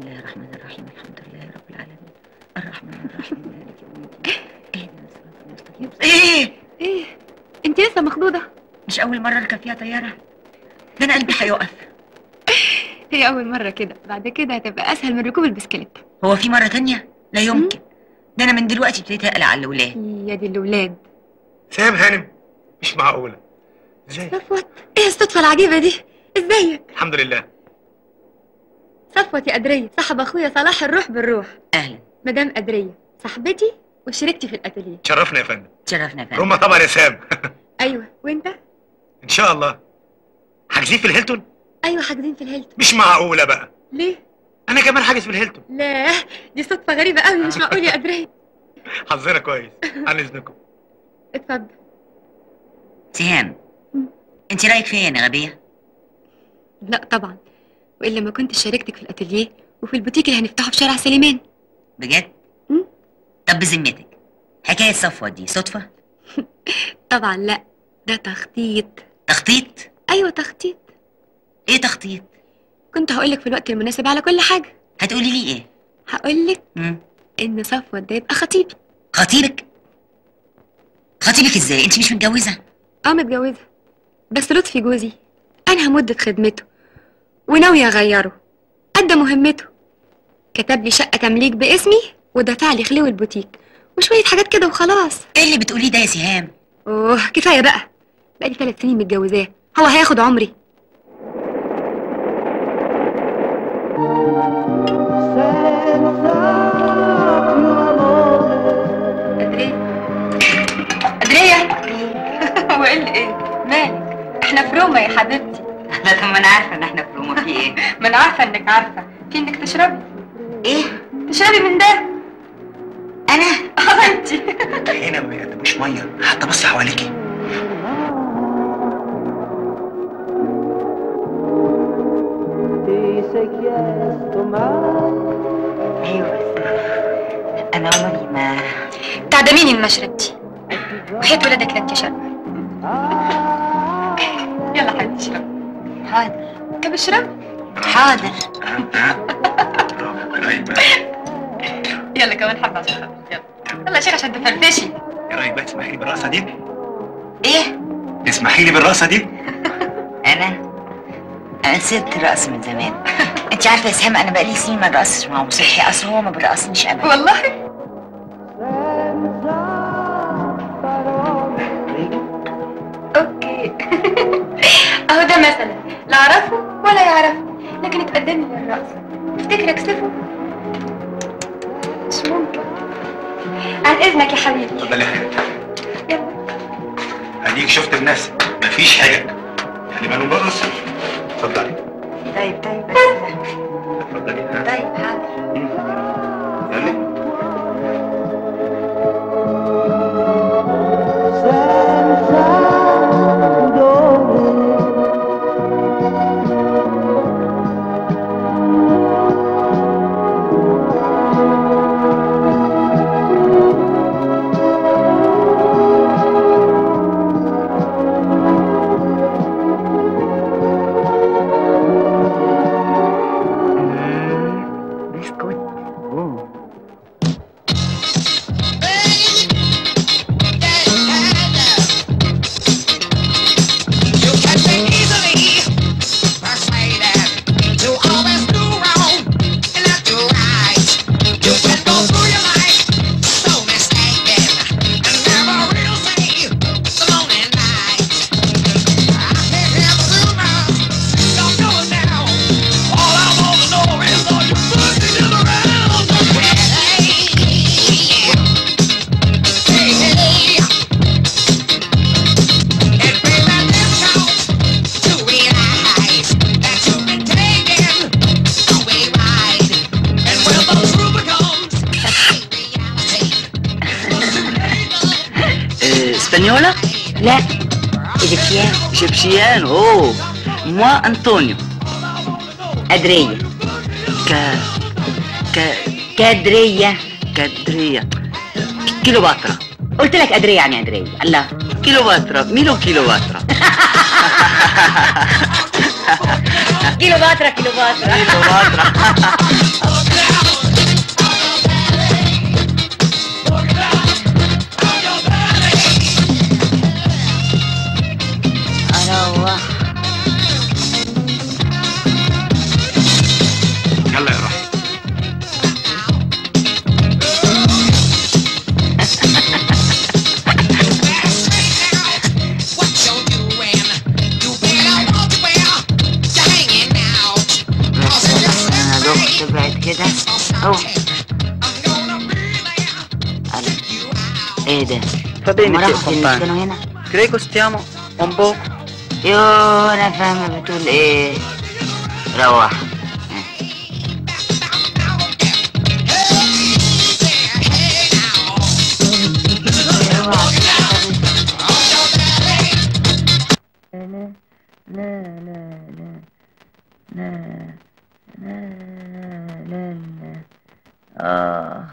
الله الرحمن الرحيم الحمد لله رب العالمين الرحمن الرحيم مالك يوم الدين اهدنا الصراط المستقيم ايه ايه انت لسه مخضوضه مش اول مره اركب فيها طياره ده انا قلبي هيقف هي اول مره كده بعد كده هتبقى اسهل من ركوب البسكليت هو في مره تانية لا يمكن ده انا من دلوقتي ابتديت اقلق على الاولاد يا دي الاولاد سام هانم مش معقولة ازاي صفوت ايه الصدفه العجيبه دي ازيك الحمد لله صفوت يا قدريه صاحب اخويا صلاح الروح بالروح اهلا مدام قدريه صاحبتي وشريكتي في الاتelier تشرفنا يا فندم تشرفنا يا فندم هما طبعا يا سام ايوه وانت ان شاء الله حاجزين في الهيلتون ايوه حاجزين في الهيلتون مش معقولة بقى ليه انا كمان حاجز في الهيلتون لا دي صدفه غريبه قوي مش معقول يا قدريه حظنا كويس عن اذنكم اتفضل سهام انت رايك فيا يا غبيه لا طبعا والا ما كنت شاركتك في الاتelier وفي البوتيك اللي هنفتحه في شارع سليمان بجد طب بذمتك حكايه صفوه دي صدفه طبعا لا ده تخطيط تخطيط ايوه تخطيط ايه تخطيط كنت هقولك في الوقت المناسب على كل حاجه هتقولي لي ايه هقولك مم. ان صفوت ده يبقى خطيبي خطيبك خطيبك ازاي انت مش متجوزه اه متجوزه بس لطفي جوزي انهى مده خدمته وناوي اغيره ادى مهمته كتب لي شقه تمليك باسمي ودفع لي خلو البوتيك وشويه حاجات كده وخلاص ايه اللي بتقوليه ده يا سهام اوه كفايه بقى بقالي ثلاث سنين متجوزاه هو هياخد عمري قدرية قدرية هو ايه اللي ايه مالك احنا في روما يا حبيبتي لا طب ما انا عارفه ان احنا في روما في ايه ما انا عارفه انك عارفه في انك تشربي ايه تشربي من ده انا اه انت هنا ما بيقدموش ميه حتى بصي حواليكي ايوه انا عمري ما تعدميني المشرب دي وحياة ولادك لا انت شربي يلا حبيبتي اشربي حاضر طب اشربي حاضر يلا كمان حبه عشان خاطري. يلا يلا يا شيخ عشان تفرفشي يا رايك بقى تسمحي لي بالرقصه دي ايه تسمحي لي بالرقصه دي انا انا سبت الرقص من زمان انت عارفه يا سهام انا بقالي سنين ما رقصتش مع مصلحي اصل هو ما بيرقصنيش ابدا والله اوكي اهو ده مثلا لا اعرفه ولا يعرفه لكن اتقدم لي للرقص تفتكر اكسفه مش ممكن عن اذنك يا حبيبي اتفضلي يا حبيبتي يلا اديك شفت بنفسك مفيش حاجه يعني ما نبرص اتفضلي طيب طيب بس اتفضلي ها طيب حاضر يلا بسكوت اوه اسبانيولا لا ايجيبشيان ايجيبشيان اوه موا انطونيو ادريه ك ك كادريه كادريه كيلوباترا قلت لك ادريه يعني ادريه الله كيلوباترا ميلو كيلوباترا كيلوباترا كيلوباترا كيلوباترا هو ايه ده؟ Va bene, هما zio راحوا فين؟ compagno. كانوا هنا؟ Credo stiamo un po'. يو انا فاهمه بتقول ايه روح آه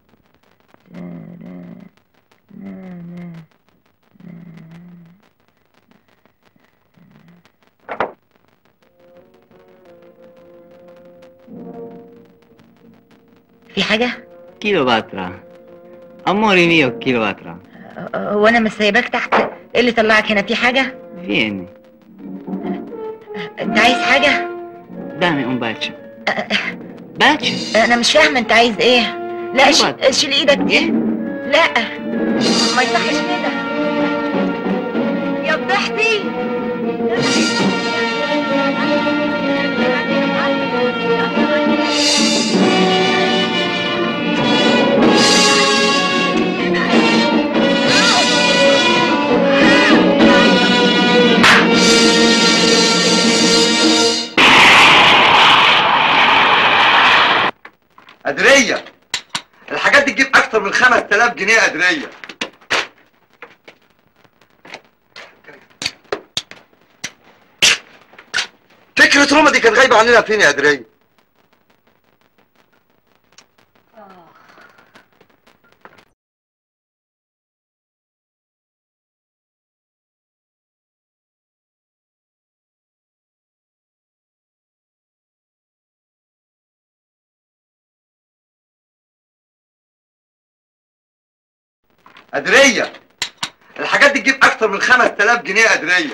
في حاجة؟ كيلوباترا أموري ميو كيلوباترا هو انا مش سايباك تحت ايه اللي طلعك هنا في حاجة؟ Vieni, انت عايز حاجة؟ dammi un bacio. Bacio? انا مش فاهمة انت عايز ايه؟ لا ش- أيوة. شيل ايدك دي لا ما يصحش كده يا فضحتي قدرية الحاجات دي تجيب أكتر من 5000 جنيه قدرية فكرة روما دي كانت غايبة عننا فين يا قدرية؟ قدرية الحاجات دي تجيب أكتر من 5000 جنيه قدرية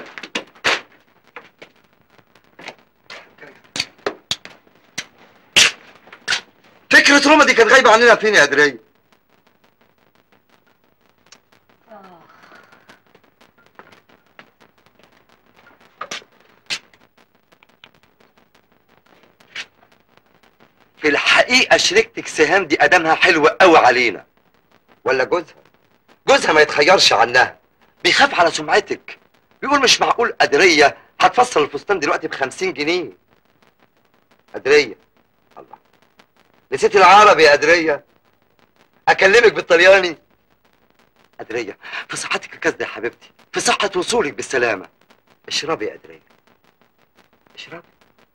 فكرة روما دي كانت غايبة عننا فين يا قدرية؟ في الحقيقة شريكتك سهام دي أدامها حلوة قوي علينا ولا جوزها جوزها ما يتخيرش عنها بيخاف على سمعتك بيقول مش معقول قدرية هتفصل الفستان دلوقتي بخمسين جنيه قدرية الله نسيت العربي يا قدرية أكلمك بالطلياني قدرية في صحتك الكاسدة يا حبيبتي في صحة وصولك بالسلامة اشربي يا قدرية اشربي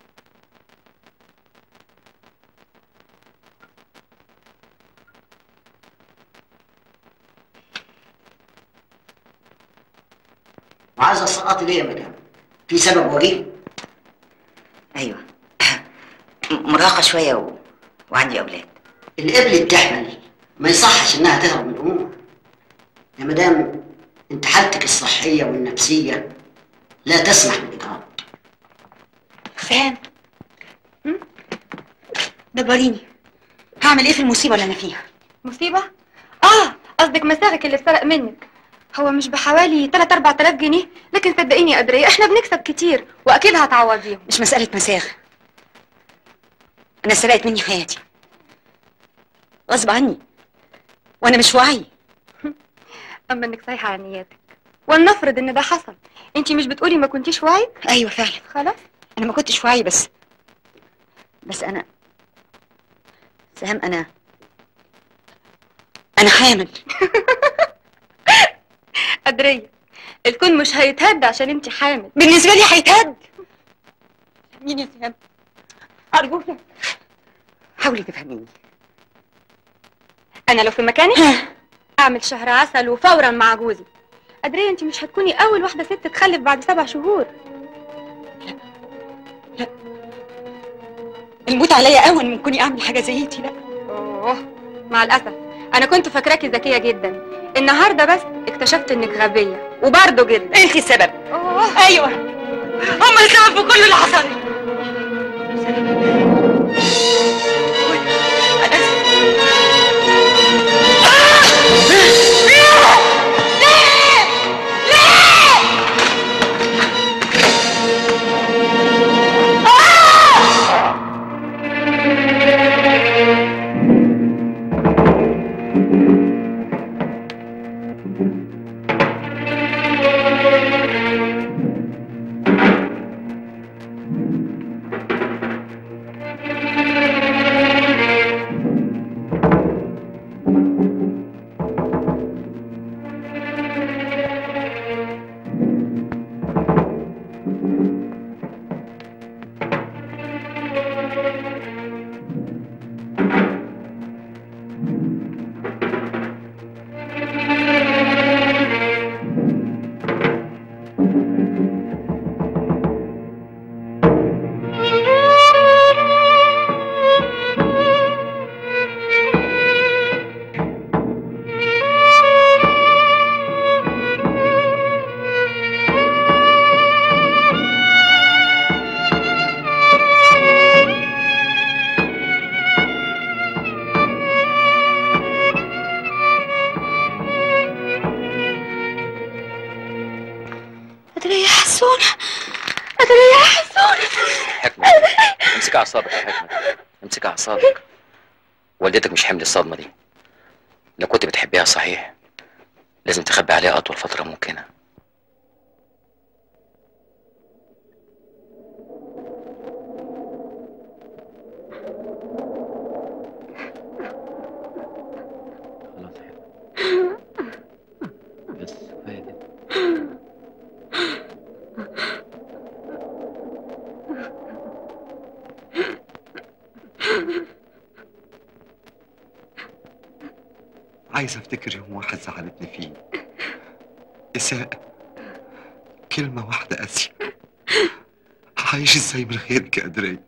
وعايزه تسقطي ليه يا مدام؟ في سبب وجيه؟ ايوه مراهقة شوية و... وعندي اولاد القبل بتحمل ما يصحش انها تهرب من امها يا مدام انت حالتك الصحيه والنفسيه لا تسمح بالاجراء فاهم دبريني هعمل ايه في المصيبه اللي انا فيها مصيبة؟ اه قصدك مساغك اللي اتسرق منك هو مش بحوالي 3 4000 جنيه لكن صدقيني يا قدرية احنا بنكسب كتير واكيد هتعوضيهم مش مساله مساغ انا سرقت مني حياتي غصب عني وانا مش واعي اما انك صايحة على نياتك ولنفرض ان ده حصل انتي مش بتقولي ما كنتيش واعي ايوه فعلا خلاص انا ما كنتش واعي بس بس انا سهام انا انا حامل قدرية الكون مش هيتهد عشان انتي حامل بالنسبه لي هيتهد مين يا سهام ارجوك حاولي تفهميني انا لو في مكانك اعمل شهر عسل وفورا مع جوزي قدرية انتي مش هتكوني اول واحدة ست تخلف بعد سبع شهور الموت عليا اهون من كوني اعمل حاجه زي دي لا اوه مع الاسف انا كنت فاكراكي ذكيه جدا النهارده بس اكتشفت انك غبيه وبرضه جدا انت السبب اوه ايوه هم السبب في كل اللي حصل لي امسكي اعصابك يا حكمة امسكي اعصابك والدتك مش حمل الصدمة دي لو كنت بتحبيها صحيح لازم تخبي عليها أطول فترة ممكنة خلاص يا حبيبي. بس كفاية كده عايز افتكر يوم واحد زعلتني فيه إساءة كلمة واحدة قاسية عايش ازاي من غيرك يا قدرية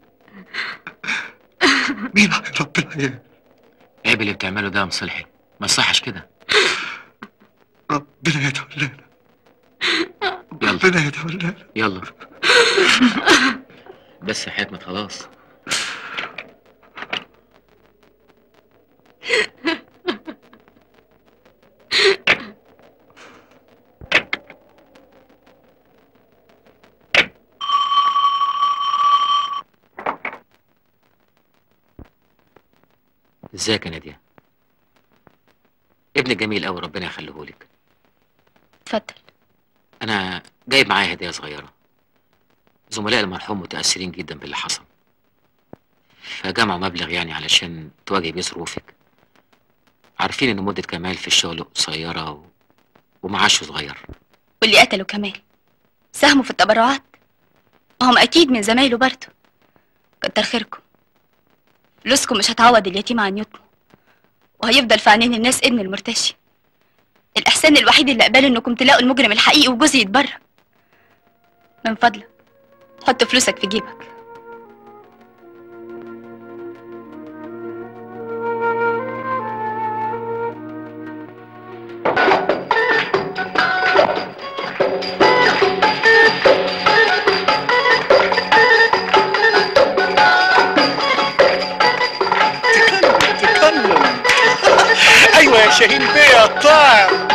مين هيربي العيال عيب اللي بتعمله ده يا مصلحي ما يصحش كده ربنا يتولانا يلا ربنا يتولانا يلا بس يا حكمة خلاص ازيك يا نادية ابنك جميل قوي ربنا يخليهولك اتفضل انا جايب معايا هدية صغيرة زملاء المرحوم متأثرين جدا باللي حصل فجمعوا مبلغ يعني علشان تواجه بيه ظروفك عارفين ان مدة كمال في الشغل قصيرة و... ومعاشه صغير واللي قتلوا كمال ساهموا في التبرعات ما هم اكيد من زمايله برضه كتر خيركم فلوسكم مش هتعوض اليتيم عن يتمه وهيفضل في عينين الناس ابن المرتشي الاحسان الوحيد اللي قبله انكم تلاقوا المجرم الحقيقي وجوزي يتبرع من فضلك حط فلوسك في جيبك تكلم ايوه يا شاهين بيه يا طاعم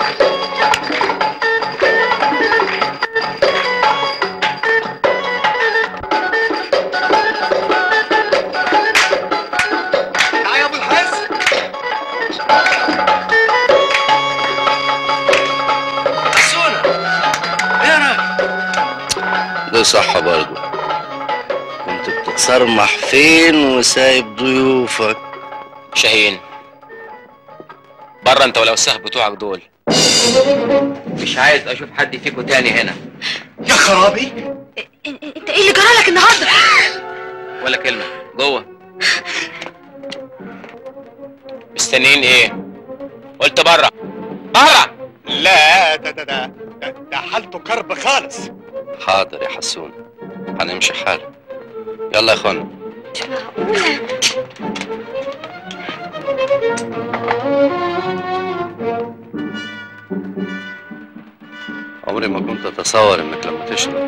تعال يا ابو الحسن حسونة ايه انا ده صح برضه كنت بتتصرمح فين وسايب ضيوفك شاهين بره انت ولو السهم بتوعك دول مش عايز اشوف حد فيكم تاني هنا يا خرابي انت ايه اللي جرالك النهارده ولا كلمة جوه مستنيين ايه قلت بره بره لا ده ده ده ده, ده حالته كرب خالص حاضر يا حسون هنمشي حالا يلا يا اخوانا عمري ما كنت اتصور انك لما تشرب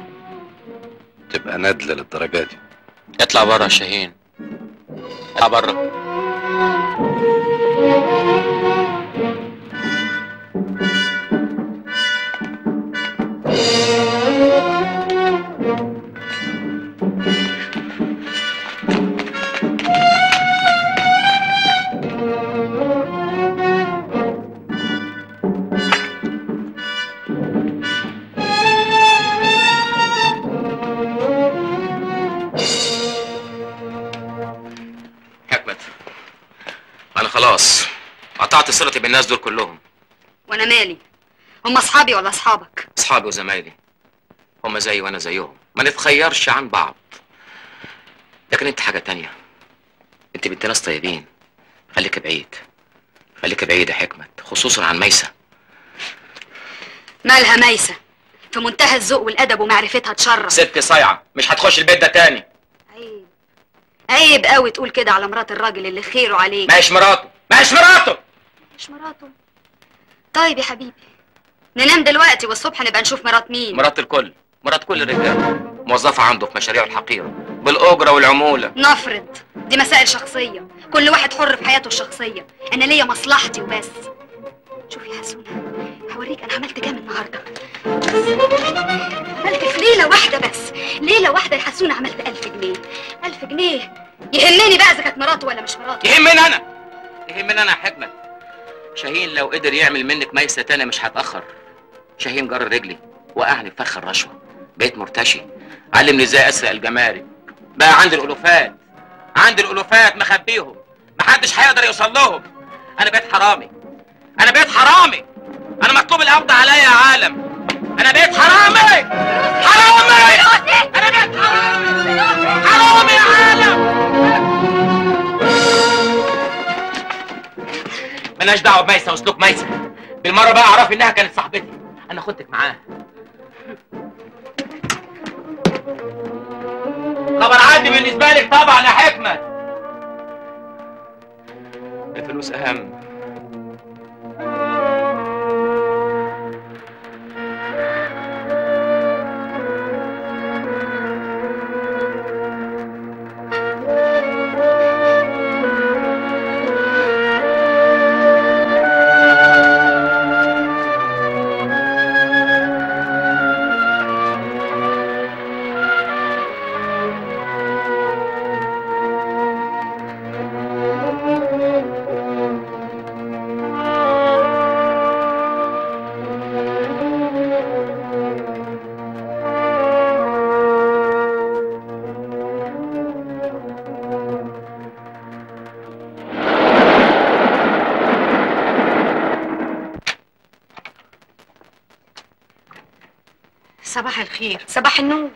تبقى ندل للدرجه دي اطلع بره يا شاهين اطلع بره حكمت انا خلاص قطعت صلتي بالناس دول كلهم وانا مالي هم اصحابي ولا اصحابك اصحابي وزمايلي هم زيي وانا زيهم ما نتخيرش عن بعض لكن انت حاجه تانية انت بنت ناس طيبين خليك بعيد خليك بعيد يا حكمت خصوصا عن ميسه مالها ميسه في منتهى الذوق والادب ومعرفتها تشرف ست صايعه مش هتخش البيت ده تاني عيب عيب قوي تقول كده على مرات الراجل اللي خيره عليك ماهيش مراته ماهيش مراته مش مراته طيب يا حبيبي ننام دلوقتي والصبح نبقى نشوف مرات مين مرات الكل مرات كل الرجاله موظفه عنده في مشاريعه الحقيره بالاجره والعموله نفرض دي مسائل شخصية كل واحد حر في حياته الشخصية أنا ليا مصلحتي وبس شوف يا حسونة هوريك أنا عملت كام النهاردة عملت ليلة واحدة بس ليلة واحدة يحسون عملت ألف جنيه ألف جنيه يهمني بقى إذا كانت مراته ولا مش مراته يهمني انا يهمني انا يا حكمت شاهين لو قدر يعمل منك ميسه تاني مش هتاخر شاهين جر رجلي وقعني في فخ الرشوه بقيت مرتشي علمني ازاي اسرق الجمارك بقى عندي الالوفات عندي الالوفات مخبيهم محدش هيقدر يوصل لهم انا بقيت حرامي انا بقيت حرامي انا مطلوب القبض عليا يا عالم انا بقيت حرامي حرامي انا بقيت حرامي حرامي يا عالم ملناش دعوه بميسه وسلوك ميسه بالمره بقى اعرفي انها كانت صاحبتي انا خدتك معاها خبر عندي بالنسبه لك طبعا يا حكمه الفلوس اهم صباح الخير صباح النور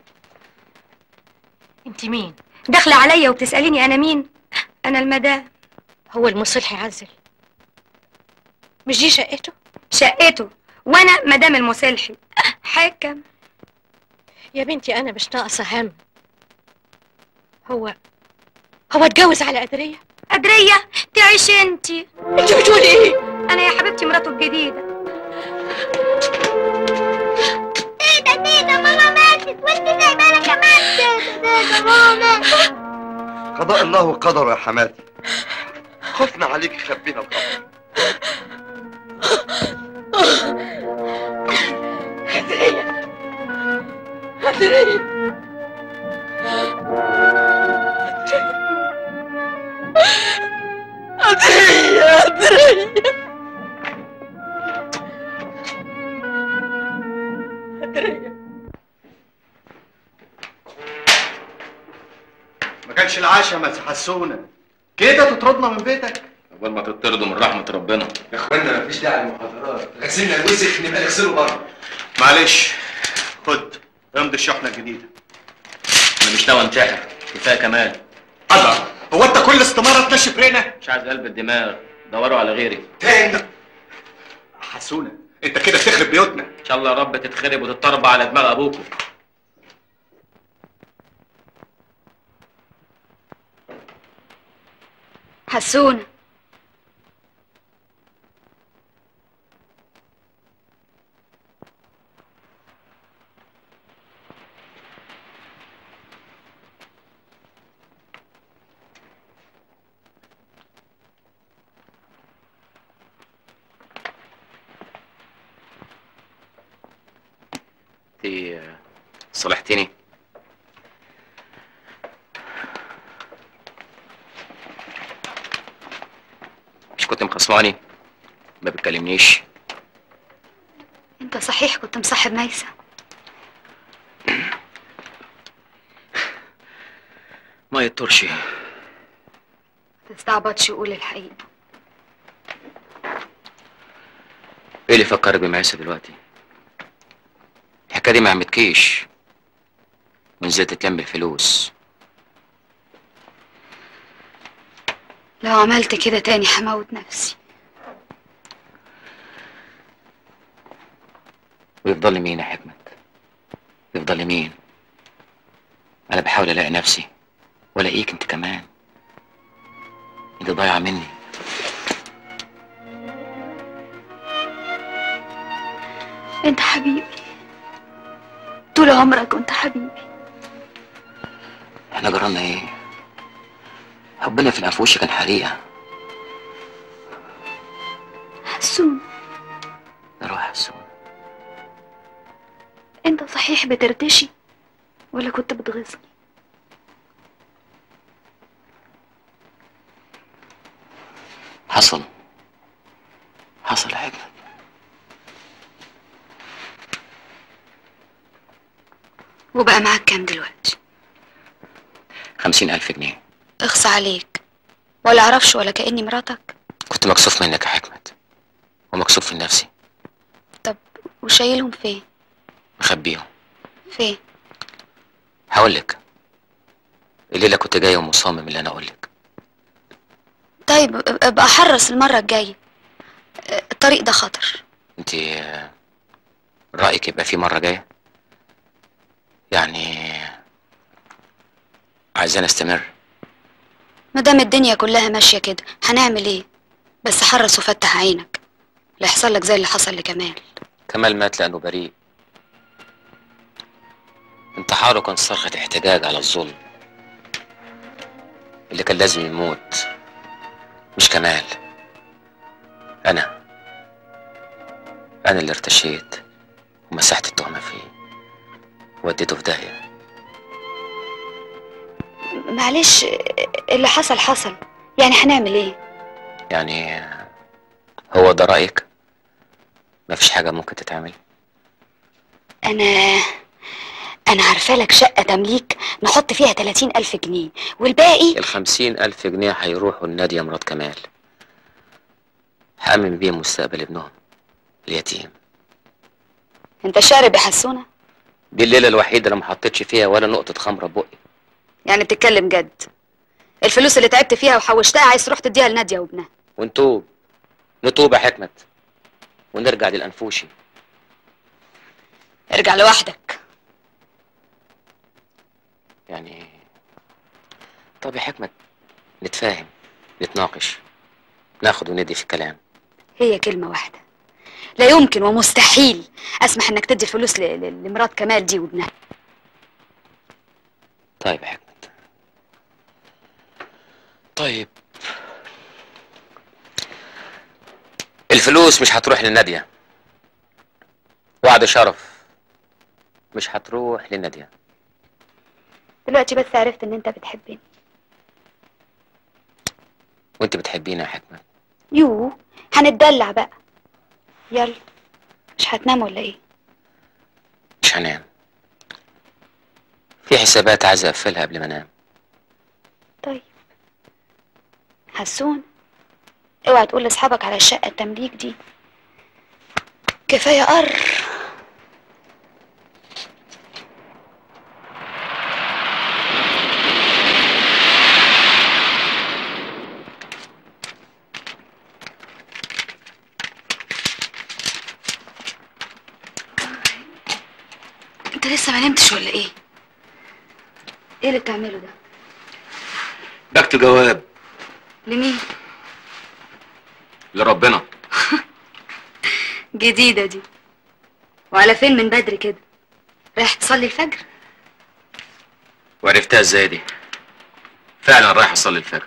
انت مين داخلة عليا وبتسأليني أنا مين أنا المدام هو المصلحي عزل مش دي شقته شقته وأنا مدام المصلحي حكم يا بنتي انا مش ناقصه هم هو هو اتجوز على قدريه قدرية تعيش انتي انت بتقولي ايه أنا يا حبيبتي مراته الجديدة تيتا تيتا ماما ماتت وانت سايبانا كمان تيتا تيتا ماما ماتت قضاء الله وقدره يا حماتي خفنا عليك خبينا الخبر قدريه قدريه قدريه قدريه قدريه ما كانش العشاء ما تحسونا كده تطردنا من بيتك اول ما تطردوا من رحمه ربنا يا اخوانا مفيش داعي للمحاضرات غسلنا الوسخ نبقى نغسله بره معلش خد امضي الشحنه الجديده انا مش ناوي انتحر كفايه كمال الله هو انت كل استماره تنشف رينا مش عايز قلب الدماغ دوروا على غيري تاني حسونه انت كده بتخرب بيوتنا ان شاء الله يا رب تتخرب وتتطربع على دماغ ابوكم حسونة انت صالحتني مش كنت مخصماني ما بتكلمنيش انت صحيح كنت مصاحب ميسة ما يضطرش تستعبطش وقول الحقيقة ايه اللي فكرك بمعيسة دلوقتي الحكايه دي ما عمتكيش ونزلت تلم الفلوس لو عملت كده تاني هموت نفسي ويفضل لي مين يا حكمت يفضل لي مين انا بحاول الاقي نفسي والاقيك انت كمان انت ضايعه مني انت حبيبي طول عمرك وانت حبيبي احنا جرالنا ايه حبنا في الانفوش كان حريقه حسون روح يا سون انت صحيح بترتشي ولا كنت بتغيظني حصل حصل حاجة وبقى معاك كام دلوقتي خمسين ألف جنيه اخصى عليك ولا اعرفش ولا كاني مراتك كنت مكسوف منك يا حكمت ومكسوف في نفسي وشايلهم فين مخبيهم فين هقولك الليلة كنت جاي ومصمم اللي أنا أقولك طيب ابقى حرص المره الجايه الطريق ده خطر أنت رأيك يبقى في مرة جاية يعني عايزين استمر ما دام الدنيا كلها ماشيه كده هنعمل ايه بس حرص وفتح عينك لا يحصل لك زي اللي حصل لكمال كمال مات لأنه بريء انتحاره كان صرخة احتجاج على الظلم اللي كان لازم يموت مش كمال أنا أنا اللي ارتشيت ومسحت التهمة فيه وديته في داهية معلش اللي حصل حصل يعني هنعمل ايه يعني هو ده رأيك مفيش حاجة ممكن تتعمل انا انا عارفه لك شقه تمليك نحط فيها 30 الف جنيه والباقي الخمسين ألف جنيه هيروحوا لنادية مرات كمال هأمن بيهم مستقبل ابنهم اليتيم انت شارب يا حسونه دي الليلة الوحيدة اللي ما حطيتش فيها ولا نقطة خمرة بقي يعني بتتكلم جد الفلوس اللي تعبت فيها وحوشتها عايز تروح تديها لناديه وابنها ونتوب نتوب يا حكمت ونرجع للأنفوشي ارجع لوحدك يعني طب يا حكمت نتفاهم نتناقش ناخد وندي في الكلام هي كلمه واحده لا يمكن ومستحيل اسمح انك تدي الفلوس ل- ل- لمرات كمال دي وابنها طيب يا حكمت طيب الفلوس مش هتروح لنادية وعد شرف مش هتروح لنادية دلوقتي بس عرفت ان انت بتحبني وانت بتحبيني يا حكمت يو هنتدلع بقى يلا مش هتنام ولا ايه مش هنام في حسابات عايز اقفلها قبل ما انام طيب حسون اوعى تقول لاصحابك على الشقه التمليك دي كفايه قر انت لسه ما نمتش ولا ايه ايه اللي بتعمله ده بكتب جواب لمين لربنا جديدة دي وعلى فين من بدري كده رايح تصلي الفجر وعرفتها ازاي دي فعلا رايح اصلي الفجر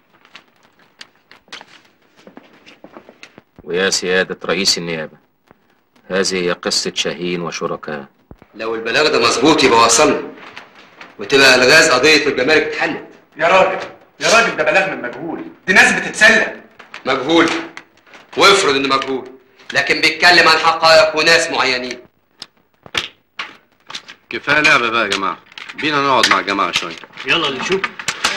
ويا سيادة رئيس النيابة هذه هي قصة شاهين وشركاء لو البلاغ ده مظبوط يبقى وصلنا وتبقى الغاز قضيه الجمارك اتحلت يا راجل يا راجل ده بلاغ من مجهول دي ناس بتتسلى مجهول وافرض انه مجهول لكن بيتكلم عن حقائق وناس معينين كفايه لعبه بقى يا جماعه بينا نقعد مع الجماعه شويه يلا اللي نشوف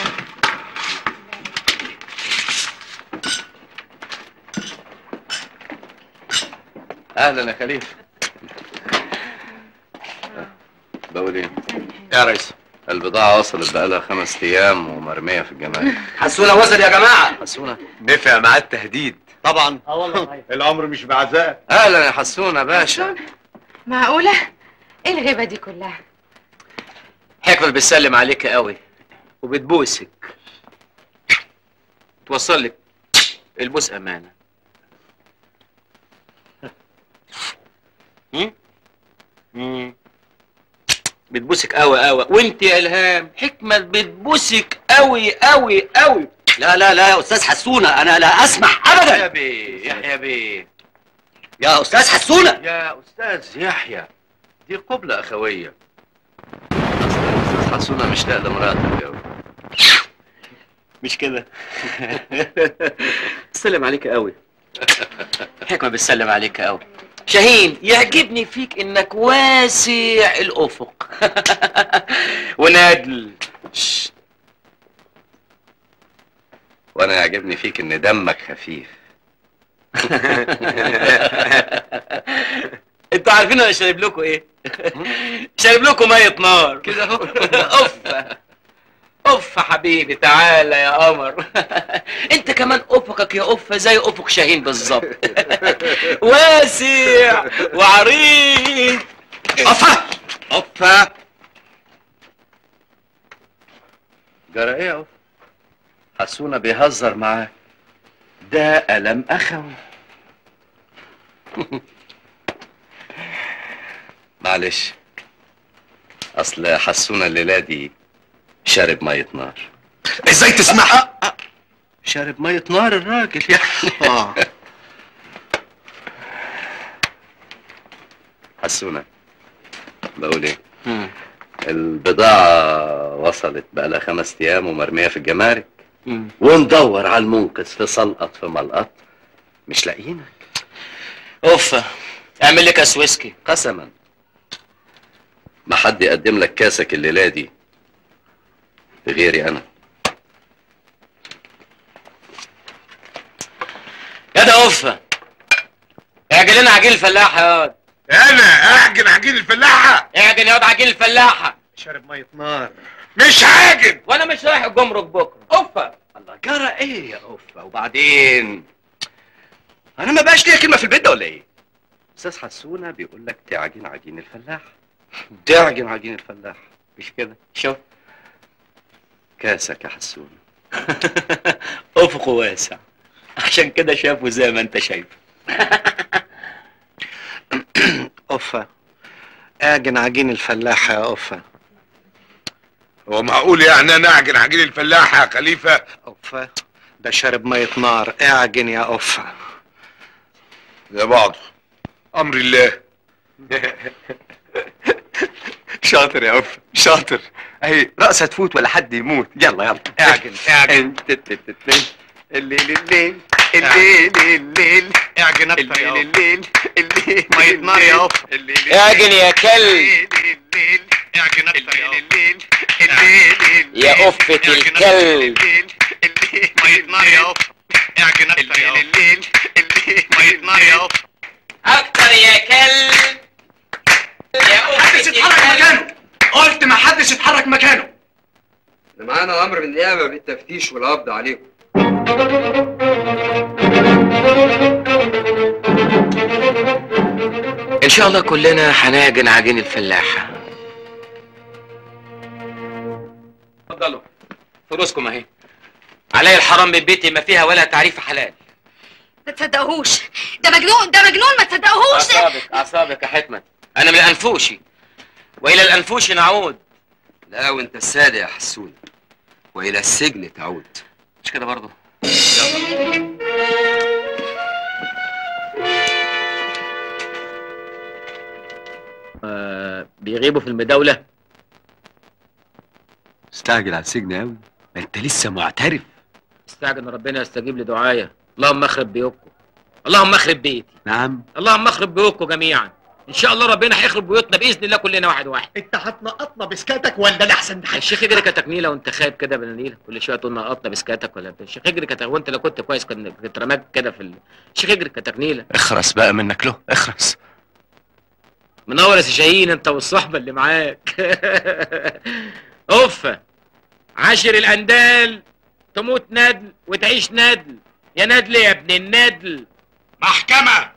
اهلا يا خليفه بقول ايه يا ريس البضاعة وصلت بقالها خمس أيام ومرمية في الجمارك حسونه وصل يا جماعه حسونة نفع معاه التهديد طبعا اه والله الأمر مش بعزاء أهلا يا حسونة باشا معقولة؟ ايه الغيبة دي كلها؟ حكمة بتسلم عليك قوي وبتبوسك توصل لك البوس امانة هم؟ مم. بتبوسك قوي قوي وانت يا الهام حكمة بتبوسك قوي قوي قوي لا لا لا يا استاذ حسونه انا لا اسمح يحيى ابدا بيه يحيى بيه يا استاذ حسونه يا استاذ يحيى دي قبلة أخوية أصل الأستاذ حسونة مش لاقي لمرأة تتجوز مش كده سلم عليك قوي حكمة بتسلم عليك قوي شاهين يعجبني فيك انك واسع الافق ونادل وأنا يعجبني فيك إن دمك خفيف انتوا عارفين انا شارب لكم ايه؟ شارب لكم ميه نار كده اهو اوف اوف حبيبي تعالى يا قمر انت كمان افقك يا اوف زي افق شاهين بالظبط واسع وعريض أفا أفا جرى إيه يا أوف؟ حسونة بيهزر معاك ده ألم أخوي معلش أصل حسونة الليلة دي شارب مية نار ازاي تسمعها؟ شارب مية نار الراجل يعني اه حسونة بقول ايه البضاعة وصلت بقالها خمس أيام ومرمية في الجمارك وندور على المنقذ في سلقط في ملقط مش لاقيينك اوف اعمل لي كاس ويسكي قسما ما حد يقدم لك كاسك الليلة دي غيري أنا يا ده اوف اعجن لنا عجين الفلاحه يا واد انا اعجن عجين الفلاحه اعجن يا واد عجين الفلاحه شارب ميه نار مش عاجن وانا مش رايح الجمرك بكره اوف الله جرى ايه يا اوفا وبعدين انا ما بقاش ليا كلمه في البيت ده ولا ايه استاذ حسونه بيقول لك تعجن عجين الفلاح تعجن عجين الفلاح مش كده شوف كاسك يا حسونه افقه واسع عشان كده شافه زي ما انت شايف أوفا اعجن عجين الفلاحة يا أوفا هو معقول يعني انا اعجن عجين الفلاحه يا خليفه أوفا ده شارب مية نار اعجن يا أوفا زي بعضه امر الله شاطر يا اوف شاطر اهي رقصه تفوت ولا حد يموت يلا يلا اعجن اعجن الليل الليل الليل الليل اعجن أكتر يا الليل أوفا الليل الليل مية نار يا أوفا اعجن يا كلب اعجن أكتر يا أوفا الليل الليل يا قفة الكلب مية نار يا أوفا اعجن أكتر يا أوفا الليل الليل مية نار يا أوفا اكتر يا كلب يا محدش يتحرك مكانه قلت ما حدش يتحرك مكانه ده معانا امر من النيابه بالتفتيش والقبض عليكم ان شاء الله كلنا هنعجن عجين الفلاحه اتفضلوا فلوسكم اهي علي الحرام من بيتي ما فيها ولا تعريف حلال ما تصدقوهوش ده مجنون ده مجنون ما تصدقوهوش اعصابك اعصابك يا حكمت انا من الانفوشي والى الانفوش نعود لا وانت السادة يا حسون والى السجن تعود مش كده برضه آه بيغيبوا في المداولة استعجل على السجن قوي ما انت لسه معترف استعجل ان ربنا يستجيب لدعايا اللهم اخرب بيوتكم اللهم اخرب بيتي نعم اللهم اخرب بيوتكم جميعا ان شاء الله ربنا هيخرب بيوتنا باذن الله كلنا واحد واحد انت هتنقطنا بسكاتك ولا الاحسن ده الشيخ يجري كتكنيله وانت خايب كده بالنيله كل شويه تقول نقطنا بسكاتك ولا بتاع. الشيخ يجري كتك وانت لو كنت كويس كان كنت رماك كده في ال... الشيخ يجري كتكنيله اخرس بقى منك له اخرس منور يا سي شاهين انت والصحبه اللي معاك اوف عاشر الاندال تموت ندل وتعيش ندل يا ندل يا ابن الندل محكمة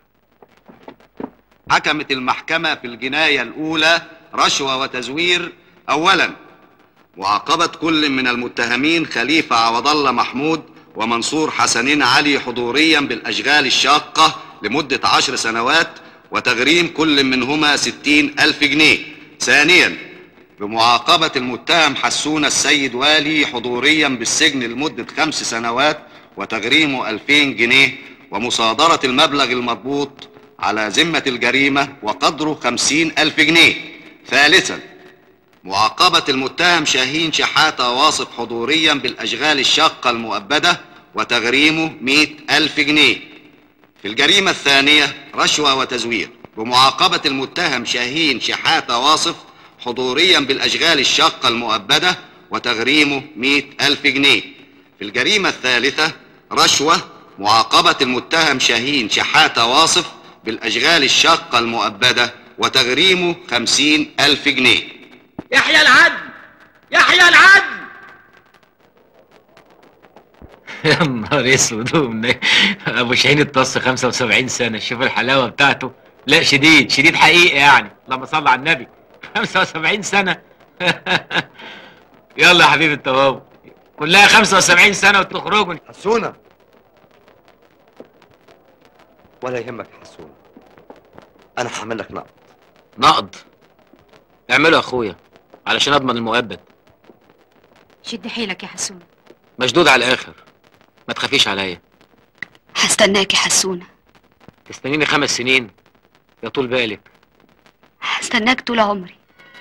حكمت المحكمة في الجناية الأولى رشوة وتزوير أولا معاقبة كل من المتهمين خليفة عوض الله محمود ومنصور حسنين علي حضوريا بالأشغال الشاقة لمدة عشر سنوات وتغريم كل منهما ستين ألف جنيه ثانيا بمعاقبة المتهم حسون السيد والي حضوريا بالسجن لمدة خمس سنوات وتغريمه ألفين جنيه ومصادرة المبلغ المضبوط على ذمة الجريمة وقدره خمسين ألف جنيه ثالثا معاقبة المتهم شاهين شحاتة واصف حضوريا بالأشغال الشاقة المؤبدة وتغريمه مئة ألف جنيه في الجريمة الثانية رشوة وتزوير بمعاقبة المتهم شاهين شحاتة واصف حضوريا بالأشغال الشاقة المؤبدة وتغريمه مئة ألف جنيه في الجريمة الثالثة رشوة معاقبة المتهم شاهين شحاتة واصف بالأشغال الشاقة المؤبدة وتغريمه خمسين ألف جنيه يحيى العدل يحيى العدل يا نهار اسود ومنيل. ابو شاهين اتص 75 سنه شوف الحلاوه بتاعته لا شديد شديد حقيقي يعني اللهم صل على النبي 75 سنه يلا يا حبيبي انت بابا كلها 75 سنه وتخرجوا حسونة ولا يهمك يا حسونة أنا هعمل لك نقد نقد اعمله يا اخويا علشان اضمن المؤبد شد حيلك يا حسون مشدود على الاخر ما تخافيش عليا هستناك يا حسونة تستنيني خمس سنين يا طول بالك هستناك طول عمري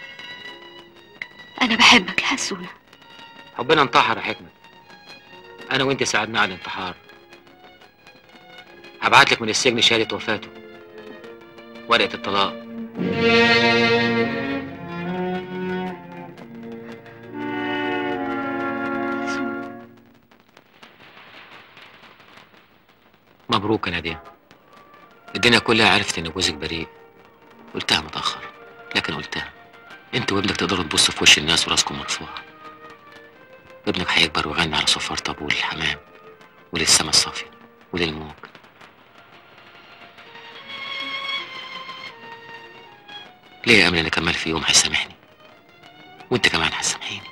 أنا بحبك يا حسونة حبنا انتحر يا حكمة انا وانت ساعدنا على الانتحار هبعت لك من السجن شهادة وفاته ورقة الطلاق مبروك يا نادية الدنيا كلها عرفت ان جوزك بريء قلتها متأخر لكن قلتها انت وابنك تقدروا تبصوا في وش الناس وراسكم مرفوعة ابنك هيكبر ويغني على صفارة ابوه للحمام وللسما الصافية وللموج ليه يا امل انا كمال في يوم هيسامحني وانت كمان هتسامحيني